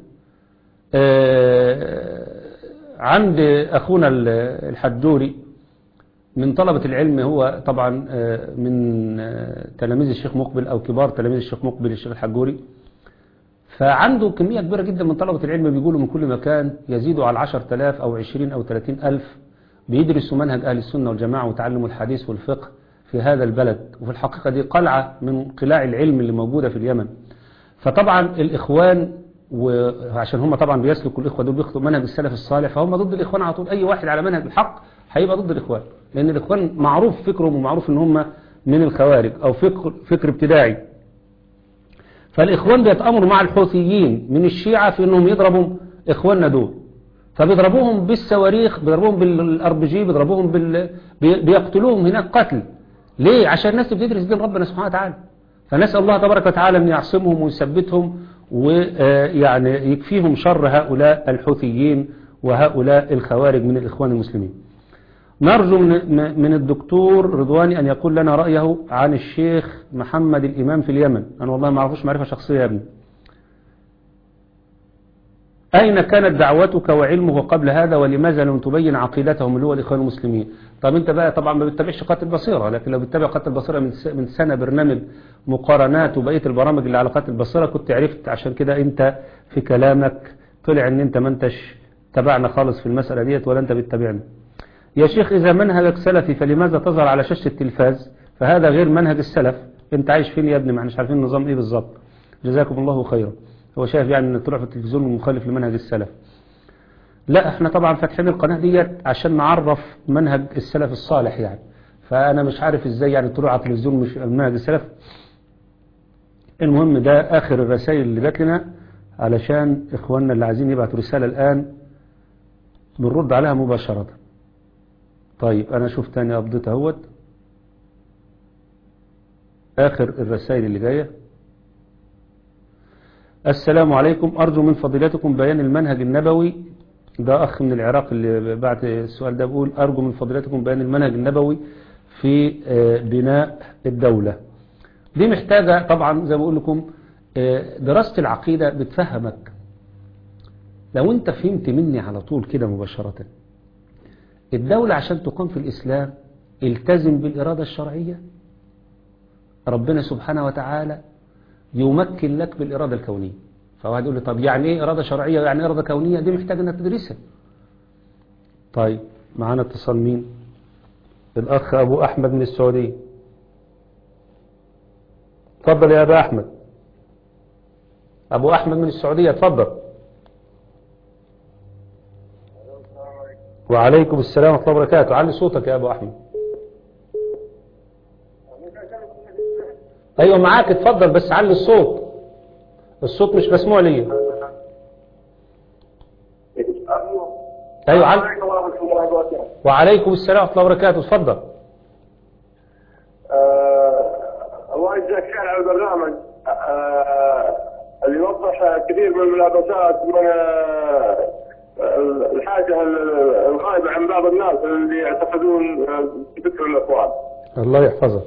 آه، عند أخونا ال- الحجوري من طلبة العلم هو طبعا آه، من آه، تلاميذ الشيخ مقبل أو كبار تلاميذ الشيخ مقبل الشيخ الحجوري فعنده كمية كبيرة جدا من طلبة العلم بيقولوا من كل مكان يزيدوا على 10000 أو 20 أو 30 ألف بيدرسوا منهج أهل السنة والجماعة وتعلموا الحديث والفقه في هذا البلد وفي الحقيقة دي قلعة من قلاع العلم اللي موجودة في اليمن فطبعا الإخوان وعشان هم طبعا بيسلكوا الإخوة دول بيخطوا منهج السلف الصالح فهم ضد الإخوان على طول أي واحد على منهج الحق هيبقى ضد الإخوان لأن الإخوان معروف فكرهم ومعروف إن هم من الخوارج أو فكر, فكر ابتداعي فالإخوان بيتأمروا مع الحوثيين من الشيعة في أنهم يضربوا إخواننا دول فبيضربوهم بالصواريخ بيضربوهم بالار بي جي بيضربوهم بال... بي- بيقتلوهم هناك قتل ليه عشان الناس بتدرس دين ربنا سبحانه وتعالى فنسأل الله تبارك وتعالى أن يعصمهم ويثبتهم ويعني يكفيهم شر هؤلاء الحوثيين وهؤلاء الخوارج من الإخوان المسلمين نرجو من من الدكتور رضواني أن يقول لنا رأيه عن الشيخ محمد الإمام في اليمن أنا والله ما أعرفوش معرفة شخصية يا ابني أين كانت دعوتك وعلمه قبل هذا ولماذا لم تبين عقيدتهم اللي هو الإخوان المسلمين طب أنت بقى طبعا ما بتتابعش قاتل البصيرة لكن لو بتتابع قاتل البصيرة من س- من سنة برنامج مقارنات وبقية البرامج اللي على قاتل البصيرة كنت عرفت عشان كده أنت في كلامك طلع أن أنت ما أنتش تبعنا خالص في المسألة ديت ولا أنت بتتابعنا يا شيخ إذا منهجك سلفي فلماذا تظهر على شاشة التلفاز فهذا غير منهج السلف أنت عايش فين يا ابني ما احناش عارفين النظام إيه بالظبط جزاكم الله خيرا هو شايف يعني ان طلع في التلفزيون مخالف لمنهج السلف لا احنا طبعا فاتحين القناة ديت عشان نعرف منهج السلف الصالح يعني فانا مش عارف ازاي يعني طلع على التلفزيون مش منهج السلف المهم ده اخر الرسائل اللي جات لنا علشان اخواننا اللي عايزين يبعتوا رسالة الان بنرد عليها مباشرة طيب انا شوف تاني ابديت اهوت اخر الرسائل اللي جايه السلام عليكم أرجو من فضيلتكم بيان المنهج النبوي ده أخ من العراق اللي بعد السؤال ده بيقول أرجو من فضيلتكم بيان المنهج النبوي في آه، بناء الدولة دي محتاجة طبعا زي ما بقول لكم آه، دراسة العقيدة بتفهمك لو انت فهمت مني على طول كده مباشرة الدولة عشان تقام في الإسلام التزم بالإرادة الشرعية ربنا سبحانه وتعالى يمكن لك بالإرادة الكونية فواحد يقول لي طب يعني ايه إرادة شرعية ويعني إيه إرادة كونية دي محتاج انك تدرسها طيب معانا اتصال مين الأخ أبو أحمد من السعودية اتفضل يا أبا أحمد أبو أحمد من السعودية اتفضل وعليكم السلام ورحمة الله وبركاته علي صوتك يا أبو أحمد أيوة معاك اتفضل بس علي الصوت الصوت مش مسموع ليا أيوة علي وعليكم السلام ورحمة الله وبركاته اتفضل آه، الله يجزاك خير على البرنامج آه، اللي يوضح كثير من الملابسات من آه، الحاجة الغائبة عن بعض الناس اللي يعتقدون آه، بفكر الإخوان الله يحفظك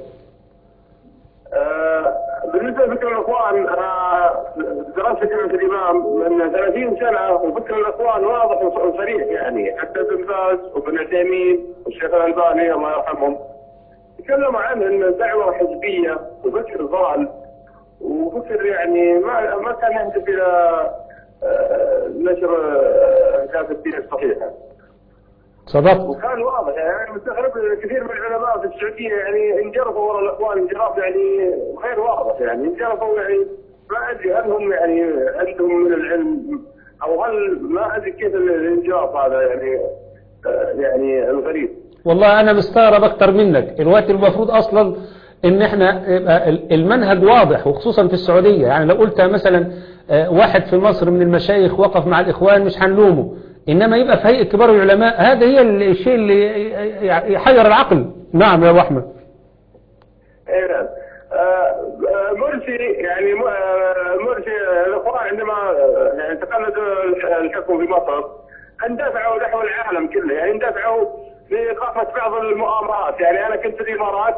آه، بالنسبة لفكر الإخوان أنا درست كلمة الإمام من 30 سنة وفكر الإخوان واضح وصريح يعني حتى ابن باز وابن عثيمين والشيخ الألباني الله يرحمهم تكلموا عنه انه دعوه حزبيه وفكر ضال وفكر يعني ما ما كان يهدف الى آه، نشر آه، اهداف الدين الصحيحه صدقت وكان واضح يعني انا مستغرب كثير من العلماء في السعوديه يعني انجرفوا وراء الاخوان انجراف يعني غير واضح يعني انجرفوا يعني ما ادري هل هم يعني عندهم من العلم او هل ما ادري كيف الانجراف هذا يعني آه، يعني الغريب والله انا مستغرب اكتر منك الوقت المفروض اصلا ان احنا يبقى المنهج واضح وخصوصا في السعودية يعني لو قلت مثلا آه، واحد في مصر من المشايخ وقف مع الاخوان مش هنلومه انما يبقى في هيئة كبار العلماء هذا هي الشيء اللي يحير العقل نعم يا ابو احمد اي نعم آه، آه، مرسي يعني م- آه، مرسي الاخوان عندما آه، يعني تقلدوا الحكم في مصر اندفعوا نحو العالم كله يعني اندفعوا لاقامه بعض المؤامرات يعني انا كنت في الامارات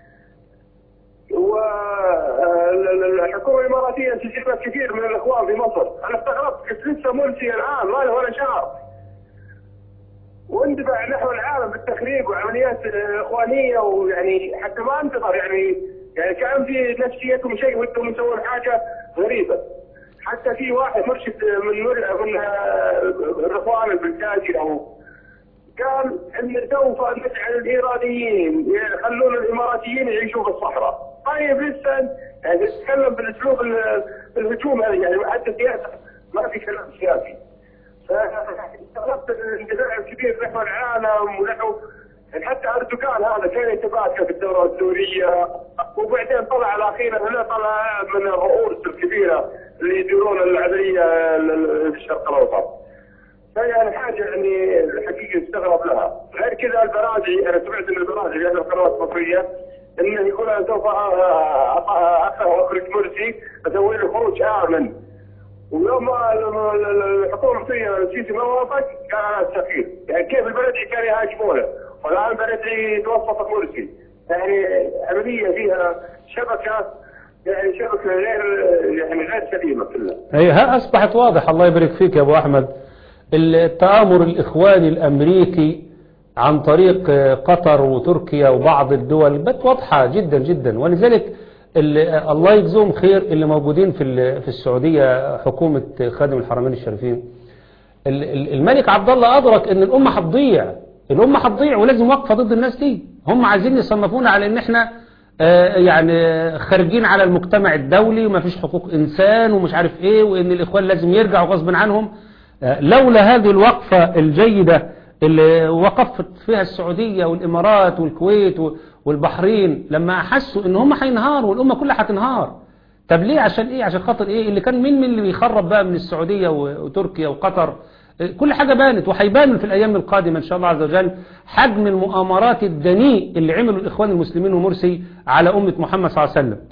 والحكومه الاماراتيه انتجبت كثير من الاخوان في مصر انا استغربت قلت لسه مرسي الان ما له ولا شهر واندفع نحو العالم بالتخريب وعمليات آه، اخوانيه ويعني حتى ما انتظر يعني يعني كان في نفسيتهم شيء ودهم يسوون حاجه غريبه حتى في واحد مرشد من مر... من آه، الاخوان البلداجي او قال ان سوف نجعل الايرانيين يخلون الاماراتيين يعيشوا في الصحراء طيب لسه يعني تتكلم بالاسلوب ال- الهجوم هذا يعني حتى سياسه ما في كلام سياسي فاستغربت الاندفاع الكبير نحو العالم ونحو يعني حتى اردوغان هذا كان يتباكى في الدوله السوريه وبعدين طلع الاخير هنا طلع من الرؤوس الكبيره اللي يديرون العمليه في الشرق الاوسط. فيعني حاجه يعني الحقيقه استغرب لها، غير كذا البراجعي انا سمعت ان البراجعي هذه القنوات المصريه انه يقول انا سوف اخرج مرسي اسوي له خروج امن ويوم ما ال- ال- ال- الحكومه المصريه السيسي ما وافق كان انا السفير يعني كيف البلدي كان يهاجمونه والان البلدي توسط مرسي يعني عمليه فيها شبكه يعني شبكه غير يعني غير سليمه كلها هي ها أصبحت واضح الله يبارك فيك يا أبو أحمد التآمر الإخواني الأمريكي عن طريق قطر وتركيا وبعض الدول بقت واضحة جدا جدا ولذلك ال- الله يجزيهم خير اللي موجودين في ال- في السعودية حكومة خادم الحرمين الشريفين ال- ال- الملك عبد الله أدرك إن الأمة هتضيع الأمة هتضيع ولازم وقفة ضد الناس دي هم عايزين يصنفونا على إن إحنا آه، يعني خارجين على المجتمع الدولي وما فيش حقوق إنسان ومش عارف إيه وإن الإخوان لازم يرجعوا غصب عنهم آه، لولا هذه الوقفة الجيدة اللي وقفت فيها السعودية والإمارات والكويت والبحرين لما أحسوا إن هم هينهاروا والأمة كلها هتنهار طب ليه عشان إيه عشان خاطر إيه اللي كان مين من اللي بيخرب بقى من السعودية وتركيا وقطر كل حاجة بانت وهيبان في الأيام القادمة إن شاء الله عز وجل حجم المؤامرات الدنيء اللي عملوا الإخوان المسلمين ومرسي على أمة محمد صلى الله عليه وسلم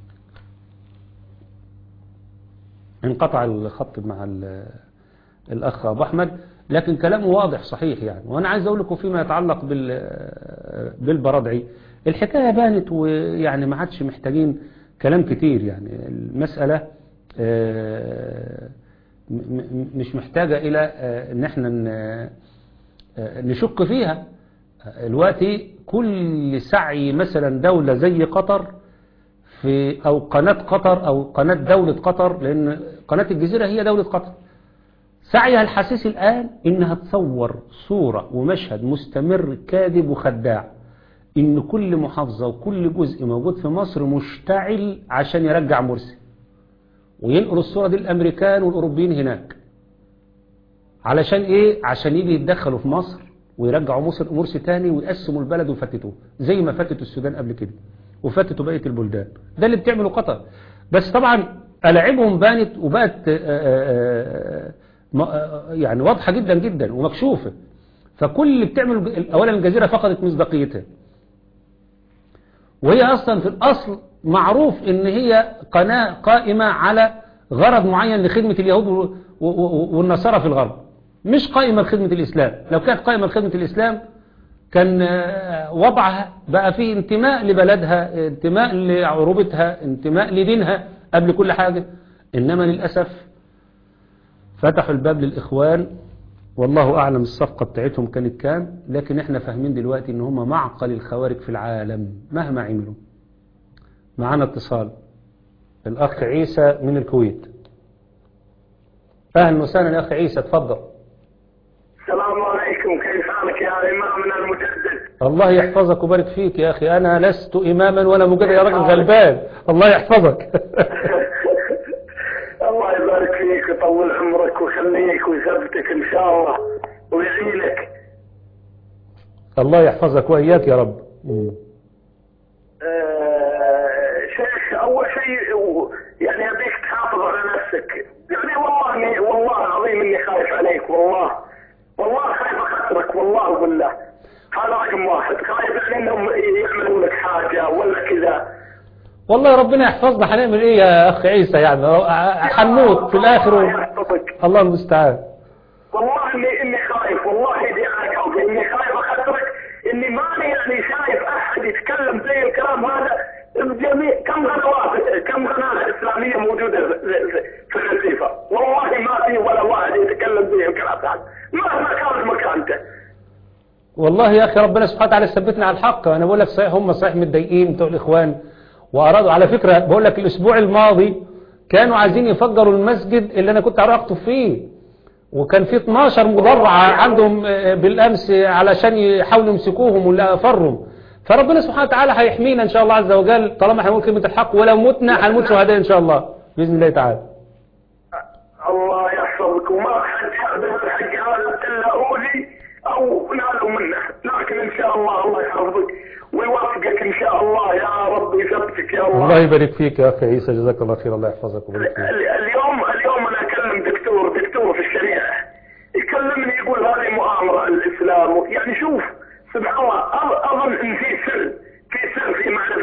انقطع الخط مع ال- الأخ أبو أحمد لكن كلامه واضح صحيح يعني وأنا عايز أقول لكم فيما يتعلق بال بالبرادعي الحكاية بانت ويعني ما عادش محتاجين كلام كتير يعني المسألة آه، م- م- مش محتاجة إلى آه، إن احنا ن- آه، نشك فيها دلوقتي كل سعي مثلا دولة زي قطر في أو قناة قطر أو قناة دولة قطر لأن قناة الجزيرة هي دولة قطر سعيها الحسيسي الآن إنها تصور صورة ومشهد مستمر كاذب وخداع إن كل محافظة وكل جزء موجود في مصر مشتعل عشان يرجع مرسي وينقل الصورة دي الأمريكان والأوروبيين هناك علشان إيه؟ عشان يجي يتدخلوا في مصر ويرجعوا مصر مرسي تاني ويقسموا البلد ويفتتوه زي ما فتتوا السودان قبل كده وفتتوا بقية البلدان ده اللي بتعمله قطر بس طبعا ألاعبهم بانت وبقت آه، آه، آه، م- آه، يعني واضحة جدا جدا ومكشوفة فكل اللي بتعمل أولا الجزيرة فقدت مصداقيتها وهي أصلا في الأصل معروف إن هي قناة قائمة على غرض معين لخدمة اليهود و- و- و- والنصارى في الغرب مش قائمة لخدمة الإسلام لو كانت قائمة لخدمة الإسلام كان آه، وضعها بقى فيه انتماء لبلدها انتماء لعروبتها انتماء لدينها قبل كل حاجة إنما للأسف فتحوا الباب للإخوان والله أعلم الصفقة بتاعتهم كانت كام لكن احنا فاهمين دلوقتي ان هم معقل الخوارج في العالم مهما عملوا معانا اتصال الأخ عيسى من الكويت أهلا وسهلا يا أخ عيسى تفضل السلام عليكم كيف حالك يا إمامنا المجدد الله يحفظك وبارك فيك يا أخي أنا لست إماما ولا مجرد يا راجل غلبان الله يحفظك الله يبارك فيك ويطول عمرك ويخليك ويثبتك إن شاء الله ويعينك الله يحفظك وإياك يا رب مم. آه، شيخ أول شيء و- يعني أبيك تحافظ على نفسك يعني والله والله العظيم إني خايف عليك والله والله خايف أخسرك والله بالله هذا رقم واحد خايف إنهم يعملوا لك حاجة ولا كذا والله ربنا يحفظنا هنعمل إيه يا أخ عيسى يعني هنموت في الآخر الله و... يحفظك الله المستعان والله اني اني خايف والله دي على قلبي اني خايف اخسرك اني ماني يعني شايف احد يتكلم زي الكلام هذا بجميع كم قنوات كم قناه اسلاميه موجوده في- في- في الرصيفه والله ما في ولا واحد يتكلم زي الكلام هذا مهما كان مكانته والله يا أخي ربنا سبحانه وتعالى ثبتنا على الحق أنا بقول لك صحيح هم صحيح متضايقين بتوع الإخوان وأرادوا على فكرة بقول لك الأسبوع الماضي كانوا عايزين يفجروا المسجد اللي أنا كنت هروح أخطب فيه وكان في 12 مدرعة عندهم آه، بالأمس علشان يحاولوا يمسكوهم ولا أفرهم فربنا سبحانه وتعالى هيحمينا إن شاء الله عز وجل طالما هنقول كلمة الحق ولو متنا هنموت شهداء إن شاء الله بإذن الله تعالى الله يحفظك وما حد يقدر الحق هذا الا اولي او نالوا منه لكن ان شاء الله الله يحفظك ويوفقك ان شاء الله يا رب يثبتك يا الله الله يبارك فيك يا أخي عيسى جزاك الله خير الله يحفظك ويبارك فيك ال- اليوم اليوم انا اكلم دكتور دكتور في الشريعه يكلمني يقول هذه مؤامره الاسلام يعني شوف سبحان الله أظ- اظن ان في سر في سر في معرفه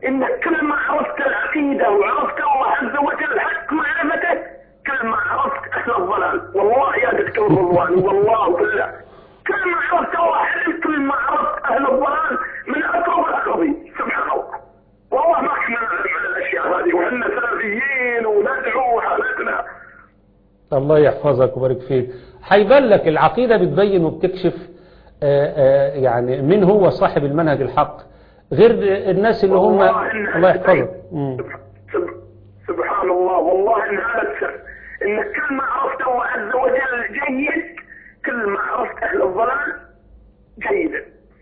انك كل ما عرفت العقيده وعرفت الله عز وجل حق معرفته كل ما عرفت اهل الضلال والله يا دكتور رضوان والله بالله كل ما عرفت الله علم كل ما عرفت اهل الضلال من اقرب الاقربين سبحان الله والله ما كنا نعلم عن الاشياء هذه وحنا سلفيين وندعو حالتنا الله يحفظك ويبارك فيك هيبان لك العقيدة بتبين وبتكشف آه، آه، يعني من هو صاحب المنهج الحق غير الناس اللي هم والله إن الله يحفظك مم. سب- سبحان الله والله ان هذا السر انك كل ما عرفت الله عز وجل جيد كل ما عرفت اهل الضلال جيدا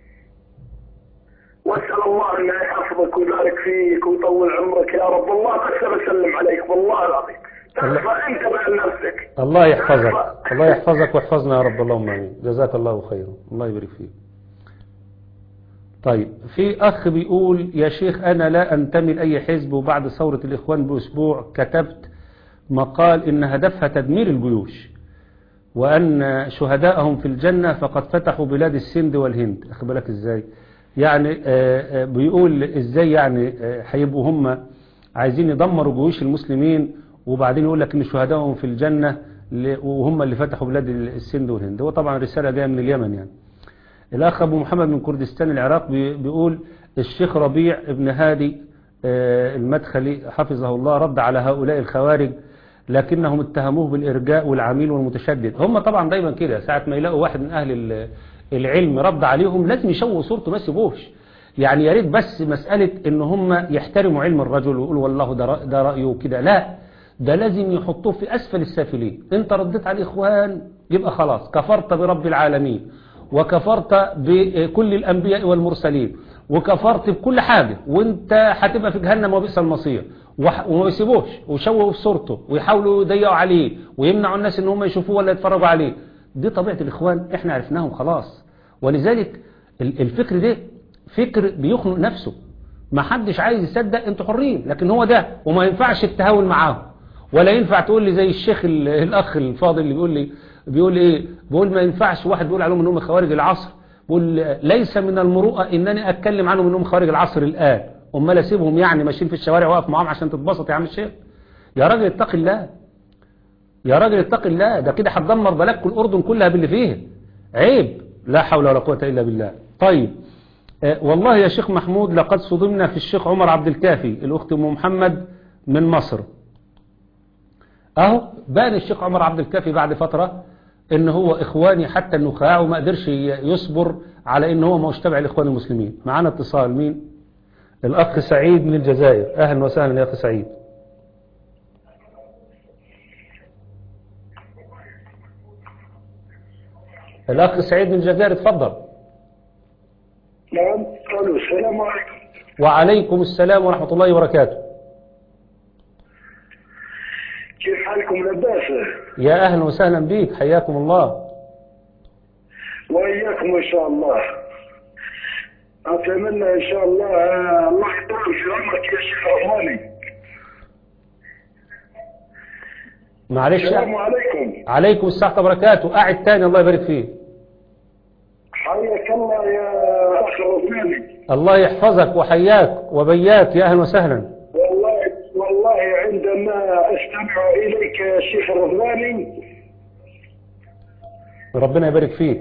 واسال الله ان يحفظك ويبارك فيك ويطول عمرك يا رب والله بس بسلم عليك والله العظيم تكفى انت مع نفسك الله يحفظك الله يحفظك ويحفظنا يا رب اللهم امين جزاك الله خيرا الله يبارك فيك طيب في اخ بيقول يا شيخ انا لا انتمي لاي حزب وبعد ثورة الاخوان باسبوع كتبت مقال ان هدفها تدمير الجيوش وان شهداءهم في الجنة فقد فتحوا بلاد السند والهند اخد بالك ازاي يعني آه، آه، بيقول ازاي يعني آه، هيبقوا هم عايزين يدمروا جيوش المسلمين وبعدين يقول لك ان شهدائهم في الجنة ل- وهم اللي فتحوا بلاد السند والهند هو طبعا رسالة جاية من اليمن يعني الأخ أبو محمد من كردستان العراق بي- بيقول الشيخ ربيع ابن هادي آه، المدخلي حفظه الله رد على هؤلاء الخوارج لكنهم اتهموه بالإرجاء والعميل والمتشدد هم طبعا دايما كده ساعة ما يلاقوا واحد من أهل ال- العلم رد عليهم لازم يشوه صورته ما يسيبوش يعني يا ريت بس مسألة ان هم يحترموا علم الرجل ويقولوا والله ده رأ- ده رأيه كده لا ده لازم يحطوه في أسفل السافلين انت رديت على الإخوان يبقى خلاص كفرت برب العالمين وكفرت بكل الأنبياء والمرسلين وكفرت بكل حاجة وانت هتبقى في جهنم وبئس المصير وح- وما يسيبوش ويشوهوا في صورته ويحاولوا يضيقوا عليه ويمنعوا الناس ان هم يشوفوه ولا يتفرجوا عليه دي طبيعة الإخوان احنا عرفناهم خلاص ولذلك ال- الفكر ده فكر بيخنق نفسه ما حدش عايز يصدق انتوا حرين لكن هو ده وما ينفعش التهاون معاهم ولا ينفع تقول لي زي الشيخ ال- الاخ الفاضل اللي بيقول لي بيقول لي ايه بيقول ما ينفعش واحد بيقول عليهم انهم خوارج العصر بيقول ليس من المروءه انني اتكلم عنهم انهم خوارج العصر الان امال اسيبهم يعني ماشيين في الشوارع واقف معاهم عشان تتبسط يا عم الشيخ يا راجل اتق الله يا راجل اتق الله ده كده هتدمر بلدكم الاردن كلها باللي فيها عيب لا حول ولا قوه الا بالله طيب آه، والله يا شيخ محمود لقد صدمنا في الشيخ عمر عبد الكافي الاخت ام محمد من مصر اهو بان الشيخ عمر عبد الكافي بعد فترة ان هو اخواني حتى النخاع وما قدرش يصبر على ان هو مش تبع الاخوان المسلمين معانا اتصال مين الاخ سعيد من الجزائر اهلا وسهلا يا اخي سعيد الاخ سعيد من الجزائر اتفضل نعم قالوا السلام عليكم وعليكم السلام ورحمة الله وبركاته كيف حالكم لباسة يا اهلا وسهلا بيك حياكم الله وإياكم إن شاء الله أتمنى إن شاء الله آه، الله يطول في عمرك يا شيخ رحماني معلش السلام عليكم عليكم السلام وبركاته قاعد تاني الله يبارك فيك حياك الله يا أخ رحماني الله يحفظك وحياك وبياك يا اهلا وسهلا والله والله عندما أستمع إليك يا شيخ الرحماني ربنا يبارك فيك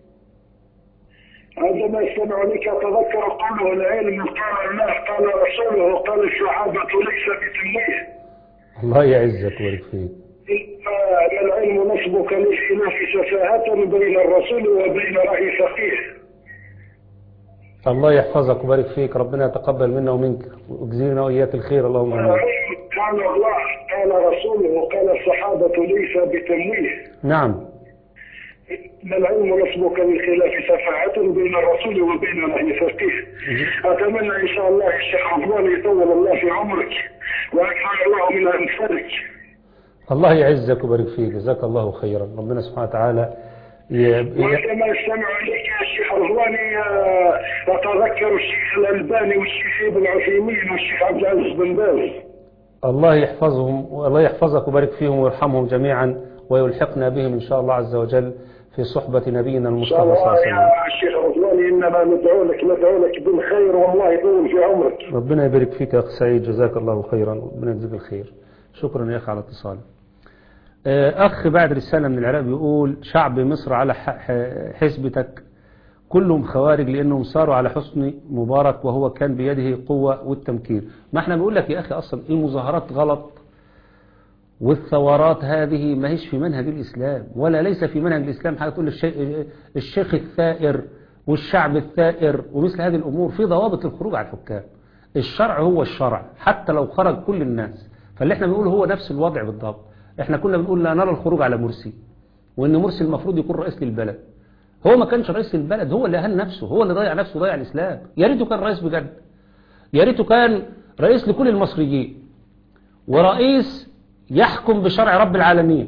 عندما استمع لك أتذكر قوله العلم قال الله قال رسوله قال الصحابة ليس بتمويه الله يعزك ويبارك فيك إن العلم نصبك للخلاف سفاهة بين الرسول وبين رأي فقيه الله يحفظك ويبارك فيك ربنا يتقبل منا ومنك ويجزينا واياك الخير اللهم امين قال الله قال رسوله قال الصحابة ليس بتمويه نعم إن العلم نصبك للخلاف سفاهة بين الرسول وبين رأي فقيه أتمنى إن شاء الله الشيخ رضوان يطول الله في عمرك ويكفر الله من أنفارك الله يعزك ويبارك فيك جزاك الله خيرا ربنا سبحانه وتعالى ي... ي... وعندما استمع اليك يا شيخ رضواني آه، اتذكر الشيخ الالباني والشيخ ابن عثيمين والشيخ عبد العزيز بن باز الله يحفظهم والله يحفظك ويبارك فيهم ويرحمهم جميعا ويلحقنا بهم إن شاء الله عز وجل في صحبة نبينا ان المصطفى شاء صلى الله الله عليه وسلم يا شيخ رضواني انما ندعو لك ندعو لك بالخير والله يطول في عمرك ربنا يبارك فيك يا أخ سعيد جزاك الله خيرا ربنا يجزيك الخير شكرا يا أخي على اتصالك آه، أخ بعد رسالة من العراق بيقول شعب مصر على ح- ح- حسبتك كلهم خوارج لأنهم صاروا على حسن مبارك وهو كان بيده قوة والتمكين ما احنا بنقول لك يا أخي أصلا المظاهرات غلط والثورات هذه ما هيش في منهج الإسلام ولا ليس في منهج الإسلام حاجة تقول الشي- الشيخ الثائر والشعب الثائر ومثل هذه الأمور في ضوابط للخروج على الحكام الشرع هو الشرع حتى لو خرج كل الناس فاللي احنا بنقول هو نفس الوضع بالضبط احنا كنا بنقول لا نرى الخروج على مرسي وان مرسي المفروض يكون رئيس للبلد هو ما كانش رئيس للبلد هو اللي اهل نفسه هو اللي ضيع نفسه ضيع الاسلام يا ريته كان رئيس بجد يا ريته كان رئيس لكل المصريين ورئيس يحكم بشرع رب العالمين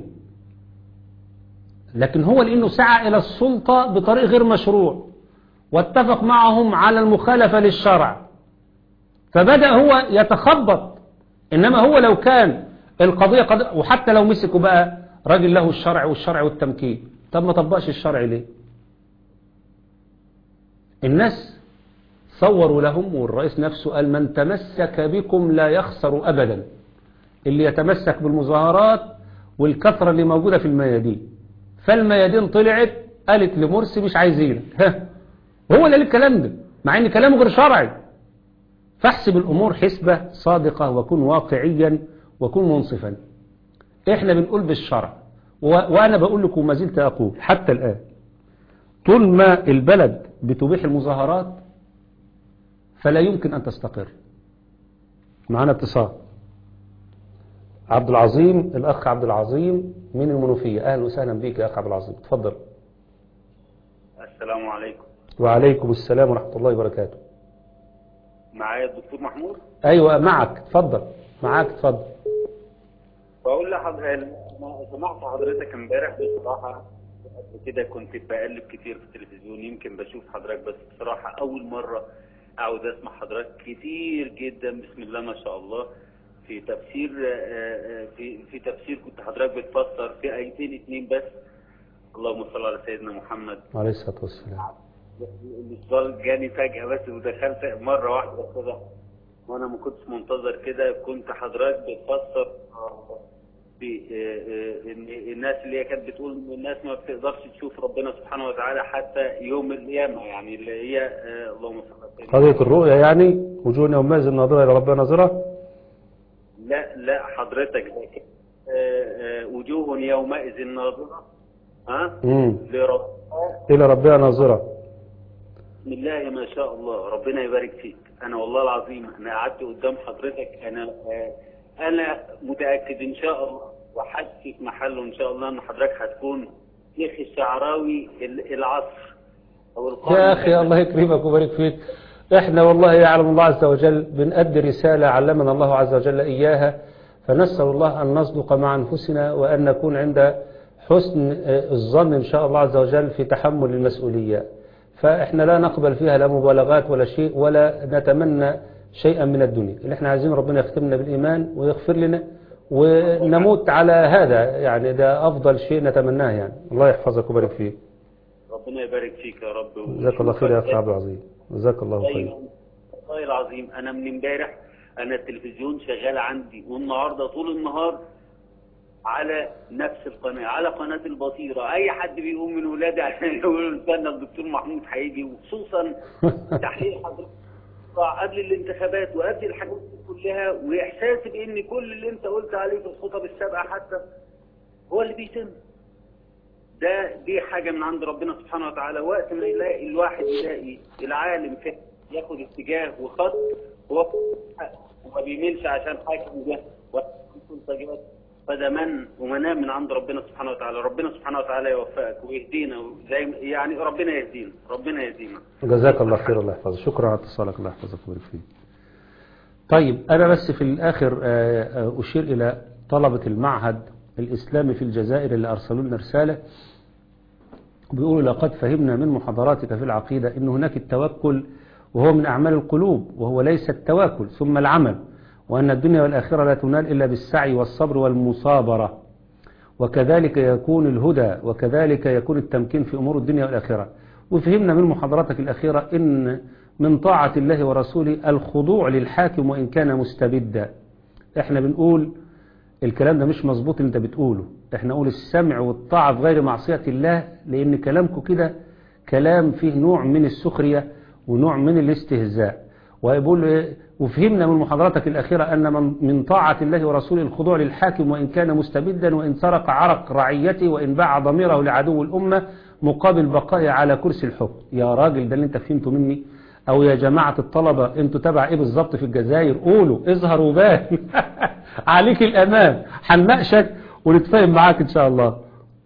لكن هو لانه سعى الى السلطه بطريق غير مشروع واتفق معهم على المخالفه للشرع فبدأ هو يتخبط إنما هو لو كان القضية قد وحتى لو مسكوا بقى راجل له الشرع والشرع والتمكين طب ما طبقش الشرع ليه الناس صوروا لهم والرئيس نفسه قال من تمسك بكم لا يخسر أبدا اللي يتمسك بالمظاهرات والكثرة اللي موجودة في الميادين فالميادين طلعت قالت لمرسي مش عايزينك ها وهو اللي قال الكلام ده مع ان كلامه غير شرعي فاحسب الأمور حسبة صادقة وكن واقعيا وكن منصفا احنا بنقول بالشرع و... وأنا بقول لكم وما زلت أقول حتى الآن طول ما البلد بتبيح المظاهرات فلا يمكن أن تستقر معنا اتصال عبد العظيم الأخ عبد العظيم من المنوفية أهلا وسهلا بك يا أخ عبد العظيم تفضل السلام عليكم وعليكم السلام ورحمة الله وبركاته معايا الدكتور محمود أيوة معك تفضل معك تفضل بقول لحضرتك أنا سمعت حضرتك امبارح بصراحة قبل كده كنت بقلب كتير في التلفزيون يمكن بشوف حضرتك بس بصراحة أول مرة أعود أسمع حضرتك كتير جدا بسم الله ما شاء الله في تفسير آه، آه، في في تفسير كنت حضرتك بتفسر في آيتين اتنين بس اللهم صل على سيدنا محمد عليه الصلاة والسلام الاتصال جاني فجأة بس ودخلت مرة واحدة كده وانا ما كنتش منتظر كده كنت حضرتك بتفسر آه، في آه، آه، ان الناس اللي هي كانت بتقول ان الناس ما بتقدرش تشوف ربنا سبحانه وتعالى حتى يوم القيامة يعني اللي هي آه، اللهم صل على سيدنا قضية الرؤيا يعني وجوه يومئذ ناظرة إلى ربها ناظرة لا لا حضرتك لكن آه، آه، وجوه يومئذ ناظرة ها مم. لرب إلى ربها ناظرة بسم الله ما شاء الله ربنا يبارك فيك انا والله العظيم انا قعدت قدام حضرتك انا آه، انا متاكد ان شاء الله وحاسس محله ان شاء الله ان حضرتك هتكون شيخ الشعراوي ال- العصر او القرن يا أخي الله يكرمك ويبارك فيك إحنا والله يعلم الله عز وجل بنأدي رسالة علمنا الله عز وجل إياها فنسأل الله أن نصدق مع أنفسنا وأن نكون عند حسن آه، الظن إن شاء الله عز وجل في تحمل المسؤولية فإحنا لا نقبل فيها لا مبالغات ولا شيء ولا نتمنى شيئا من الدنيا اللي احنا عايزين ربنا يختمنا بالإيمان ويغفر لنا ونموت على هذا يعني ده أفضل شيء نتمناه يعني الله يحفظك ويبارك فيك ربنا يبارك فيك يا رب جزاك الله خير يا أخي عبد العظيم جزاك الله خير أيوة. والله العظيم انا من امبارح انا التلفزيون شغال عندي والنهارده طول النهار على نفس القناه على قناه البصيره اي حد بيقوم من ولادي عشان يقولوا استنى الدكتور محمود هيجي وخصوصا تحليل حضرتك قبل الانتخابات وقبل الحاجات دي كلها واحساسي بان كل اللي انت قلت عليه في الخطب السابقه حتى هو اللي بيتم ده دي حاجة من عند ربنا سبحانه وتعالى وقت ما يلاقي الواحد يلاقي العالم فيه ياخد اتجاه وخط هو وما بيميلش عشان حاكم ده ولا سلطة جات فده من ومناه من عند ربنا سبحانه وتعالى ربنا سبحانه وتعالى يوفقك ويهدينا زي ما- يعني ربنا يهدينا ربنا يهدينا جزاك الله خير الله يحفظك شكرا على اتصالك الله يحفظك ويبارك فيك طيب أنا بس في الآخر آه، آه، أشير إلى طلبة المعهد الإسلامي في الجزائر اللي أرسلوا لنا رسالة بيقولوا لقد فهمنا من محاضراتك في العقيدة أن هناك التوكل وهو من أعمال القلوب وهو ليس التواكل ثم العمل وأن الدنيا والآخرة لا تنال إلا بالسعي والصبر والمصابرة وكذلك يكون الهدى وكذلك يكون التمكين في أمور الدنيا والآخرة وفهمنا من محاضراتك الأخيرة إن من طاعة الله ورسوله الخضوع للحاكم وإن كان مستبدا احنا بنقول الكلام ده مش مظبوط اللي انت بتقوله احنا نقول السمع والطاعة في غير معصية الله لأن كلامكم كده كلام فيه نوع من السخرية ونوع من الاستهزاء ويقول إيه؟ وفهمنا من محاضراتك الأخيرة أن من, من طاعة الله ورسوله الخضوع للحاكم وإن كان مستبدا وإن سرق عرق رعيته وإن باع ضميره لعدو الأمة مقابل بقائه على كرسي الحكم يا راجل ده اللي انت فهمته مني أو يا جماعة الطلبة انتوا تبع ايه بالظبط في الجزائر قولوا اظهر وبان عليك الأمان هنناقشك ونتفاهم معاك إن شاء الله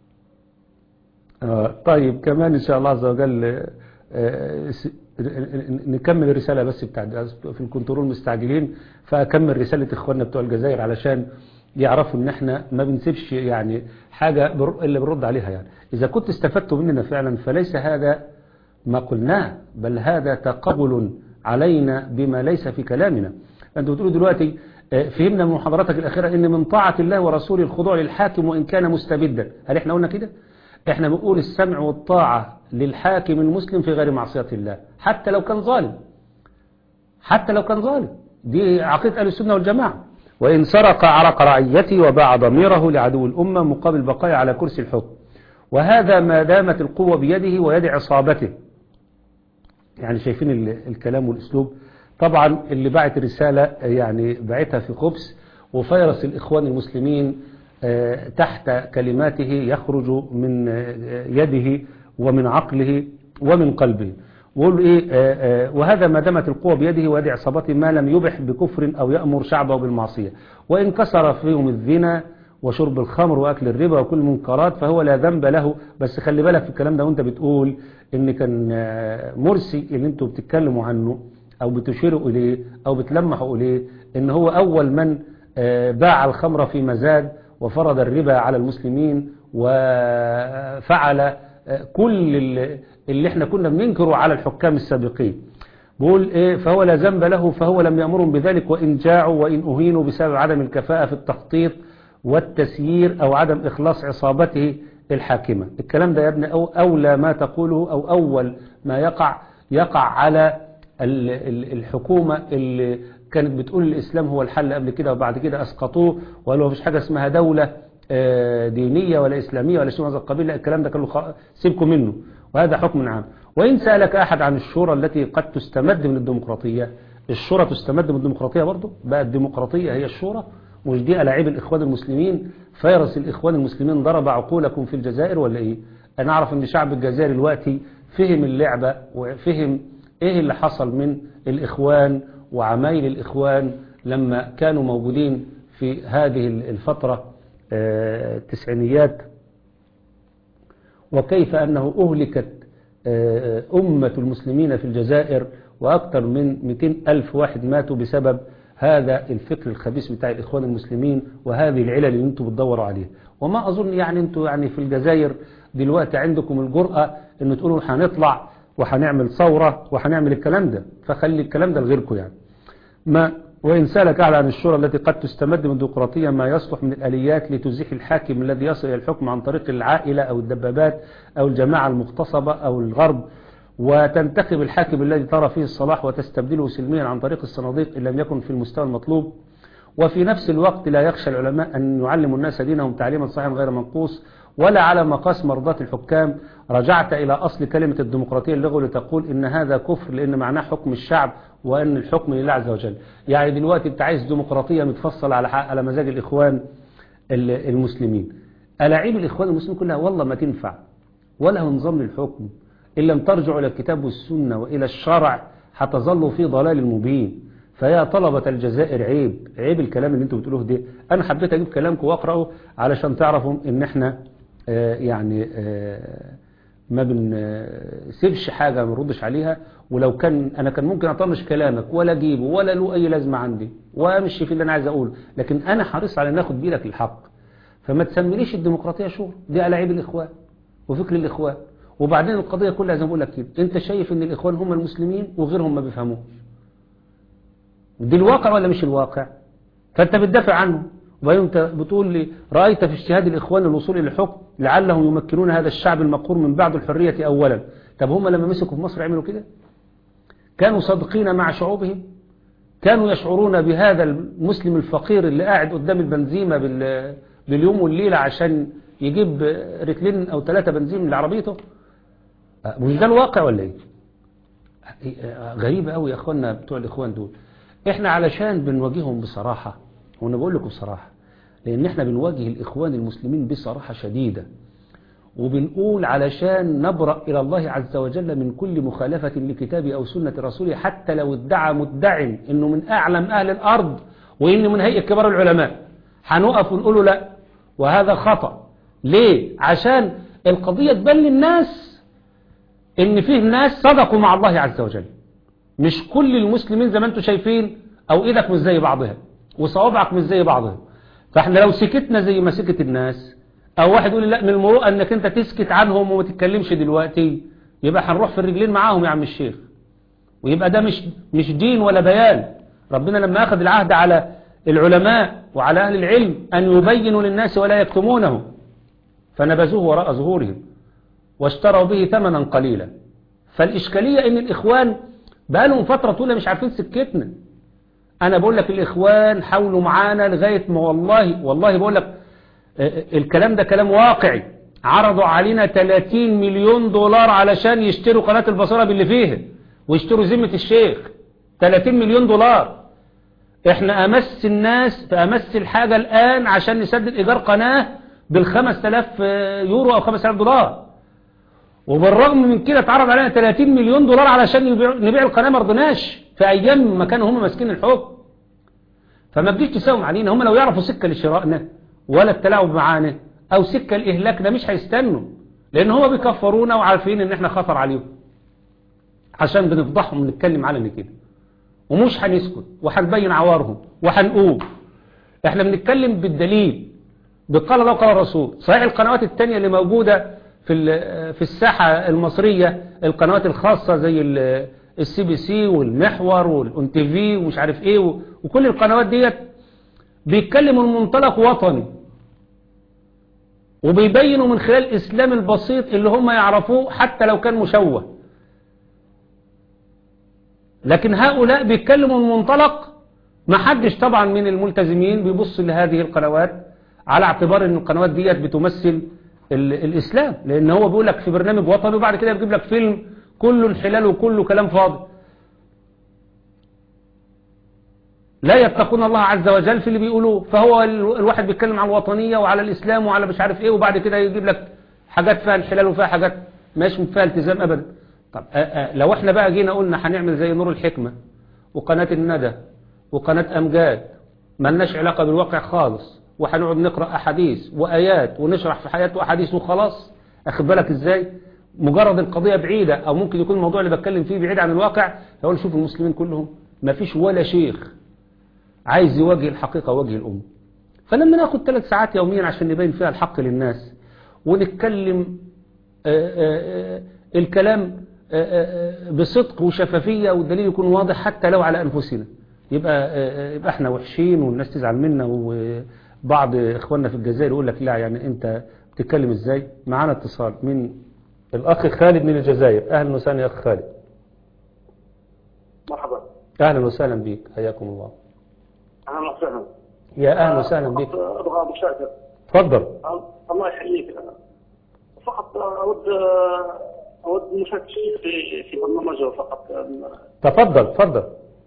آه طيب كمان إن شاء الله عز وجل آه س- نكمل الرسالة بس بتاع في الكنترول مستعجلين فأكمل رسالة إخواننا بتوع الجزائر علشان يعرفوا إن إحنا ما بنسيبش يعني حاجة بر- إلا بنرد عليها يعني إذا كنت استفدتوا مننا فعلا فليس هذا ما قلناه بل هذا تقبل علينا بما ليس في كلامنا أنتوا بتقولوا دلوقتي آه، فهمنا من محاضراتك الأخيرة إن من طاعة الله ورسوله الخضوع للحاكم وإن كان مستبدا هل إحنا قلنا كده؟ إحنا بنقول السمع والطاعة للحاكم المسلم في غير معصية الله حتى لو كان ظالم حتى لو كان ظالم دي عقيدة أهل السنة والجماعة وإن سرق عرق رعيته وباع ضميره لعدو الأمة مقابل بقائه على كرسي الحكم وهذا ما دامت القوة بيده ويد عصابته يعني شايفين ال- الكلام والأسلوب طبعا اللي بعت الرسالة يعني بعتها في خبز وفيرس الإخوان المسلمين آه، تحت كلماته يخرج من آه، يده ومن عقله ومن قلبه ويقول إيه آه، آه، وهذا ما دامت القوة بيده ويد عصابته ما لم يبح بكفر أو يأمر شعبه بالمعصية وإن كسر فيهم الزنا وشرب الخمر وأكل الربا وكل المنكرات فهو لا ذنب له بس خلي بالك في الكلام ده وانت بتقول ان كان آه، مرسي اللي انتوا بتتكلموا عنه او بتشيروا اليه او بتلمحوا اليه ان هو اول من آه، باع الخمر في مزاد وفرض الربا على المسلمين وفعل آه، كل اللي- اللي احنا كنا بننكره على الحكام السابقين بقول ايه فهو لا ذنب له فهو لم يأمرهم بذلك وإن جاعوا وإن أهينوا بسبب عدم الكفاءة في التخطيط والتسيير أو عدم إخلاص عصابته الحاكمة الكلام ده يا ابني أو أولى ما تقوله أو أول ما يقع يقع على ال- ال- الحكومة اللي كانت بتقول الإسلام هو الحل قبل كده وبعد كده أسقطوه وقالوا مفيش حاجة اسمها دولة آه، دينية ولا إسلامية ولا شيء من هذا القبيل لا الكلام ده كله خ- سيبكم منه وهذا حكم عام وإن سألك أحد عن الشورى التي قد تستمد من الديمقراطية الشورى تستمد من الديمقراطية برضه بقى الديمقراطية هي الشورى مش دي ألاعيب الإخوان المسلمين فيروس الإخوان المسلمين ضرب عقولكم في الجزائر ولا إيه أنا أعرف أن شعب الجزائر دلوقتي فهم اللعبة وفهم إيه اللي حصل من الإخوان وعمايل الإخوان لما كانوا موجودين في هذه الفترة آه، التسعينيات وكيف أنه أهلكت آه، أمة المسلمين في الجزائر وأكثر من 200 ألف واحد ماتوا بسبب هذا الفكر الخبيث بتاع الإخوان المسلمين وهذه العلل اللي انتم بتدوروا عليها وما أظن يعني انتم يعني في الجزائر دلوقتي عندكم الجرأة انه تقولوا هنطلع وهنعمل ثورة وهنعمل الكلام ده فخلي الكلام ده لغيركم يعني ما وإن سألك أعلى عن الشورى التي قد تستمد من الديمقراطية ما يصلح من الآليات لتزيح الحاكم الذي يصل إلى الحكم عن طريق العائلة أو الدبابات أو الجماعة المغتصبة أو الغرب وتنتخب الحاكم الذي ترى فيه الصلاح وتستبدله سلميا عن طريق الصناديق إن لم يكن في المستوى المطلوب وفي نفس الوقت لا يخشى العلماء أن يعلموا الناس دينهم تعليما صحيحا غير منقوص ولا على مقاس مرضات الحكام رجعت إلى أصل كلمة الديمقراطية اللغة لتقول إن هذا كفر لأن معناه حكم الشعب وأن الحكم لله عز وجل يعني دلوقتي أنت عايز ديمقراطية متفصلة على على مزاج الإخوان المسلمين ألاعيب الإخوان المسلمين كلها والله ما تنفع ولا هو نظام للحكم إن لم ترجعوا إلى الكتاب والسنة وإلى الشرع هتظلوا في ضلال مبين فيا طلبة الجزائر عيب عيب الكلام اللي انتوا بتقولوه ده أنا حبيت أجيب كلامكم وأقرأه علشان تعرفوا إن إحنا آه يعني آه ما بنسيبش حاجة ما نردش عليها ولو كان أنا كان ممكن أطنش كلامك ولا أجيبه ولا له أي لازمة عندي وأمشي في اللي أنا عايز أقوله لكن أنا حريص على ناخد بيدك الحق فما تسميليش الديمقراطية شغل دي ألاعيب الإخوان وفكر الإخوان وبعدين القضية كلها زي ما بقول لك كده أنت شايف إن الإخوان هم المسلمين وغيرهم ما بيفهموش دي الواقع ولا مش الواقع فأنت بتدافع عنه وبعدين انت بتقول لي رأيت في اجتهاد الإخوان الوصول إلى الحكم لعلهم يمكنون هذا الشعب المقهور من بعد الحرية أولا طب هم لما مسكوا في مصر عملوا كده كانوا صادقين مع شعوبهم كانوا يشعرون بهذا المسلم الفقير اللي قاعد قدام البنزيمة بال- باليوم والليلة عشان يجيب رتلين أو ثلاثة بنزين من عربيته أه، مش ده الواقع ولا ايه أه، غريبة قوي يا اخوانا بتوع الاخوان دول احنا علشان بنواجههم بصراحة وانا بقول لكم بصراحة لان احنا بنواجه الاخوان المسلمين بصراحة شديدة وبنقول علشان نبرأ إلى الله عز وجل من كل مخالفة لكتابه أو سنة رسوله حتى لو ادعى مدع أنه من أعلم أهل الأرض وإنه من هيئة كبار العلماء هنقف ونقول له لا وهذا خطأ ليه؟ عشان القضية تبان للناس إن فيه ناس صدقوا مع الله عز وجل مش كل المسلمين زي ما انتم شايفين أو إيدك مش زي بعضها وصوابعك مش زي بعضها فاحنا لو سكتنا زي ما سكت الناس او واحد يقول لي لا من المروءه انك انت تسكت عنهم وما تتكلمش دلوقتي يبقى هنروح في الرجلين معاهم يا عم الشيخ ويبقى ده مش مش دين ولا بيان ربنا لما اخذ العهد على العلماء وعلى اهل العلم ان يبينوا للناس ولا يكتمونه فنبذوه وراء ظهورهم واشتروا به ثمنا قليلا فالاشكاليه ان الاخوان بقالهم فتره طويله مش عارفين سكتنا انا بقول لك الاخوان حاولوا معانا لغايه ما والله والله بقول لك الكلام ده كلام واقعي عرضوا علينا 30 مليون دولار علشان يشتروا قناة البصرة باللي فيها ويشتروا ذمة الشيخ 30 مليون دولار احنا امس الناس في امس الحاجة الان عشان نسدد ايجار قناة بال 5000 يورو او 5000 دولار وبالرغم من كده اتعرض علينا 30 مليون دولار علشان نبيع, نبيع القناة ما رضناش في ايام ما كانوا هم ماسكين الحكم فما تجيش تساوم علينا هم لو يعرفوا سكة لشرائنا ولا التلاعب معانا او سكة لاهلاكنا مش هيستنوا لان هو بيكفرونا وعارفين ان احنا خطر عليهم عشان بنفضحهم ونتكلم على كده ومش هنسكت وهنبين عوارهم وهنقوم احنا بنتكلم بالدليل بقال الله وقال الرسول صحيح القنوات التانية اللي موجودة في في الساحة المصرية القنوات الخاصة زي السي بي سي والمحور والان تي في ومش عارف ايه وكل القنوات ديت بيتكلموا المنطلق وطني وبيبينوا من خلال الإسلام البسيط اللي هم يعرفوه حتى لو كان مشوه لكن هؤلاء بيتكلموا من منطلق ما حدش طبعا من الملتزمين بيبص لهذه القنوات على اعتبار ان القنوات ديت بتمثل الإسلام لأن هو بيقول لك في برنامج وطني وبعد كده بيجيب لك فيلم كله انحلال وكله كلام فاضي لا يتقون الله عز وجل في اللي بيقولوه فهو الواحد بيتكلم على الوطنية وعلى الإسلام وعلى مش عارف ايه وبعد كده يجيب لك حاجات فيها انحلال وفيها حاجات ماشي فيها التزام أبدا طب آآ آآ لو احنا بقى جينا قلنا هنعمل زي نور الحكمة وقناة الندى وقناة أمجاد ملناش علاقة بالواقع خالص وهنقعد نقرأ أحاديث وآيات ونشرح في حياته أحاديث وخلاص أخد بالك إزاي مجرد القضية بعيدة أو ممكن يكون الموضوع اللي بتكلم فيه بعيد عن الواقع يقول شوف المسلمين كلهم ما فيش ولا شيخ عايز يواجه الحقيقة وجه الأمة فلما ناخد ثلاث ساعات يوميا عشان نبين فيها الحق للناس ونتكلم آآ آآ الكلام آآ بصدق وشفافية والدليل يكون واضح حتى لو على أنفسنا يبقى, يبقى احنا وحشين والناس تزعل منا وبعض اخواننا في الجزائر يقول لك لا يعني انت بتتكلم ازاي معانا اتصال من الاخ خالد من الجزائر اهلا وسهلا يا اخ خالد مرحبا اهلا وسهلا بك حياكم الله اهلا وسهلا يا اهلا وسهلا بك ابغى مشاركه تفضل الله يحييك فقط اود اود مشاركه في في برنامجه فقط تفضل تفضل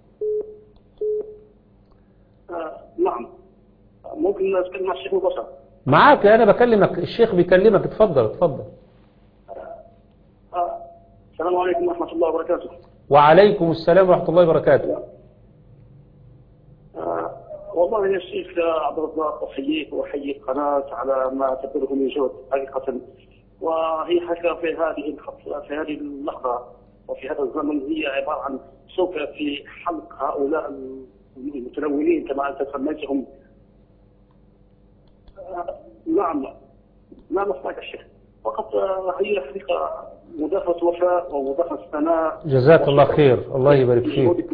نعم ممكن اتكلم مع الشيخ مباشر معاك انا بكلمك الشيخ بيكلمك اتفضل اتفضل السلام عليكم ورحمه الله وبركاته وعليكم السلام ورحمه الله وبركاته والله يا شيخ عبد الرزاق احييك واحيي القناه على ما تبذله من جهد حقيقه وهي حقيقه في هذه الخطوه في هذه اللحظه وفي هذا الزمن هي عباره عن سوف في حلق هؤلاء المتلونين كما انت سميتهم نعم لا نصنعك الشيخ فقط هي حقيقه مداخله وفاء ومداخله ثناء جزاك الله خير الله يبارك فيك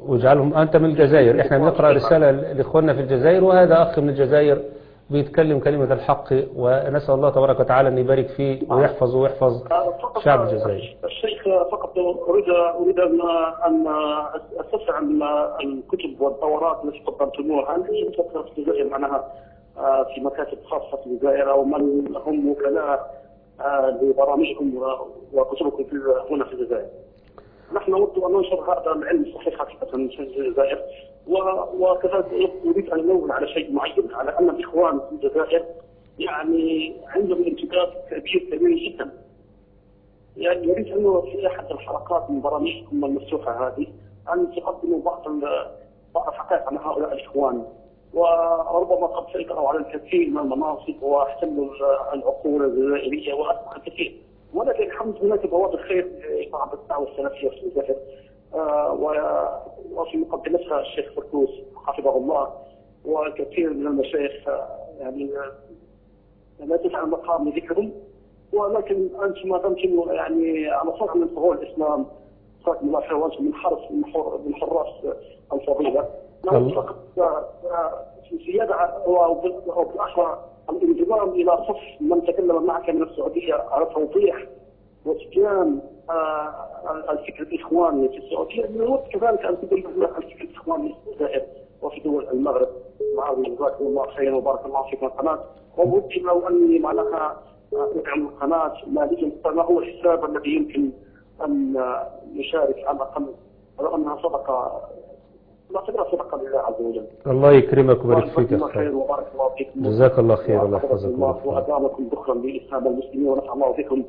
واجعلهم أنت من الجزائر إحنا بنقرأ رسالة لإخواننا في الجزائر وهذا أخ من الجزائر بيتكلم كلمة الحق ونسأل الله تبارك وتعالى أن يبارك فيه ويحفظه ويحفظ فقط شعب الجزائر الشيخ فقط اريد اريد ان ان استفسر عن الكتب والدورات التي قدمتموها هل هي متوفره في الجزائر معناها آه، في مكاتب خاصه في الجزائر او من هم وكلاء آه، لبرامجكم و- وكتبكم في هنا في الجزائر؟ نحن نود ان ننشر هذا العلم الصحيح حقيقه في الجزائر و- وكذلك اريد ان انوه على شيء معين على ان الاخوان في الجزائر يعني عندهم امتداد كبير كبير جدا يعني يريد انه في احد الحلقات من برامجكم المفتوحه هذه ان تقدموا بعض ال- بعض الحقائق عن هؤلاء الاخوان وربما قد سيطروا على الكثير من المناصب واحتلوا ال- العقول الجزائريه واصبح الكثير ولكن الحمد لله بوابه خير لبعض الدعوه السلفيه في الجزائر آه، و- وفي مقدمتها الشيخ فركوس حفظه الله وكثير من المشايخ آه، يعني آه، لا تسع المقام لذكرهم ولكن انتم ما دمتم يعني على صنع من فهول الاسلام جزاكم الله خير وانتم من حرس من حر- من حراس الفضيله نود الله. فقط آه، آه، في زياده ع- وبال- وبالاخرى الانضمام الى صف من تكلم معك من السعوديه على توضيح وتبيان آه، الفكر الاخواني في السعوديه نود كذلك ان تبين لنا الفكر الاخواني في الجزائر وفي دول المغرب معاذ جزاكم الله خيرا وبارك الله فيكم القناه وودي لو اني معناها آه، ادعم القناه ماليا فما هو الحساب الذي يمكن ان آه، نشارك على الاقل ولو انها صدقه نعتبرها صدقه لله عز وجل. الله يكرمك ويبارك فيك جزاكم يا الله خير أخي وبارك الله فيكم. جزاك الله خير الله وأقبل يحفظك الله ويرفعك. وأدامكم ذكرا لإسلام المسلمين ونفع الله بكم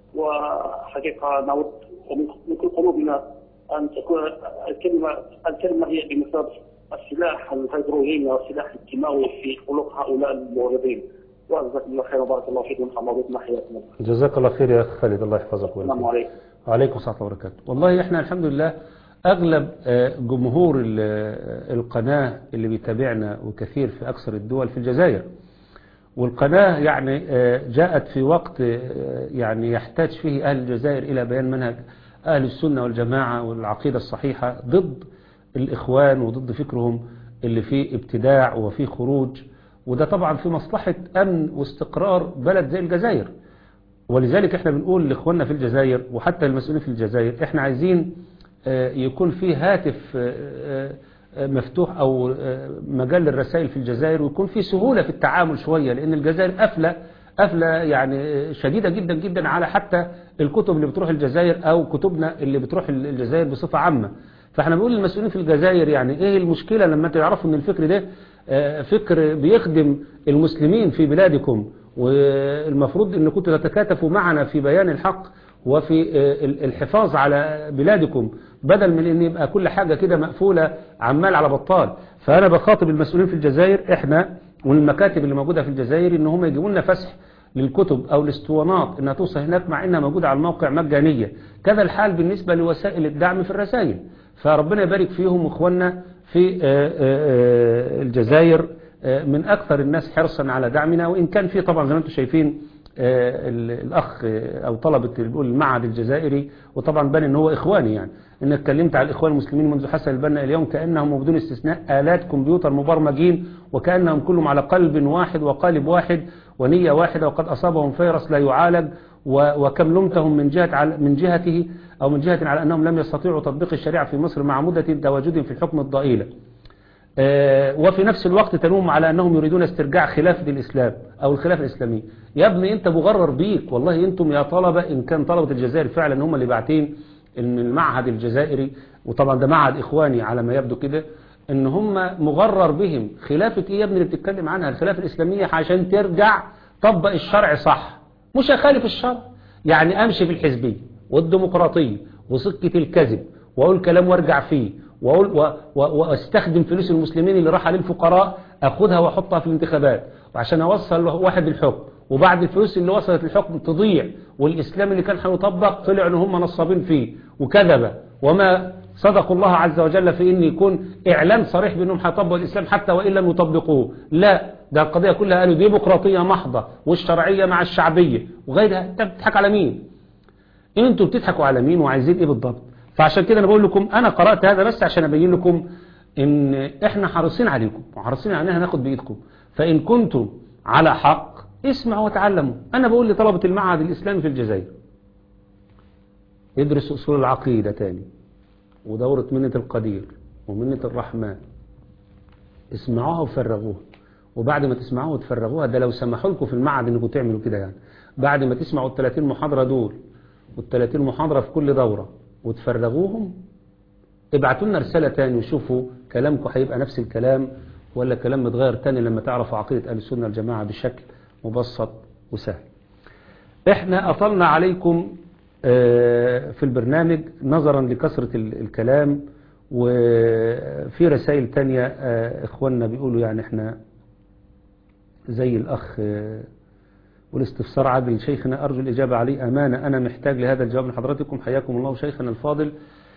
وحقيقة نود ومن من كل قلوبنا أن تكون الكلمة الكلمة هي بمثابة السلاح الهيدروجيني والسلاح الكيماوي في قلوب هؤلاء الموردين وجزاكم الله خير وبارك الله فيكم ونفع الله بكم حياكم الله. جزاك الله خير يا أخ خالد الله يحفظك ويرفعك. السلام عليكم. وعليكم السلام ورحمة الله وبركاته والله احنا الحمد لله اغلب آه، جمهور ال- آه، القناة اللي بيتابعنا وكثير في اكثر الدول في الجزائر والقناة يعني آه، جاءت في وقت آه، يعني يحتاج فيه اهل الجزائر الى بيان منهج اهل السنة والجماعة والعقيدة الصحيحة ضد الاخوان وضد فكرهم اللي فيه ابتداع وفيه خروج وده طبعا في مصلحة امن واستقرار بلد زي الجزائر ولذلك احنا بنقول لاخواننا في الجزائر وحتى المسؤولين في الجزائر احنا عايزين آه، يكون في هاتف آه، آه، مفتوح او آه، مجال للرسائل في الجزائر ويكون في سهولة في التعامل شوية لان الجزائر قافلة قافلة يعني آه، شديدة جدا جدا على حتى الكتب اللي بتروح الجزائر او كتبنا اللي بتروح الجزائر بصفة عامة فاحنا بنقول للمسؤولين في الجزائر يعني ايه المشكلة لما تعرفوا ان الفكر ده آه، فكر بيخدم المسلمين في بلادكم والمفروض ان كنتوا تتكاتفوا معنا في بيان الحق وفي آه، ال- الحفاظ على بلادكم بدل من ان يبقى كل حاجة كده مقفولة عمال على بطال فانا بخاطب المسؤولين في الجزائر احنا والمكاتب اللي موجودة في الجزائر ان هم يجيبوا لنا فسح للكتب او الاسطوانات انها توصل هناك مع انها موجودة على الموقع مجانية كذا الحال بالنسبة لوسائل الدعم في الرسائل فربنا يبارك فيهم اخواننا في آه، آه، آه، الجزائر آه، من أكثر الناس حرصا على دعمنا وإن كان في طبعا زي ما انتم شايفين آه، ال- الأخ آه، أو طلبة اللي بيقول المعهد الجزائري وطبعا بان إن هو إخواني يعني إن اتكلمت على الإخوان المسلمين منذ حسن البنا اليوم كأنهم وبدون استثناء آلات كمبيوتر مبرمجين وكأنهم كلهم على قلب واحد وقالب واحد ونية واحدة وقد أصابهم فيروس لا يعالج و- وكم لمتهم من جهة على من جهته أو من جهة على أنهم لم يستطيعوا تطبيق الشريعة في مصر مع مدة تواجدهم في الحكم الضئيلة آه، وفي نفس الوقت تلوم على أنهم يريدون استرجاع خلافة الإسلام أو الخلافة الإسلامية يا ابني أنت مغرر بيك والله أنتم يا طلبة إن كان طلبة الجزائر فعلا هم اللي باعتين إن المعهد الجزائري وطبعا ده معهد إخواني على ما يبدو كده إن هم مغرر بهم خلافة إيه يا ابني اللي بتتكلم عنها الخلافة الإسلامية عشان ترجع طبق الشرع صح مش أخالف الشرع يعني أمشي في الحزبية والديمقراطية وسكة الكذب وأقول كلام وارجع فيه وأقول و و واستخدم فلوس المسلمين اللي راح للفقراء أخدها وأحطها في الانتخابات وعشان أوصل واحد الحكم وبعد الفلوس اللي وصلت الحكم تضيع والإسلام اللي كان هيطبق طلع ان هم نصابين فيه وكذب وما صدق الله عز وجل في ان يكون اعلان صريح بانهم هيطبقوا الاسلام حتى وان لم يطبقوه لا ده القضيه كلها قالوا ديمقراطيه محضه والشرعيه مع الشعبيه وغيرها انت بتضحك على مين انتوا بتضحكوا على مين وعايزين ايه بالضبط فعشان كده انا بقول لكم انا قرأت هذا بس عشان ابين لكم ان احنا حريصين عليكم وحريصين على ان احنا ناخد بايدكم فان كنتم على حق اسمعوا وتعلموا انا بقول لطلبة المعهد الاسلامي في الجزائر ادرسوا اصول العقيدة تاني ودورة منة القدير ومنة الرحمن اسمعوها وفرغوها وبعد ما تسمعوها وتفرغوها ده لو سمحوا لكم في المعهد انكم تعملوا كده يعني بعد ما تسمعوا ال 30 محاضرة دول وال 30 محاضرة في كل دورة وتفرغوهم ابعتوا لنا رسالة تاني وشوفوا كلامكم هيبقى نفس الكلام ولا كلام متغير تاني لما تعرفوا عقيدة أهل السنة والجماعة بشكل مبسط وسهل احنا أطلنا عليكم آه، في البرنامج نظرا لكثرة ال- الكلام وفي رسائل تانية آه، اخواننا بيقولوا يعني احنا زي الاخ آه، والاستفسار عادل شيخنا أرجو الإجابة عليه أمانة أنا محتاج لهذا الجواب من حضراتكم حياكم الله شيخنا الفاضل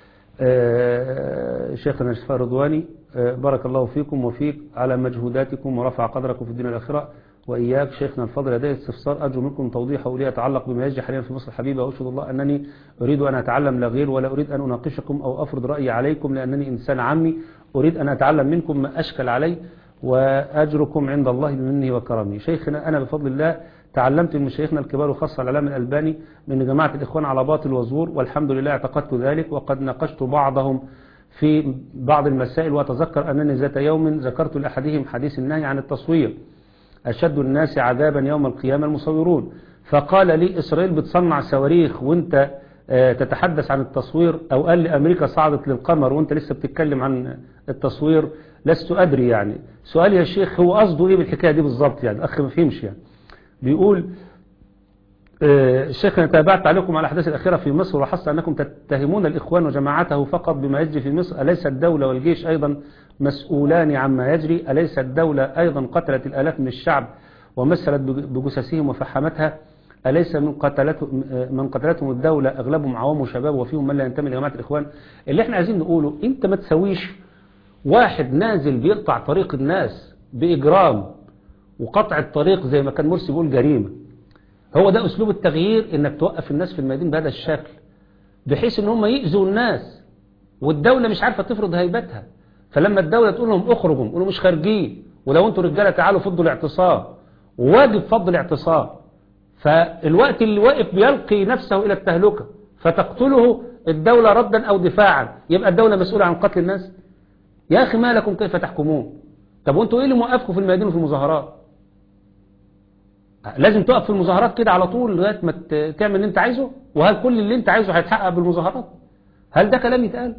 آه، شيخنا الشفاء رضواني آه، بارك الله فيكم وفيك على مجهوداتكم ورفع قدركم في الدنيا والآخرة وإياك شيخنا الفاضل لدي استفسار أرجو منكم توضيحه لي يتعلق بما يجري حاليا في مصر الحبيبة وأشهد الله أنني أريد أن أتعلم لا غير ولا أريد أن أناقشكم أو أفرض رأيي عليكم لأنني إنسان عمي أريد أن أتعلم منكم ما أشكل علي وأجركم عند الله بمنه وكرمه شيخنا أنا بفضل الله تعلمت من مشايخنا الكبار وخاصة العلامة الألباني من جماعة الإخوان على باطل وزور والحمد لله اعتقدت ذلك وقد ناقشت بعضهم في بعض المسائل وأتذكر أنني ذات يوم ذكرت لأحدهم حديث النهي عن التصوير أشد الناس عذابا يوم القيامة المصورون فقال لي إسرائيل بتصنع صواريخ وانت آه، تتحدث عن التصوير أو قال لي أمريكا صعدت للقمر وانت لسه بتتكلم عن التصوير لست أدري يعني سؤالي يا شيخ هو قصده إيه بالحكاية دي بالظبط يعني الأخ ما فهمش يعني بيقول آه، الشيخ أنا تابعت عليكم على الأحداث الأخيرة في مصر ولاحظت أنكم تتهمون الإخوان وجماعته فقط بما يجري في مصر أليس الدولة والجيش أيضا مسؤولان عما يجري أليس الدولة أيضا قتلت الآلاف من الشعب ومثلت بجثثهم وفحمتها أليس من قتلته من قتلتهم الدولة أغلبهم عوام وشباب وفيهم من لا ينتمي لجماعة الإخوان اللي احنا عايزين نقوله أنت ما تسويش واحد نازل بيقطع طريق الناس بإجرام وقطع الطريق زي ما كان مرسي بيقول جريمة هو ده أسلوب التغيير إنك توقف الناس في الميادين بهذا الشكل بحيث إن هم يأذوا الناس والدولة مش عارفة تفرض هيبتها فلما الدولة تقول لهم اخرجوا يقولوا مش خارجين ولو انتوا رجالة تعالوا فضوا الاعتصام وواجب فض الاعتصام فالوقت اللي واقف بيلقي نفسه إلى التهلكة فتقتله الدولة ردا أو دفاعا يبقى الدولة مسؤولة عن قتل الناس يا أخي ما لكم كيف تحكمون طب وانتوا ايه اللي موقفكم في الميادين وفي المظاهرات لازم تقف في المظاهرات كده على طول لغايه ما ت- تعمل اللي انت عايزه وهل كل اللي انت عايزه هيتحقق بالمظاهرات هل ده كلام يتقال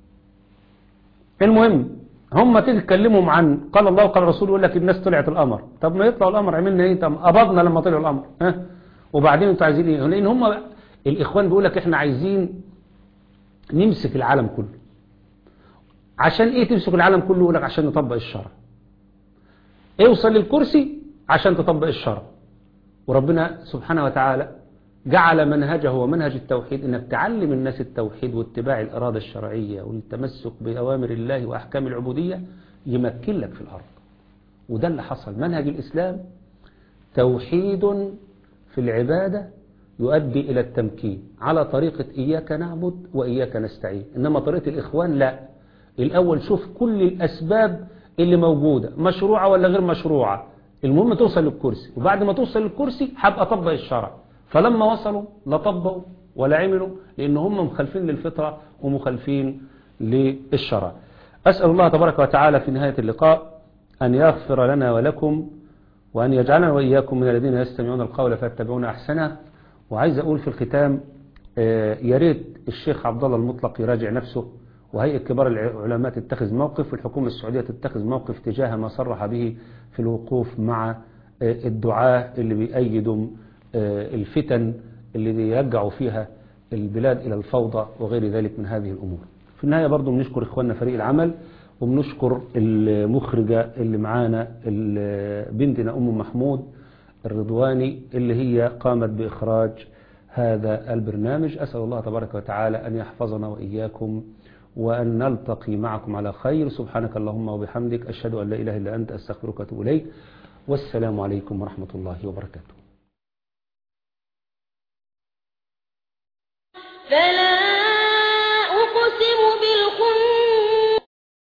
المهم هم تيجي تكلمهم عن قال الله وقال الرسول يقول لك الناس طلعت القمر طب ما يطلعوا القمر عملنا ايه طب قبضنا لما طلعوا القمر ها وبعدين انتوا عايزين ايه لان هم الاخوان بيقول لك احنا عايزين نمسك العالم كله عشان ايه تمسك العالم كله يقول لك عشان نطبق الشرع اوصل للكرسي عشان تطبق الشرع وربنا سبحانه وتعالى جعل منهجه ومنهج التوحيد انك تعلم الناس التوحيد واتباع الإرادة الشرعية والتمسك بأوامر الله وأحكام العبودية يمكن لك في الأرض وده اللي حصل منهج الإسلام توحيد في العبادة يؤدي إلى التمكين على طريقة إياك نعبد وإياك نستعين إنما طريقة الإخوان لا الأول شوف كل الأسباب اللي موجودة مشروعة ولا غير مشروعة المهم توصل للكرسي وبعد ما توصل للكرسي هبقى أطبق الشرع فلما وصلوا لا طبقوا ولا عملوا لأن هم مخالفين للفطرة ومخالفين للشرع أسأل الله تبارك وتعالى في نهاية اللقاء أن يغفر لنا ولكم وأن يجعلنا وإياكم من الذين يستمعون القول فيتبعون أحسنه وعايز أقول في الختام آه، يا ريت الشيخ عبد الله المطلق يراجع نفسه وهيئة كبار العلماء تتخذ موقف والحكومة السعودية تتخذ موقف تجاه ما صرح به في الوقوف مع آه، الدعاة اللي بيأيدوا آه، الفتن اللي بيرجعوا فيها البلاد إلى الفوضى وغير ذلك من هذه الأمور في النهاية برضو بنشكر إخواننا فريق العمل وبنشكر المخرجة اللي معانا ال- بنتنا أم محمود الرضواني اللي هي قامت بإخراج هذا البرنامج أسأل الله تبارك وتعالى أن يحفظنا وإياكم وأن نلتقي معكم على خير سبحانك اللهم وبحمدك أشهد أن لا إله إلا أنت أستغفرك وأتوب إليك والسلام عليكم ورحمة الله وبركاته فلا أقسم بالله